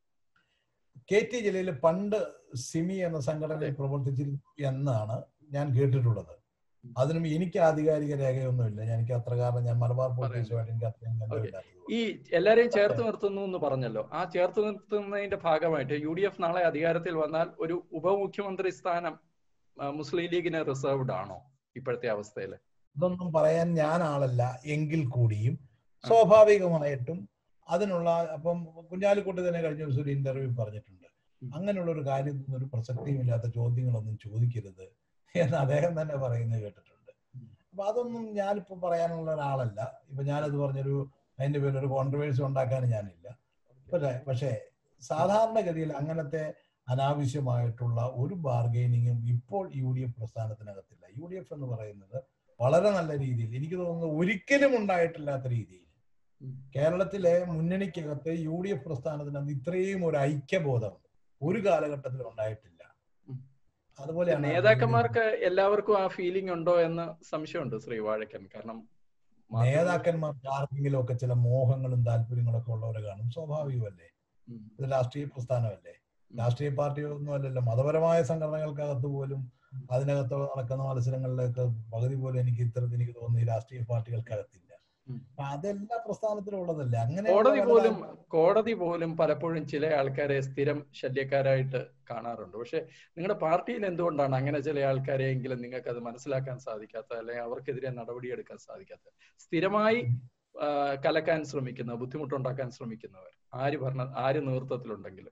കെ ടി ജലീൽ പണ്ട് സിമി എന്ന സംഘടനയിൽ പ്രവർത്തിച്ചിരുന്നു എന്നാണ് ഞാൻ കേട്ടിട്ടുള്ളത് അതിനും എനിക്ക് ആധികാരിക രേഖയൊന്നുമില്ല എനിക്ക് അത്ര കാരണം ഞാൻ മലബാർ പോലീസുമായിട്ട് എനിക്ക് അത്രയും ബന്ധമില്ലായിരുന്നു ഈ എല്ലാരെയും ചേർത്ത് നിർത്തുന്നു എന്ന് പറഞ്ഞല്ലോ ആ ചേർത്ത് നിർത്തുന്നതിന്റെ ഭാഗമായിട്ട് യു ഡി എഫ് നാളെ അധികാരത്തിൽ വന്നാൽ ഒരു ഉപമുഖ്യമന്ത്രി സ്ഥാനം മുസ്ലിം ലീഗിന് റിസർവ്ഡ് ആണോ ഇപ്പോഴത്തെ അവസ്ഥയിൽ ഇതൊന്നും പറയാൻ ഞാൻ ആളല്ല എങ്കിൽ കൂടിയും സ്വാഭാവികമായിട്ടും അതിനുള്ള അപ്പം കുഞ്ഞാലിക്കുട്ടി തന്നെ കഴിഞ്ഞ ദിവസം ഒരു ഇന്റർവ്യൂ പറഞ്ഞിട്ടുണ്ട് അങ്ങനെയുള്ള ഒരു കാര്യം ഒരു പ്രസക്തിയുമില്ലാത്ത ചോദ്യങ്ങളൊന്നും ചോദിക്കരുത് എന്ന് അദ്ദേഹം തന്നെ പറയുന്നത് കേട്ടിട്ടുണ്ട് അപ്പൊ അതൊന്നും ഞാനിപ്പോ പറയാനുള്ള ഒരാളല്ല ഇപ്പൊ ഞാനത് പറഞ്ഞൊരു അതിന്റെ പേരിൽ ഒരു കോൺട്രവേഴ്സി ഉണ്ടാക്കാൻ ഞാനില്ല പക്ഷേ പക്ഷേ സാധാരണഗതിയിൽ അങ്ങനത്തെ അനാവശ്യമായിട്ടുള്ള ഒരു ബാർഗൈനിങ്ങും ഇപ്പോൾ യു ഡി എഫ് പ്രസ്ഥാനത്തിനകത്തില്ല യു ഡി എഫ് എന്ന് പറയുന്നത് വളരെ നല്ല രീതിയിൽ എനിക്ക് തോന്നുന്നത് ഒരിക്കലും ഉണ്ടായിട്ടില്ലാത്ത രീതിയിൽ കേരളത്തിലെ മുന്നണിക്കകത്ത് യു ഡി എഫ് പ്രസ്ഥാനത്തിനകത്ത് ഇത്രയും ഒരു ഐക്യബോധം ഒരു കാലഘട്ടത്തിൽ ഉണ്ടായിട്ടില്ല അതുപോലെയാണ് നേതാക്കന്മാർക്ക് എല്ലാവർക്കും ആ ഫീലിംഗ് ഉണ്ടോ എന്ന് സംശയമുണ്ട് ശ്രീ വാഴക്കൻ കാരണം നേതാക്കന്മാർക്ക് ആർക്കെങ്കിലും ഒക്കെ ചില മോഹങ്ങളും താല്പര്യങ്ങളൊക്കെ ഉള്ളവരെ കാണും സ്വാഭാവികമല്ലേ ഇത് രാഷ്ട്രീയ പ്രസ്ഥാനമല്ലേ രാഷ്ട്രീയ പാർട്ടിയൊന്നും അല്ലല്ലോ മതപരമായ സംഘടനകൾക്കകത്ത് പോലും അതിനകത്ത് നടക്കുന്ന മത്സരങ്ങളിലൊക്കെ പകുതി പോലും എനിക്ക് ഇത്തരത്തിൽ എനിക്ക് തോന്നുന്നു ഈ രാഷ്ട്രീയ പാർട്ടികൾക്കകത്തില്ല അതെല്ലാ പ്രസ്ഥാനത്തിലും ഉള്ളതല്ലേ അങ്ങനെ കോടതി പോലും കോടതി പോലും പലപ്പോഴും ചില ആൾക്കാരെ സ്ഥിരം ശല്യക്കാരായിട്ട് കാണാറുണ്ട് പക്ഷെ നിങ്ങളുടെ പാർട്ടിയിൽ എന്തുകൊണ്ടാണ് അങ്ങനെ ചില ആൾക്കാരെയെങ്കിലും നിങ്ങൾക്ക് അത് മനസ്സിലാക്കാൻ സാധിക്കാത്ത അല്ലെങ്കിൽ അവർക്കെതിരെ നടപടിയെടുക്കാൻ സാധിക്കാത്ത സ്ഥിരമായി കലക്കാൻ ശ്രമിക്കുന്ന ബുദ്ധിമുട്ടുണ്ടാക്കാൻ ശ്രമിക്കുന്നവർ ആര് ഭരണ ആര് നേതൃത്വത്തിലുണ്ടെങ്കിലും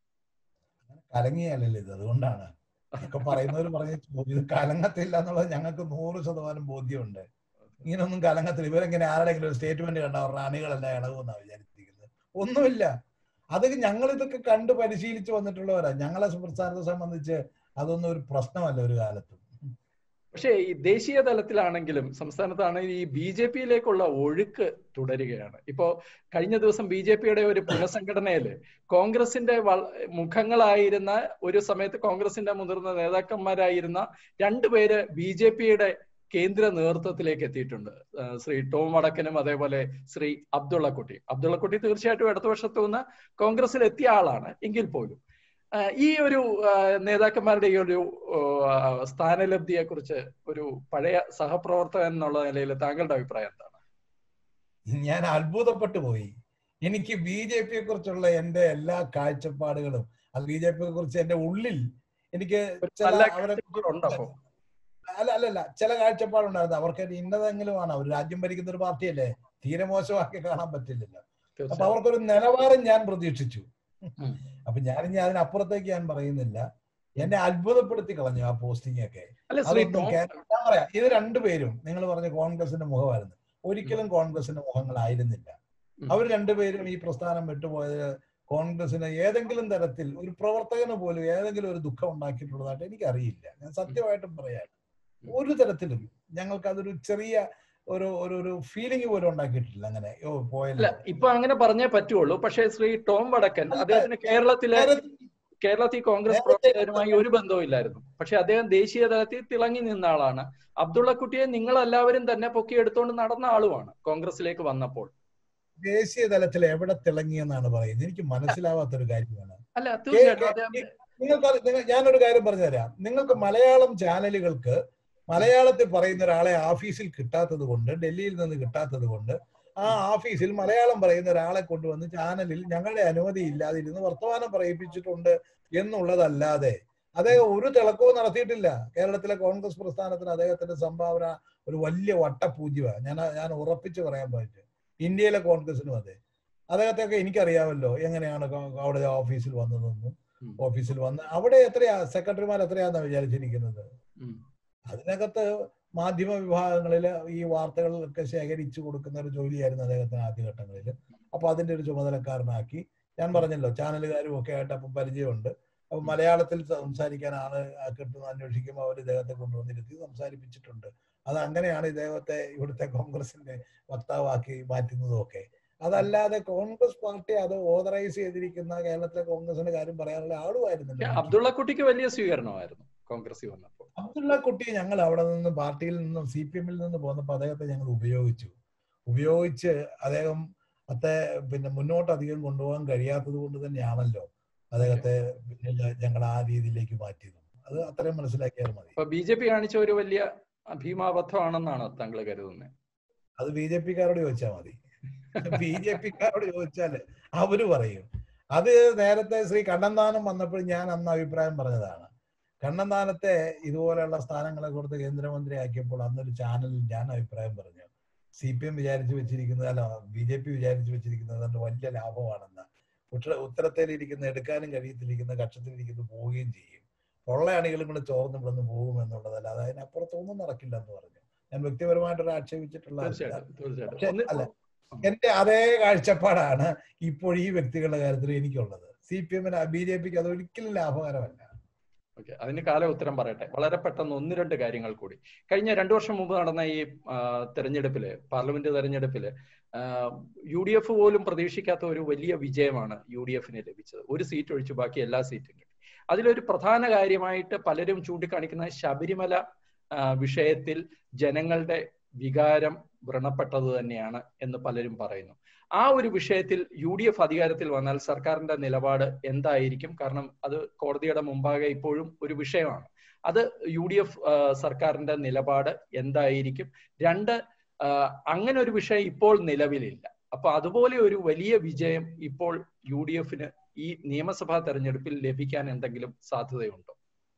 കലങ്ങിയല്ലല്ലോ ഇത് അതുകൊണ്ടാണ് ഒക്കെ പറയുന്നവർ പറഞ്ഞ ഇത് കലങ്ങത്തില്ല എന്നുള്ളത് ഞങ്ങൾക്ക് നൂറ് ശതമാനം ബോധ്യമുണ്ട് ഇങ്ങനൊന്നും കലങ്ങത്തില്ല ഇവരെങ്ങനെ ആരുടെങ്കിലും ഒരു സ്റ്റേറ്റ്മെന്റ് കണ്ട അവരുടെ അണികളെല്ലാം ഇളകുമെന്നാണ് വിചാരിച്ചിരിക്കുന്നത് ഒന്നുമില്ല അതൊക്കെ ഞങ്ങൾ ഇതൊക്കെ കണ്ട് പരിശീലിച്ച് വന്നിട്ടുള്ളവരാ ഞങ്ങളെ പ്രസ്ഥാനത്തെ സംബന്ധിച്ച് അതൊന്നും ഒരു പ്രശ്നമല്ല ഒരു കാലത്തും പക്ഷേ ഈ ദേശീയ തലത്തിലാണെങ്കിലും സംസ്ഥാനത്താണെങ്കിൽ ഈ ബി ജെ പിയിലേക്കുള്ള ഒഴുക്ക് തുടരുകയാണ് ഇപ്പോ കഴിഞ്ഞ ദിവസം ബി ജെ പിയുടെ ഒരു പുനഃസംഘടനയില് കോൺഗ്രസിന്റെ മുഖങ്ങളായിരുന്ന ഒരു സമയത്ത് കോൺഗ്രസിന്റെ മുതിർന്ന നേതാക്കന്മാരായിരുന്ന രണ്ടുപേര് ബി ജെ പിയുടെ കേന്ദ്ര നേതൃത്വത്തിലേക്ക് എത്തിയിട്ടുണ്ട് ശ്രീ ടോം വടക്കനും അതേപോലെ ശ്രീ അബ്ദുള്ളക്കുട്ടി അബ്ദുള്ളക്കുട്ടി തീർച്ചയായിട്ടും ഇടതുപക്ഷത്തു നിന്ന് കോൺഗ്രസിൽ എത്തിയ ആളാണ് എങ്കിൽ പോലും ഈ ഒരു നേതാക്കന്മാരുടെ ഈ ഒരു സ്ഥാനലബ്ധിയെ കുറിച്ച് ഒരു പഴയ സഹപ്രവർത്തകൻ എന്നുള്ള നിലയിൽ താങ്കളുടെ അഭിപ്രായം എന്താണ് ഞാൻ അത്ഭുതപ്പെട്ടു പോയി എനിക്ക് ബി ജെ പിയെ കുറിച്ചുള്ള എന്റെ എല്ലാ കാഴ്ചപ്പാടുകളും അത് ബി ജെ പിയെ കുറിച്ച് എന്റെ ഉള്ളിൽ എനിക്ക് അവരെ അല്ല അല്ലല്ല ചില കാഴ്ചപ്പാടുണ്ടായിരുന്നു അവർക്ക് ഇന്നതെങ്കിലുമാണ് അവർ രാജ്യം ഭരിക്കുന്ന ഒരു പാർട്ടിയല്ലേ തീരെ മോശമാക്കി കാണാൻ പറ്റില്ലല്ലോ അപ്പൊ അവർക്കൊരു നിലവാരം ഞാൻ പ്രതീക്ഷിച്ചു അപ്പൊ ഞാൻ ഇനി അതിനപ്പുറത്തേക്ക് ഞാൻ പറയുന്നില്ല എന്നെ അത്ഭുതപ്പെടുത്തി കളഞ്ഞു ആ പോസ്റ്റിംഗ് ഒക്കെ അല്ല ശ്രീ അതൊന്നും ടോം കേ- ഞാൻ പറയാം ഇത് രണ്ടുപേരും നിങ്ങൾ പറഞ്ഞ കോൺഗ്രസിന്റെ മുഖമായിരുന്നു ഒരിക്കലും കോൺഗ്രസിന്റെ മുഖങ്ങളായിരുന്നില്ല ഉം. അവർ രണ്ടുപേരും ഈ പ്രസ്ഥാനം വിട്ടുപോയത് കോൺഗ്രസിന് ഏതെങ്കിലും തരത്തിൽ ഒരു പ്രവർത്തകന് പോലും ഏതെങ്കിലും ഒരു ദുഃഖം ഉണ്ടാക്കിയിട്ടുള്ളതായിട്ട് എനിക്കറിയില്ല ഞാൻ സത്യമായിട്ടും പറയാണ് ഒരു തരത്തിലും ഞങ്ങൾക്ക് അതൊരു ചെറിയ ഒരു ഒരു ഒരു ഫീലിംഗ് പോലും ഉണ്ടാക്കിയിട്ടില്ല അങ്ങനെ ഓ അല്ല പോയല്ലോ ഇപ്പൊ അങ്ങനെ പറഞ്ഞേ പറ്റുള്ളൂ പക്ഷേ ശ്രീ ടോം വടക്കൻ അല്ല, അദ്ദേഹത്തിന് കേരളത്തിലെ നേരത്തെ കേരളത്തിൽ കോൺഗ്രസ് നേരത്തെ- പ്രവർത്തകരുമായി ഒരു ബന്ധവും ഇല്ലായിരുന്നു പക്ഷെ അദ്ദേഹം ദേശീയ തലത്തിൽ തിളങ്ങി നിന്ന ആളാണ് അബ്ദുള്ളക്കുട്ടിയെ നിങ്ങൾ എല്ലാവരും തന്നെ പൊക്കിയെടുത്തുകൊണ്ട് നടന്ന ആളുമാണ് കോൺഗ്രസിലേക്ക് വന്നപ്പോൾ ദേശീയ തലത്തിൽ എവിടെ തിളങ്ങിയെന്നാണ് പറയുന്നത് എനിക്ക് മനസ്സിലാവാത്തൊരു കാര്യമാണ് അല്ല തീർച്ചയായിട്ടും അദ്ദേഹം നിങ്ങൾക്ക് അത് നിങ്ങൾ ഞാനൊരു കാര്യം പറഞ്ഞുതരാം നിങ്ങൾക്ക് മലയാളം ചാനലുകൾക്ക് മലയാളത്തിൽ പറയുന്ന ഒരാളെ ഓഫീസിൽ കിട്ടാത്തത് കൊണ്ട് ഡൽഹിയിൽ നിന്ന് കിട്ടാത്തത് കൊണ്ട് ആ ഓഫീസിൽ മലയാളം പറയുന്ന ഒരാളെ കൊണ്ടുവന്ന് ചാനലിൽ ഞങ്ങളുടെ അനുമതി ഇല്ലാതെ ഇരുന്ന് വർത്തമാനം പറയിപ്പിച്ചിട്ടുണ്ട് എന്നുള്ളതല്ലാതെ അദ്ദേഹം ഒരു തിളക്കവും നടത്തിയിട്ടില്ല കേരളത്തിലെ കോൺഗ്രസ് പ്രസ്ഥാനത്തിന് അദ്ദേഹത്തിന്റെ സംഭാവന ഒരു വലിയ വട്ടപൂജ്യമാണ് ഞാൻ ഞാൻ ഉറപ്പിച്ച് പറയാൻ പറ്റും ഇന്ത്യയിലെ കോൺഗ്രസിനും അതെ അദ്ദേഹത്തെയൊക്കെ എനിക്കറിയാമല്ലോ എങ്ങനെയാണ് കോ- അവിടെ ഓഫീസിൽ വന്നതെന്നും ഉം. ഓഫീസിൽ വന്ന് അവിടെ എത്രയാ സെക്രട്ടറിമാർ എത്രയാന്നാ വിചാരിച്ചിരിക്കുന്നത് ഉം. അതിനകത്ത് മാധ്യമ വിഭാഗങ്ങളിൽ ഈ വാർത്തകളൊക്കെ ശേഖരിച്ചു കൊടുക്കുന്ന ഒരു ജോലിയായിരുന്നു അദ്ദേഹത്തിന് ആദ്യഘട്ടങ്ങളിൽ അപ്പൊ അതിന്റെ ഒരു ചുമതലക്കാരനാക്കി ഞാൻ പറഞ്ഞല്ലോ ചാനലുകാരും ഒക്കെ ആയിട്ട് അപ്പം പരിചയമുണ്ട് അപ്പൊ മലയാളത്തിൽ സംസാരിക്കാൻ ആള് കിട്ടുന്ന അന്വേഷിക്കുമ്പോൾ അവർ ഇദ്ദേഹത്തെ കൊണ്ടുവന്നിരുത്തി സംസാരിപ്പിച്ചിട്ടുണ്ട് അത് അങ്ങനെയാണ് ഇദ്ദേഹത്തെ ഇവിടുത്തെ കോൺഗ്രസിന്റെ വക്താവാക്കി മാറ്റുന്നതും ഒക്കെ അതല്ലാതെ കോൺഗ്രസ് പാർട്ടി അത് ഓതറൈസ് ചെയ്തിരിക്കുന്ന കേരളത്തിലെ കോൺഗ്രസിന്റെ കാര്യം പറയാനുള്ള ആളുമായിരുന്നില്ല എനിക്ക്. അബ്ദുള്ളക്കുട്ടിക്ക് വലിയ സ്വീകരണമായിരുന്നു കോൺഗ്രസിൽ വന്നപ്പോൾ അബ്ദുള്ള കുട്ടിയെ ഞങ്ങൾ അവിടെ നിന്ന് പാർട്ടിയിൽ നിന്നും സി പി എമ്മിൽ നിന്ന് പോന്നപ്പോൾ അദ്ദേഹത്തെ ഞങ്ങൾ ഉപയോഗിച്ചു ഉപയോഗിച്ച് അദ്ദേഹം അത്തെ പിന്നെ മുന്നോട്ട് അധികം കൊണ്ടുപോകാൻ കഴിയാത്തത് കൊണ്ട് തന്നെയാണല്ലോ അദ്ദേഹത്തെ പിന്നെ ഞങ്ങൾ ആ രീതിയിലേക്ക് മാറ്റിയത് അത് അത്രയും മനസ്സിലാക്കിയാൽ മതി അപ്പൊ ബി ജെ പി കാണിച്ച ഒരു വലിയ ഭീമാബദ്ധമാണെന്നാണ് താങ്കൾ കരുതുന്നത് അത് ബി ജെ പിക്കാരോട് ചോദിച്ചാൽ മതി ബി ജെ പിക്കാരോട് ചോദിച്ചാല് അവര് പറയും അത് നേരത്തെ ശ്രീ കണ്ണന്താനം വന്നപ്പോൾ ഞാൻ അന്ന് അഭിപ്രായം പറഞ്ഞതാണ് കണ്ണന്താനത്തെ ഇതുപോലെയുള്ള സ്ഥാനങ്ങളെ കൊടുത്ത് കേന്ദ്രമന്ത്രി ആക്കിയപ്പോൾ അന്നൊരു ചാനലിൽ ഞാൻ അഭിപ്രായം പറഞ്ഞു സി പി എം വിചാരിച്ചു വെച്ചിരിക്കുന്നത് അല്ല ബി ജെ പി വിചാരിച്ചു വെച്ചിരിക്കുന്നത് അതുകൊണ്ട് വലിയ ലാഭമാണെന്ന് ഉത്തര ഉത്തരത്തിലിരിക്കുന്ന എടുക്കാനും കഴിയത്തിരിക്കുന്ന കക്ഷത്തിലിരിക്കുന്ന പോവുകയും ചെയ്യും ഉള്ള അണികളും കൂടെ ചോർന്ന് ഇവിടുന്ന് പോകും എന്നുള്ളതല്ല അത് അതിനപ്പുറത്തൊന്നും നടക്കില്ല എന്ന് പറഞ്ഞു ഞാൻ വ്യക്തിപരമായിട്ടൊരു ആക്ഷേപിച്ചിട്ടുള്ള തീർച്ചയായിട്ടും തീർച്ചയായിട്ടും പക്ഷെ ഒന്ന് അല്ല എന്റെ അതേ കാഴ്ചപ്പാടാണ് ഇപ്പോൾ ഈ വ്യക്തികളുടെ കാര്യത്തിൽ എനിക്കുള്ളത് സി പി എമ്മിന് ബി ജെ പിക്ക് അത് ഒരിക്കലും ലാഭകരമല്ല ഓക്കെ അതിന് കാല ഉത്തരം പറയട്ടെ വളരെ പെട്ടെന്ന് ഒന്ന് രണ്ട് കാര്യങ്ങൾ കൂടി കഴിഞ്ഞ രണ്ടു വർഷം മുമ്പ് നടന്ന ഈ ആ, തെരഞ്ഞെടുപ്പില് പാർലമെന്റ് തെരഞ്ഞെടുപ്പില് യു ഡി എഫ് പോലും പ്രതീക്ഷിക്കാത്ത ഒരു വലിയ വിജയമാണ് യു ഡി എഫിന് ലഭിച്ചത് ഒരു സീറ്റ് ഒഴിച്ച് ബാക്കി എല്ലാ സീറ്റും കിട്ടി അതിലൊരു പ്രധാന കാര്യമായിട്ട് പലരും ചൂണ്ടിക്കാണിക്കുന്ന ശബരിമല ആ, വിഷയത്തിൽ ജനങ്ങളുടെ വികാരം വ്രണപ്പെട്ടത് തന്നെയാണ് എന്ന് പലരും പറയുന്നു ആ ഒരു വിഷയത്തിൽ യു ഡി എഫ് അധികാരത്തിൽ വന്നാൽ സർക്കാരിന്റെ നിലപാട് എന്തായിരിക്കും കാരണം അത് കോടതിയുടെ മുമ്പാകെ ഇപ്പോഴും ഒരു വിഷയമാണ് അത് യു ഡി എഫ് സർക്കാരിന്റെ നിലപാട് എന്തായിരിക്കും രണ്ട് ആ, അങ്ങനെ ഒരു വിഷയം ഇപ്പോൾ നിലവിലില്ല അപ്പൊ അതുപോലെ ഒരു വലിയ വിജയം ഇപ്പോൾ യു ഡി എഫിന് ഈ നിയമസഭാ തെരഞ്ഞെടുപ്പിൽ ലഭിക്കാൻ എന്തെങ്കിലും സാധ്യതയുണ്ടോ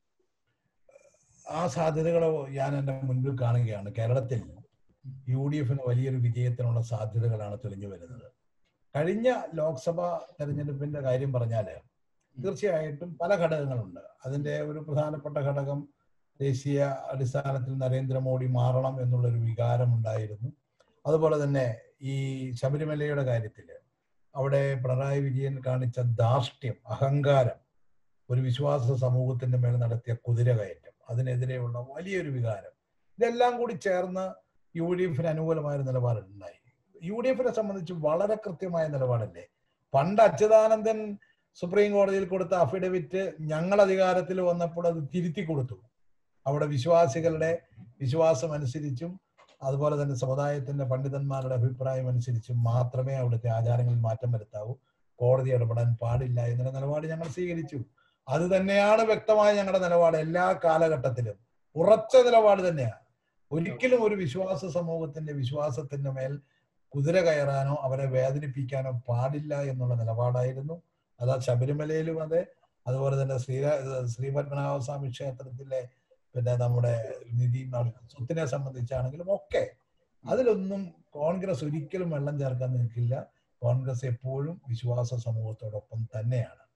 ആ സാധ്യതകൾ ഞാൻ എന്റെ മുൻപിൽ കാണുകയാണ് കേരളത്തിൽ യു ഡി എഫിന് വലിയൊരു വിജയത്തിനുള്ള സാധ്യതകളാണ് തെളിഞ്ഞു വരുന്നത് കഴിഞ്ഞ ലോക്സഭാ തെരഞ്ഞെടുപ്പിന്റെ കാര്യം പറഞ്ഞാല് തീർച്ചയായിട്ടും പല ഘടകങ്ങളുണ്ട് അതിന്റെ ഒരു പ്രധാനപ്പെട്ട ഘടകം ദേശീയ അടിസ്ഥാനത്തിൽ നരേന്ദ്രമോദി മാറണം എന്നുള്ളൊരു വികാരം ഉണ്ടായിരുന്നു അതുപോലെ തന്നെ ഈ ശബരിമലയുടെ കാര്യത്തിൽ അവിടെ പിണറായി വിജയൻ കാണിച്ച ധാർഷ്ട്യം അഹങ്കാരം ഒരു വിശ്വാസ സമൂഹത്തിന്റെ മേൽ നടത്തിയ കുതിരകയറ്റം അതിനെതിരെയുള്ള വലിയൊരു വികാരം ഇതെല്ലാം കൂടി ചേർന്ന് യു ഡി എഫിന് അനുകൂലമായ ഒരു നിലപാടുണ്ടായി യു ഡി എഫിനെ സംബന്ധിച്ച് വളരെ കൃത്യമായ നിലപാടല്ലേ പണ്ട് അച്യുതാനന്ദൻ സുപ്രീം കോടതിയിൽ കൊടുത്ത അഫിഡവിറ്റ് ഞങ്ങൾ അധികാരത്തിൽ വന്നപ്പോൾ അത് തിരുത്തി കൊടുത്തു അവിടെ വിശ്വാസികളുടെ വിശ്വാസം അനുസരിച്ചും അതുപോലെ തന്നെ സമുദായത്തിന്റെ പണ്ഡിതന്മാരുടെ അഭിപ്രായം അനുസരിച്ചും മാത്രമേ അവിടുത്തെ ആചാരങ്ങളിൽ മാറ്റം വരുത്താവൂ കോടതി ഇടപെടാൻ പാടില്ല എന്നുള്ള നിലപാട് ഞങ്ങൾ സ്വീകരിച്ചു അത് തന്നെയാണ് വ്യക്തമായ ഞങ്ങളുടെ നിലപാട് എല്ലാ കാലഘട്ടത്തിലും ഉറച്ച നിലപാട് തന്നെയാണ് ഒരിക്കലും ഒരു വിശ്വാസ സമൂഹത്തിന്റെ വിശ്വാസത്തിന്റെ മേൽ കുതിര കയറാനോ അവരെ വേദനിപ്പിക്കാനോ പാടില്ല എന്നുള്ള നിലപാടായിരുന്നു അതാ ശബരിമലയിലും അതെ അതുപോലെ തന്നെ ശ്രീ ശ്രീപത്മനാഭസ്വാമി ക്ഷേത്രത്തിലെ പിന്നെ നമ്മുടെ നിധി സ്വത്തിനെ സംബന്ധിച്ചാണെങ്കിലും ഒക്കെ അതിലൊന്നും കോൺഗ്രസ് ഒരിക്കലും വെള്ളം ചേർക്കാൻ നിൽക്കില്ല കോൺഗ്രസ് എപ്പോഴും വിശ്വാസ സമൂഹത്തോടൊപ്പം തന്നെയാണ്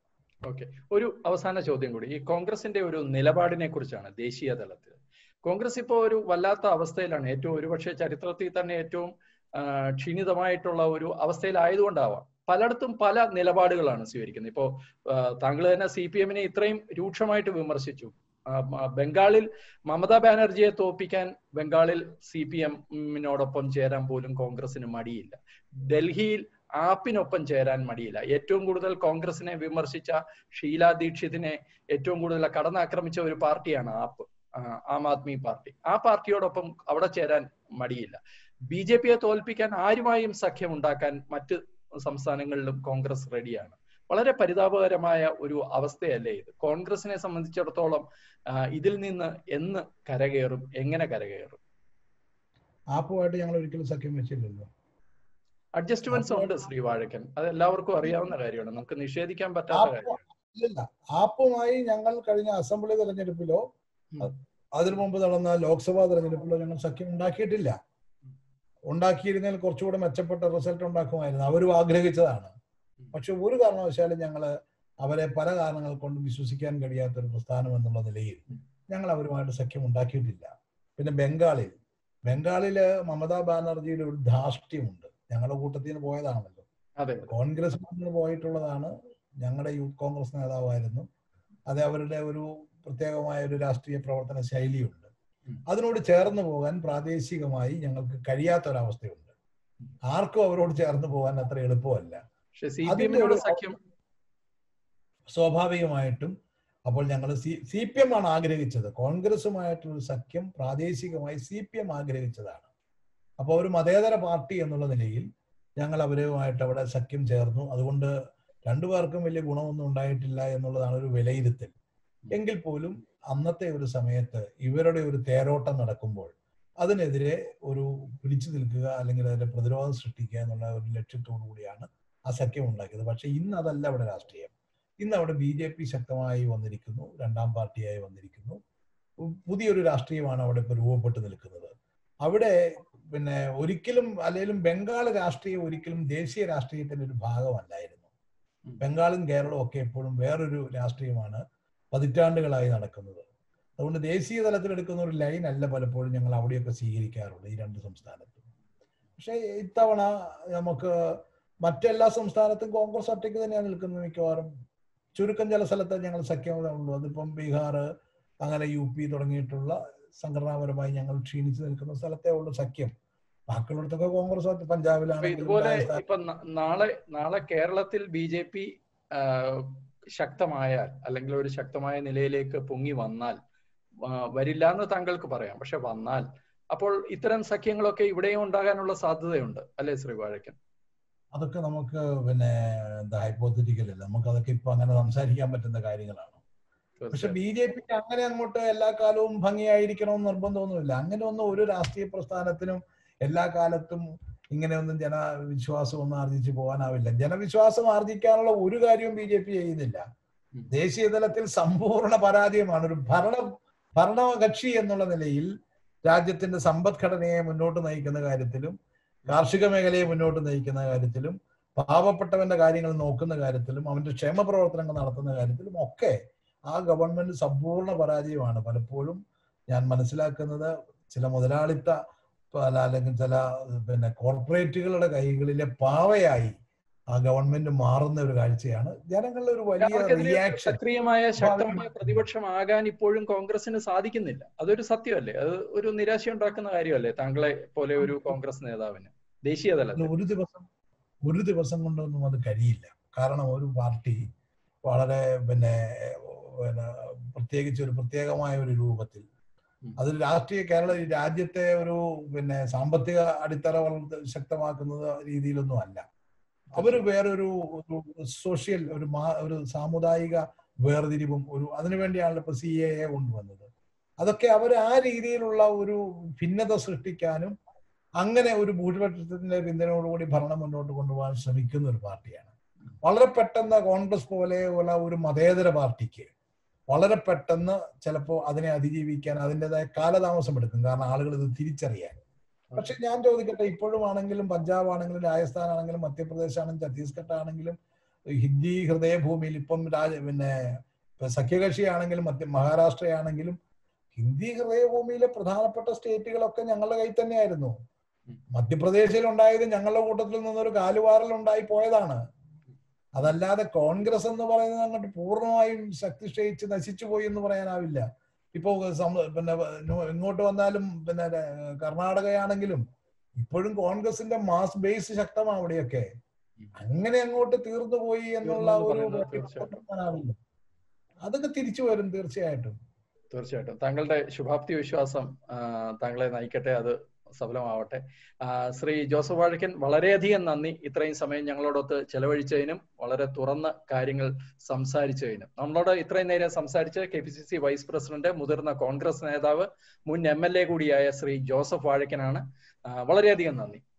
ഓക്കെ ഒരു അവസാന ചോദ്യം കൂടി ഈ കോൺഗ്രസിന്റെ ഒരു നിലപാടിനെ കുറിച്ചാണ് ദേശീയ തലത്തിൽ കോൺഗ്രസ് ഇപ്പോൾ ഒരു വല്ലാത്ത അവസ്ഥയിലാണ് ഏറ്റവും ഒരുപക്ഷെ ചരിത്രത്തിൽ തന്നെ ഏറ്റവും ക്ഷീണിതമായിട്ടുള്ള ഒരു അവസ്ഥയിലായതുകൊണ്ടാവാം പലയിടത്തും പല നിലപാടുകളാണ് സ്വീകരിക്കുന്നത് ഇപ്പോ താങ്കൾ തന്നെ സി പി എമ്മിനെ ഇത്രയും രൂക്ഷമായിട്ട് വിമർശിച്ചു ബംഗാളിൽ മമതാ ബാനർജിയെ തോപ്പിക്കാൻ ബംഗാളിൽ സി പി എമ്മിനോടൊപ്പം ചേരാൻ പോലും കോൺഗ്രസിന് മടിയില്ല ഡൽഹിയിൽ ആപ്പിനൊപ്പം ചേരാൻ മടിയില്ല ഏറ്റവും കൂടുതൽ കോൺഗ്രസിനെ വിമർശിച്ച ഷീല ദീക്ഷിതിനെ ഏറ്റവും കൂടുതൽ കടന്നാക്രമിച്ച ഒരു പാർട്ടിയാണ് ആപ്പ് ആം ആദ്മി പാർട്ടി ആ പാർട്ടിയോടൊപ്പം അവിടെ ചേരാൻ മടിയില്ല ബി ജെ പിയെ തോൽപ്പിക്കാൻ ആരുമായും സഖ്യം ഉണ്ടാക്കാൻ മറ്റ് സംസ്ഥാനങ്ങളിലും കോൺഗ്രസ് റെഡിയാണ് വളരെ പരിതാപകരമായ ഒരു അവസ്ഥയല്ലേ ഇത് കോൺഗ്രസിനെ സംബന്ധിച്ചിടത്തോളം ഇതിൽ നിന്ന് എന്ന് കരകയറും എങ്ങനെ കരകയറും ആപ്പുമായിട്ട് ഞങ്ങൾ ഒരിക്കലും സഖ്യം വെച്ചില്ലല്ലോ അഡ്ജസ്റ്റ്മെന്റ്സ് ഉണ്ട് ശ്രീ വാഴക്കൻ അത് എല്ലാവർക്കും അറിയാവുന്ന കാര്യമാണ് നമുക്ക് നിഷേധിക്കാൻ പറ്റാത്ത കാര്യമാണ് ഇല്ല ആപ്പുമായി ഞങ്ങൾ കഴിഞ്ഞ അസംബ്ലി തെരഞ്ഞെടുപ്പിലോ അതിനു മുമ്പ് നടന്ന ലോക്സഭാ തെരഞ്ഞെടുപ്പിലോ ഞങ്ങൾ സഖ്യം ഉണ്ടാക്കിയിട്ടില്ല ഉണ്ടാക്കിയിരുന്നതിൽ കുറച്ചുകൂടെ മെച്ചപ്പെട്ട റിസൾട്ട് ഉണ്ടാക്കുമായിരുന്നു അവരും ആഗ്രഹിച്ചതാണ് പക്ഷെ ഒരു കാരണവശാലും ഞങ്ങൾ അവരെ പല കാരണങ്ങൾ കൊണ്ട് വിശ്വസിക്കാൻ കഴിയാത്ത ഒരു പ്രസ്ഥാനം എന്നുള്ള നിലയിൽ ഞങ്ങൾ അവരുമായിട്ട് സഖ്യം ഉണ്ടാക്കിയിട്ടില്ല പിന്നെ ബംഗാളിൽ ബംഗാളില് മമതാ ബാനർജിയുടെ ഒരു ധാർഷ്ട്യമുണ്ട് ഞങ്ങളുടെ കൂട്ടത്തിൽ നിന്ന് പോയതാണല്ലോ കോൺഗ്രസ് നിന്ന് പോയിട്ടുള്ളതാണ് ഞങ്ങളുടെ യൂത്ത് കോൺഗ്രസ് നേതാവായിരുന്നു അത് അവരുടെ ഒരു പ്രത്യേകമായ ഒരു രാഷ്ട്രീയ പ്രവർത്തന ശൈലിയുണ്ട് അതിനോട് ചേർന്ന് പോകാൻ പ്രാദേശികമായി ഞങ്ങൾക്ക് കഴിയാത്തൊരവസ്ഥയുണ്ട് ആർക്കും അവരോട് ചേർന്ന് പോകാൻ അത്ര എളുപ്പമല്ല സ്വാഭാവികമായിട്ടും അപ്പോൾ ഞങ്ങൾ സി സി പി എം ആണ് ആഗ്രഹിച്ചത് കോൺഗ്രസുമായിട്ടുള്ള സഖ്യം പ്രാദേശികമായി സി പി എം ആഗ്രഹിച്ചതാണ് അപ്പോൾ ഒരു മതേതര പാർട്ടി എന്നുള്ള നിലയിൽ ഞങ്ങൾ അവരുമായിട്ട് അവിടെ സഖ്യം ചേർന്നു അതുകൊണ്ട് രണ്ടു പേർക്കും വലിയ ഗുണമൊന്നും ഉണ്ടായിട്ടില്ല എന്നുള്ളതാണ് ഒരു വിലയിരുത്തൽ എങ്കിൽ പോലും അന്നത്തെ ഒരു സമയത്ത് ഇവരുടെ ഒരു തേരോട്ടം നടക്കുമ്പോൾ അതിനെതിരെ ഒരു പിടിച്ചു നിൽക്കുക അല്ലെങ്കിൽ അതിന്റെ പ്രതിരോധം സൃഷ്ടിക്കുക എന്നുള്ള ഒരു ലക്ഷ്യത്തോടു കൂടിയാണ് ആ സഖ്യം ഉണ്ടാക്കിയത് പക്ഷെ ഇന്ന് അതല്ല അവിടെ രാഷ്ട്രീയം ഇന്ന് അവിടെ ബി ജെ പി ശക്തമായി വന്നിരിക്കുന്നു രണ്ടാം പാർട്ടിയായി വന്നിരിക്കുന്നു പുതിയൊരു രാഷ്ട്രീയമാണ് അവിടെ ഇപ്പോൾ രൂപപ്പെട്ടു നിൽക്കുന്നത് അവിടെ പിന്നെ ഒരിക്കലും അല്ലെങ്കിലും ബംഗാൾ രാഷ്ട്രീയം ഒരിക്കലും ദേശീയ രാഷ്ട്രീയത്തിന്റെ ഒരു ഭാഗമല്ലായിരുന്നു ബംഗാളും കേരളവും ഒക്കെ എപ്പോഴും വേറൊരു രാഷ്ട്രീയമാണ് പതിറ്റാണ്ടുകളായി നടക്കുന്നത് അതുകൊണ്ട് ദേശീയ തലത്തിൽ എടുക്കുന്ന ഒരു ലൈൻ അല്ല പലപ്പോഴും ഞങ്ങൾ അവിടെയൊക്കെ സ്വീകരിക്കാറുള്ളത് ഈ രണ്ട് സംസ്ഥാനത്തും പക്ഷേ ഇത്തവണ നമുക്ക് മറ്റെല്ലാ സംസ്ഥാനത്തും കോൺഗ്രസ് ഒറ്റയ്ക്ക് തന്നെയാണ് നിൽക്കുന്നത് മിക്കവാറും ചുരുക്കം ചില സ്ഥലത്ത് ഞങ്ങൾ സഖ്യമുള്ളൂ അതിപ്പം ബീഹാർ അങ്ങനെ യു പി തുടങ്ങിയിട്ടുള്ള സംഘടനാപരമായി ഞങ്ങൾ ക്ഷീണിച്ചു നിൽക്കുന്ന സ്ഥലത്തേ ഉള്ളൂ സഖ്യം ബാക്കിയുള്ളിടത്തൊക്കെ കോൺഗ്രസ് പഞ്ചാബിലാണ് ഇതുപോലെ ഇപ്പൊ നാളെ നാളെ കേരളത്തിൽ ബി ജെ പി ശക്തമായാൽ അല്ലെങ്കിൽ ഒരു ശക്തമായ നിലയിലേക്ക് പൊങ്ങി വന്നാൽ വരില്ല എന്ന് താങ്കൾക്ക് പറയാം പക്ഷെ വന്നാൽ അപ്പോൾ ഇത്തരം സഖ്യങ്ങളൊക്കെ ഇവിടെയും ഉണ്ടാകാനുള്ള സാധ്യതയുണ്ട് അല്ലേ ശ്രീ വാഴക്കൻ അതൊക്കെ നമുക്ക് പിന്നെ എന്താ ഹൈപ്പോത്തറ്റിക്കൽ അല്ല നമുക്ക് അതൊക്കെ ഇപ്പൊ അങ്ങനെ സംസാരിക്കാൻ പറ്റുന്ന കാര്യങ്ങളാണ് പക്ഷെ ബി ജെ പിക്ക് അങ്ങനെ അങ്ങോട്ട് എല്ലാ കാലവും ഭംഗിയായിരിക്കണമെന്ന് നിർബന്ധമൊന്നുമില്ല അങ്ങനെ ഒന്നും ഒരു രാഷ്ട്രീയ പ്രസ്ഥാനത്തിനും എല്ലാ കാലത്തും ഇങ്ങനെയൊന്നും ജനവിശ്വാസം ഒന്നും ആർജിച്ചു പോകാനാവില്ല ജനവിശ്വാസം ആർജിക്കാനുള്ള ഒരു കാര്യവും ബി ജെ പി ചെയ്യുന്നില്ല ദേശീയ തലത്തിൽ സമ്പൂർണ്ണ പരാജയമാണ് ഒരു ഭരണ ഭരണകക്ഷി എന്നുള്ള നിലയിൽ രാജ്യത്തിന്റെ സമ്പദ്ഘടനയെ മുന്നോട്ട് നയിക്കുന്ന കാര്യത്തിലും കാർഷിക മേഖലയെ മുന്നോട്ട് നയിക്കുന്ന കാര്യത്തിലും പാവപ്പെട്ടവന്റെ കാര്യങ്ങൾ നോക്കുന്ന കാര്യത്തിലും അവന്റെ ക്ഷേമ പ്രവർത്തനങ്ങൾ നടത്തുന്ന കാര്യത്തിലും ഒക്കെ ആ ഗവൺമെന്റ് സമ്പൂർണ്ണ പരാജയമാണ് പലപ്പോഴും ഞാൻ മനസ്സിലാക്കുന്നത് ചില മുതലാളിത്ത പല അല്ലെങ്കിൽ ചില പിന്നെ കോർപ്പറേറ്റുകളുടെ കൈകളിലെ പാവയായി ആ ഗവൺമെന്റ് മാറുന്ന ഒരു കാഴ്ചയാണ് ജനങ്ങളുടെ ഒരു വലിയ റിയാക്ഷൻ സക്രിയമായ ശക്തമായ പ്രതിപക്ഷമാകാൻ ഇപ്പോഴും കോൺഗ്രസിന് സാധിക്കുന്നില്ല അതൊരു സത്യമല്ലേ അത് ഒരു നിരാശ ഉണ്ടാക്കുന്ന കാര്യമല്ലേ താങ്കളെ പോലെ ഒരു കോൺഗ്രസ് നേതാവിന് ദേശീയ തലത്തിൽ ഒരു ദിവസം ഒരു ദിവസം കൊണ്ടൊന്നും അത് കഴിയില്ല കാരണം ഒരു പാർട്ടി വളരെ പിന്നെ പിന്നെ പ്രത്യേകിച്ച് ഒരു പ്രത്യേകമായ ഒരു രൂപത്തിൽ അത് രാഷ്ട്രീയ കേരള രാജ്യത്തെ ഒരു പിന്നെ സാമ്പത്തിക അടിത്തറ ശക്തമാക്കുന്നത് രീതിയിലൊന്നും അല്ല അവര് വേറൊരു ഒരു സോഷ്യൽ ഒരു മാ ഒരു സാമുദായിക വേർതിരിവും ഒരു അതിനുവേണ്ടിയാണല്ലോ ഇപ്പൊ സി എ എ കൊണ്ടുവന്നത് അതൊക്കെ അവർ ആ രീതിയിലുള്ള ഒരു ഭിന്നത സൃഷ്ടിക്കാനും അങ്ങനെ ഒരു ഭൂരിപക്ഷത്തിന്റെ പിന്തുണയോടുകൂടി ഭരണം മുന്നോട്ട് കൊണ്ടുപോകാൻ ശ്രമിക്കുന്ന ഒരു പാർട്ടിയാണ് വളരെ പെട്ടെന്ന് കോൺഗ്രസ് പോലെയുള്ള ഒരു മതേതര പാർട്ടിക്ക് വളരെ പെട്ടെന്ന് ചിലപ്പോൾ അതിനെ അതിജീവിക്കാൻ അതിൻ്റെതായ കാലതാമസം എടുക്കും കാരണം ആളുകൾ ഇത് തിരിച്ചറിയാൻ പക്ഷെ ഞാൻ ചോദിക്കട്ടെ ഇപ്പോഴും ആണെങ്കിലും പഞ്ചാബ് ആണെങ്കിലും രാജസ്ഥാൻ ആണെങ്കിലും മധ്യപ്രദേശ് ആണെങ്കിലും ഛത്തീസ്ഗഡ് ആണെങ്കിലും ഹിന്ദി ഹൃദയഭൂമിയിൽ ഇപ്പം രാജ പിന്നെ ഇപ്പൊ സഖ്യകക്ഷിയാണെങ്കിലും മധ്യ മഹാരാഷ്ട്രയാണെങ്കിലും ഹിന്ദി ഹൃദയഭൂമിയിലെ പ്രധാനപ്പെട്ട സ്റ്റേറ്റുകളൊക്കെ ഞങ്ങളുടെ കയ്യിൽ തന്നെയായിരുന്നു മധ്യപ്രദേശിൽ ഉണ്ടായത് ഞങ്ങളുടെ കൂട്ടത്തിൽ നിന്നൊരു കാലുവാറൽ ഉണ്ടായി പോയതാണ് അതല്ലാതെ കോൺഗ്രസ് എന്ന് പറയുന്നത് അങ്ങോട്ട് പൂർണ്ണമായും ശക്തി ക്ഷയിച്ച് നശിച്ചു പോയി എന്ന് പറയാനാവില്ല ഇപ്പോ സം- പിന്നെ നോ- ഇങ്ങോട്ട് വന്നാലും പിന്നെ ര- കർണാടകയാണെങ്കിലും ഇപ്പോഴും കോൺഗ്രസിന്റെ മാസ് ബേസ് ശക്തമാണ് അവിടെയൊക്കെ അങ്ങനെ അങ്ങോട്ട് തീർന്നു പോയി എന്നുള്ള തീർന്നു എന്ന് ഒരു പറയുന്നത് തീർച്ചയായിട്ടും. പറയാനാവില്ല അതൊക്കെ തിരിച്ചു വരും തീർച്ചയായിട്ടും തീർച്ചയായിട്ടും താങ്കളുടെ ശുഭാപ്തി വിശ്വാസം ആ, താങ്കളെ നയിക്കട്ടെ അത് സഫലമാവട്ടെ ആ, ശ്രീ ജോസഫ് വാഴക്കൻ വളരെയധികം നന്ദി ഇത്രയും സമയം ഞങ്ങളോടൊത്ത് ചെലവഴിച്ചതിനും വളരെ തുറന്ന കാര്യങ്ങൾ സംസാരിച്ചതിനും നമ്മളോട് ഇത്രയും നേരം സംസാരിച്ച K P C C vice president മുതിർന്ന കോൺഗ്രസ് നേതാവ് മുൻ എം എൽ എ കൂടിയായ ശ്രീ ജോസഫ് വാഴക്കനാണ് ആ, വളരെയധികം നന്ദി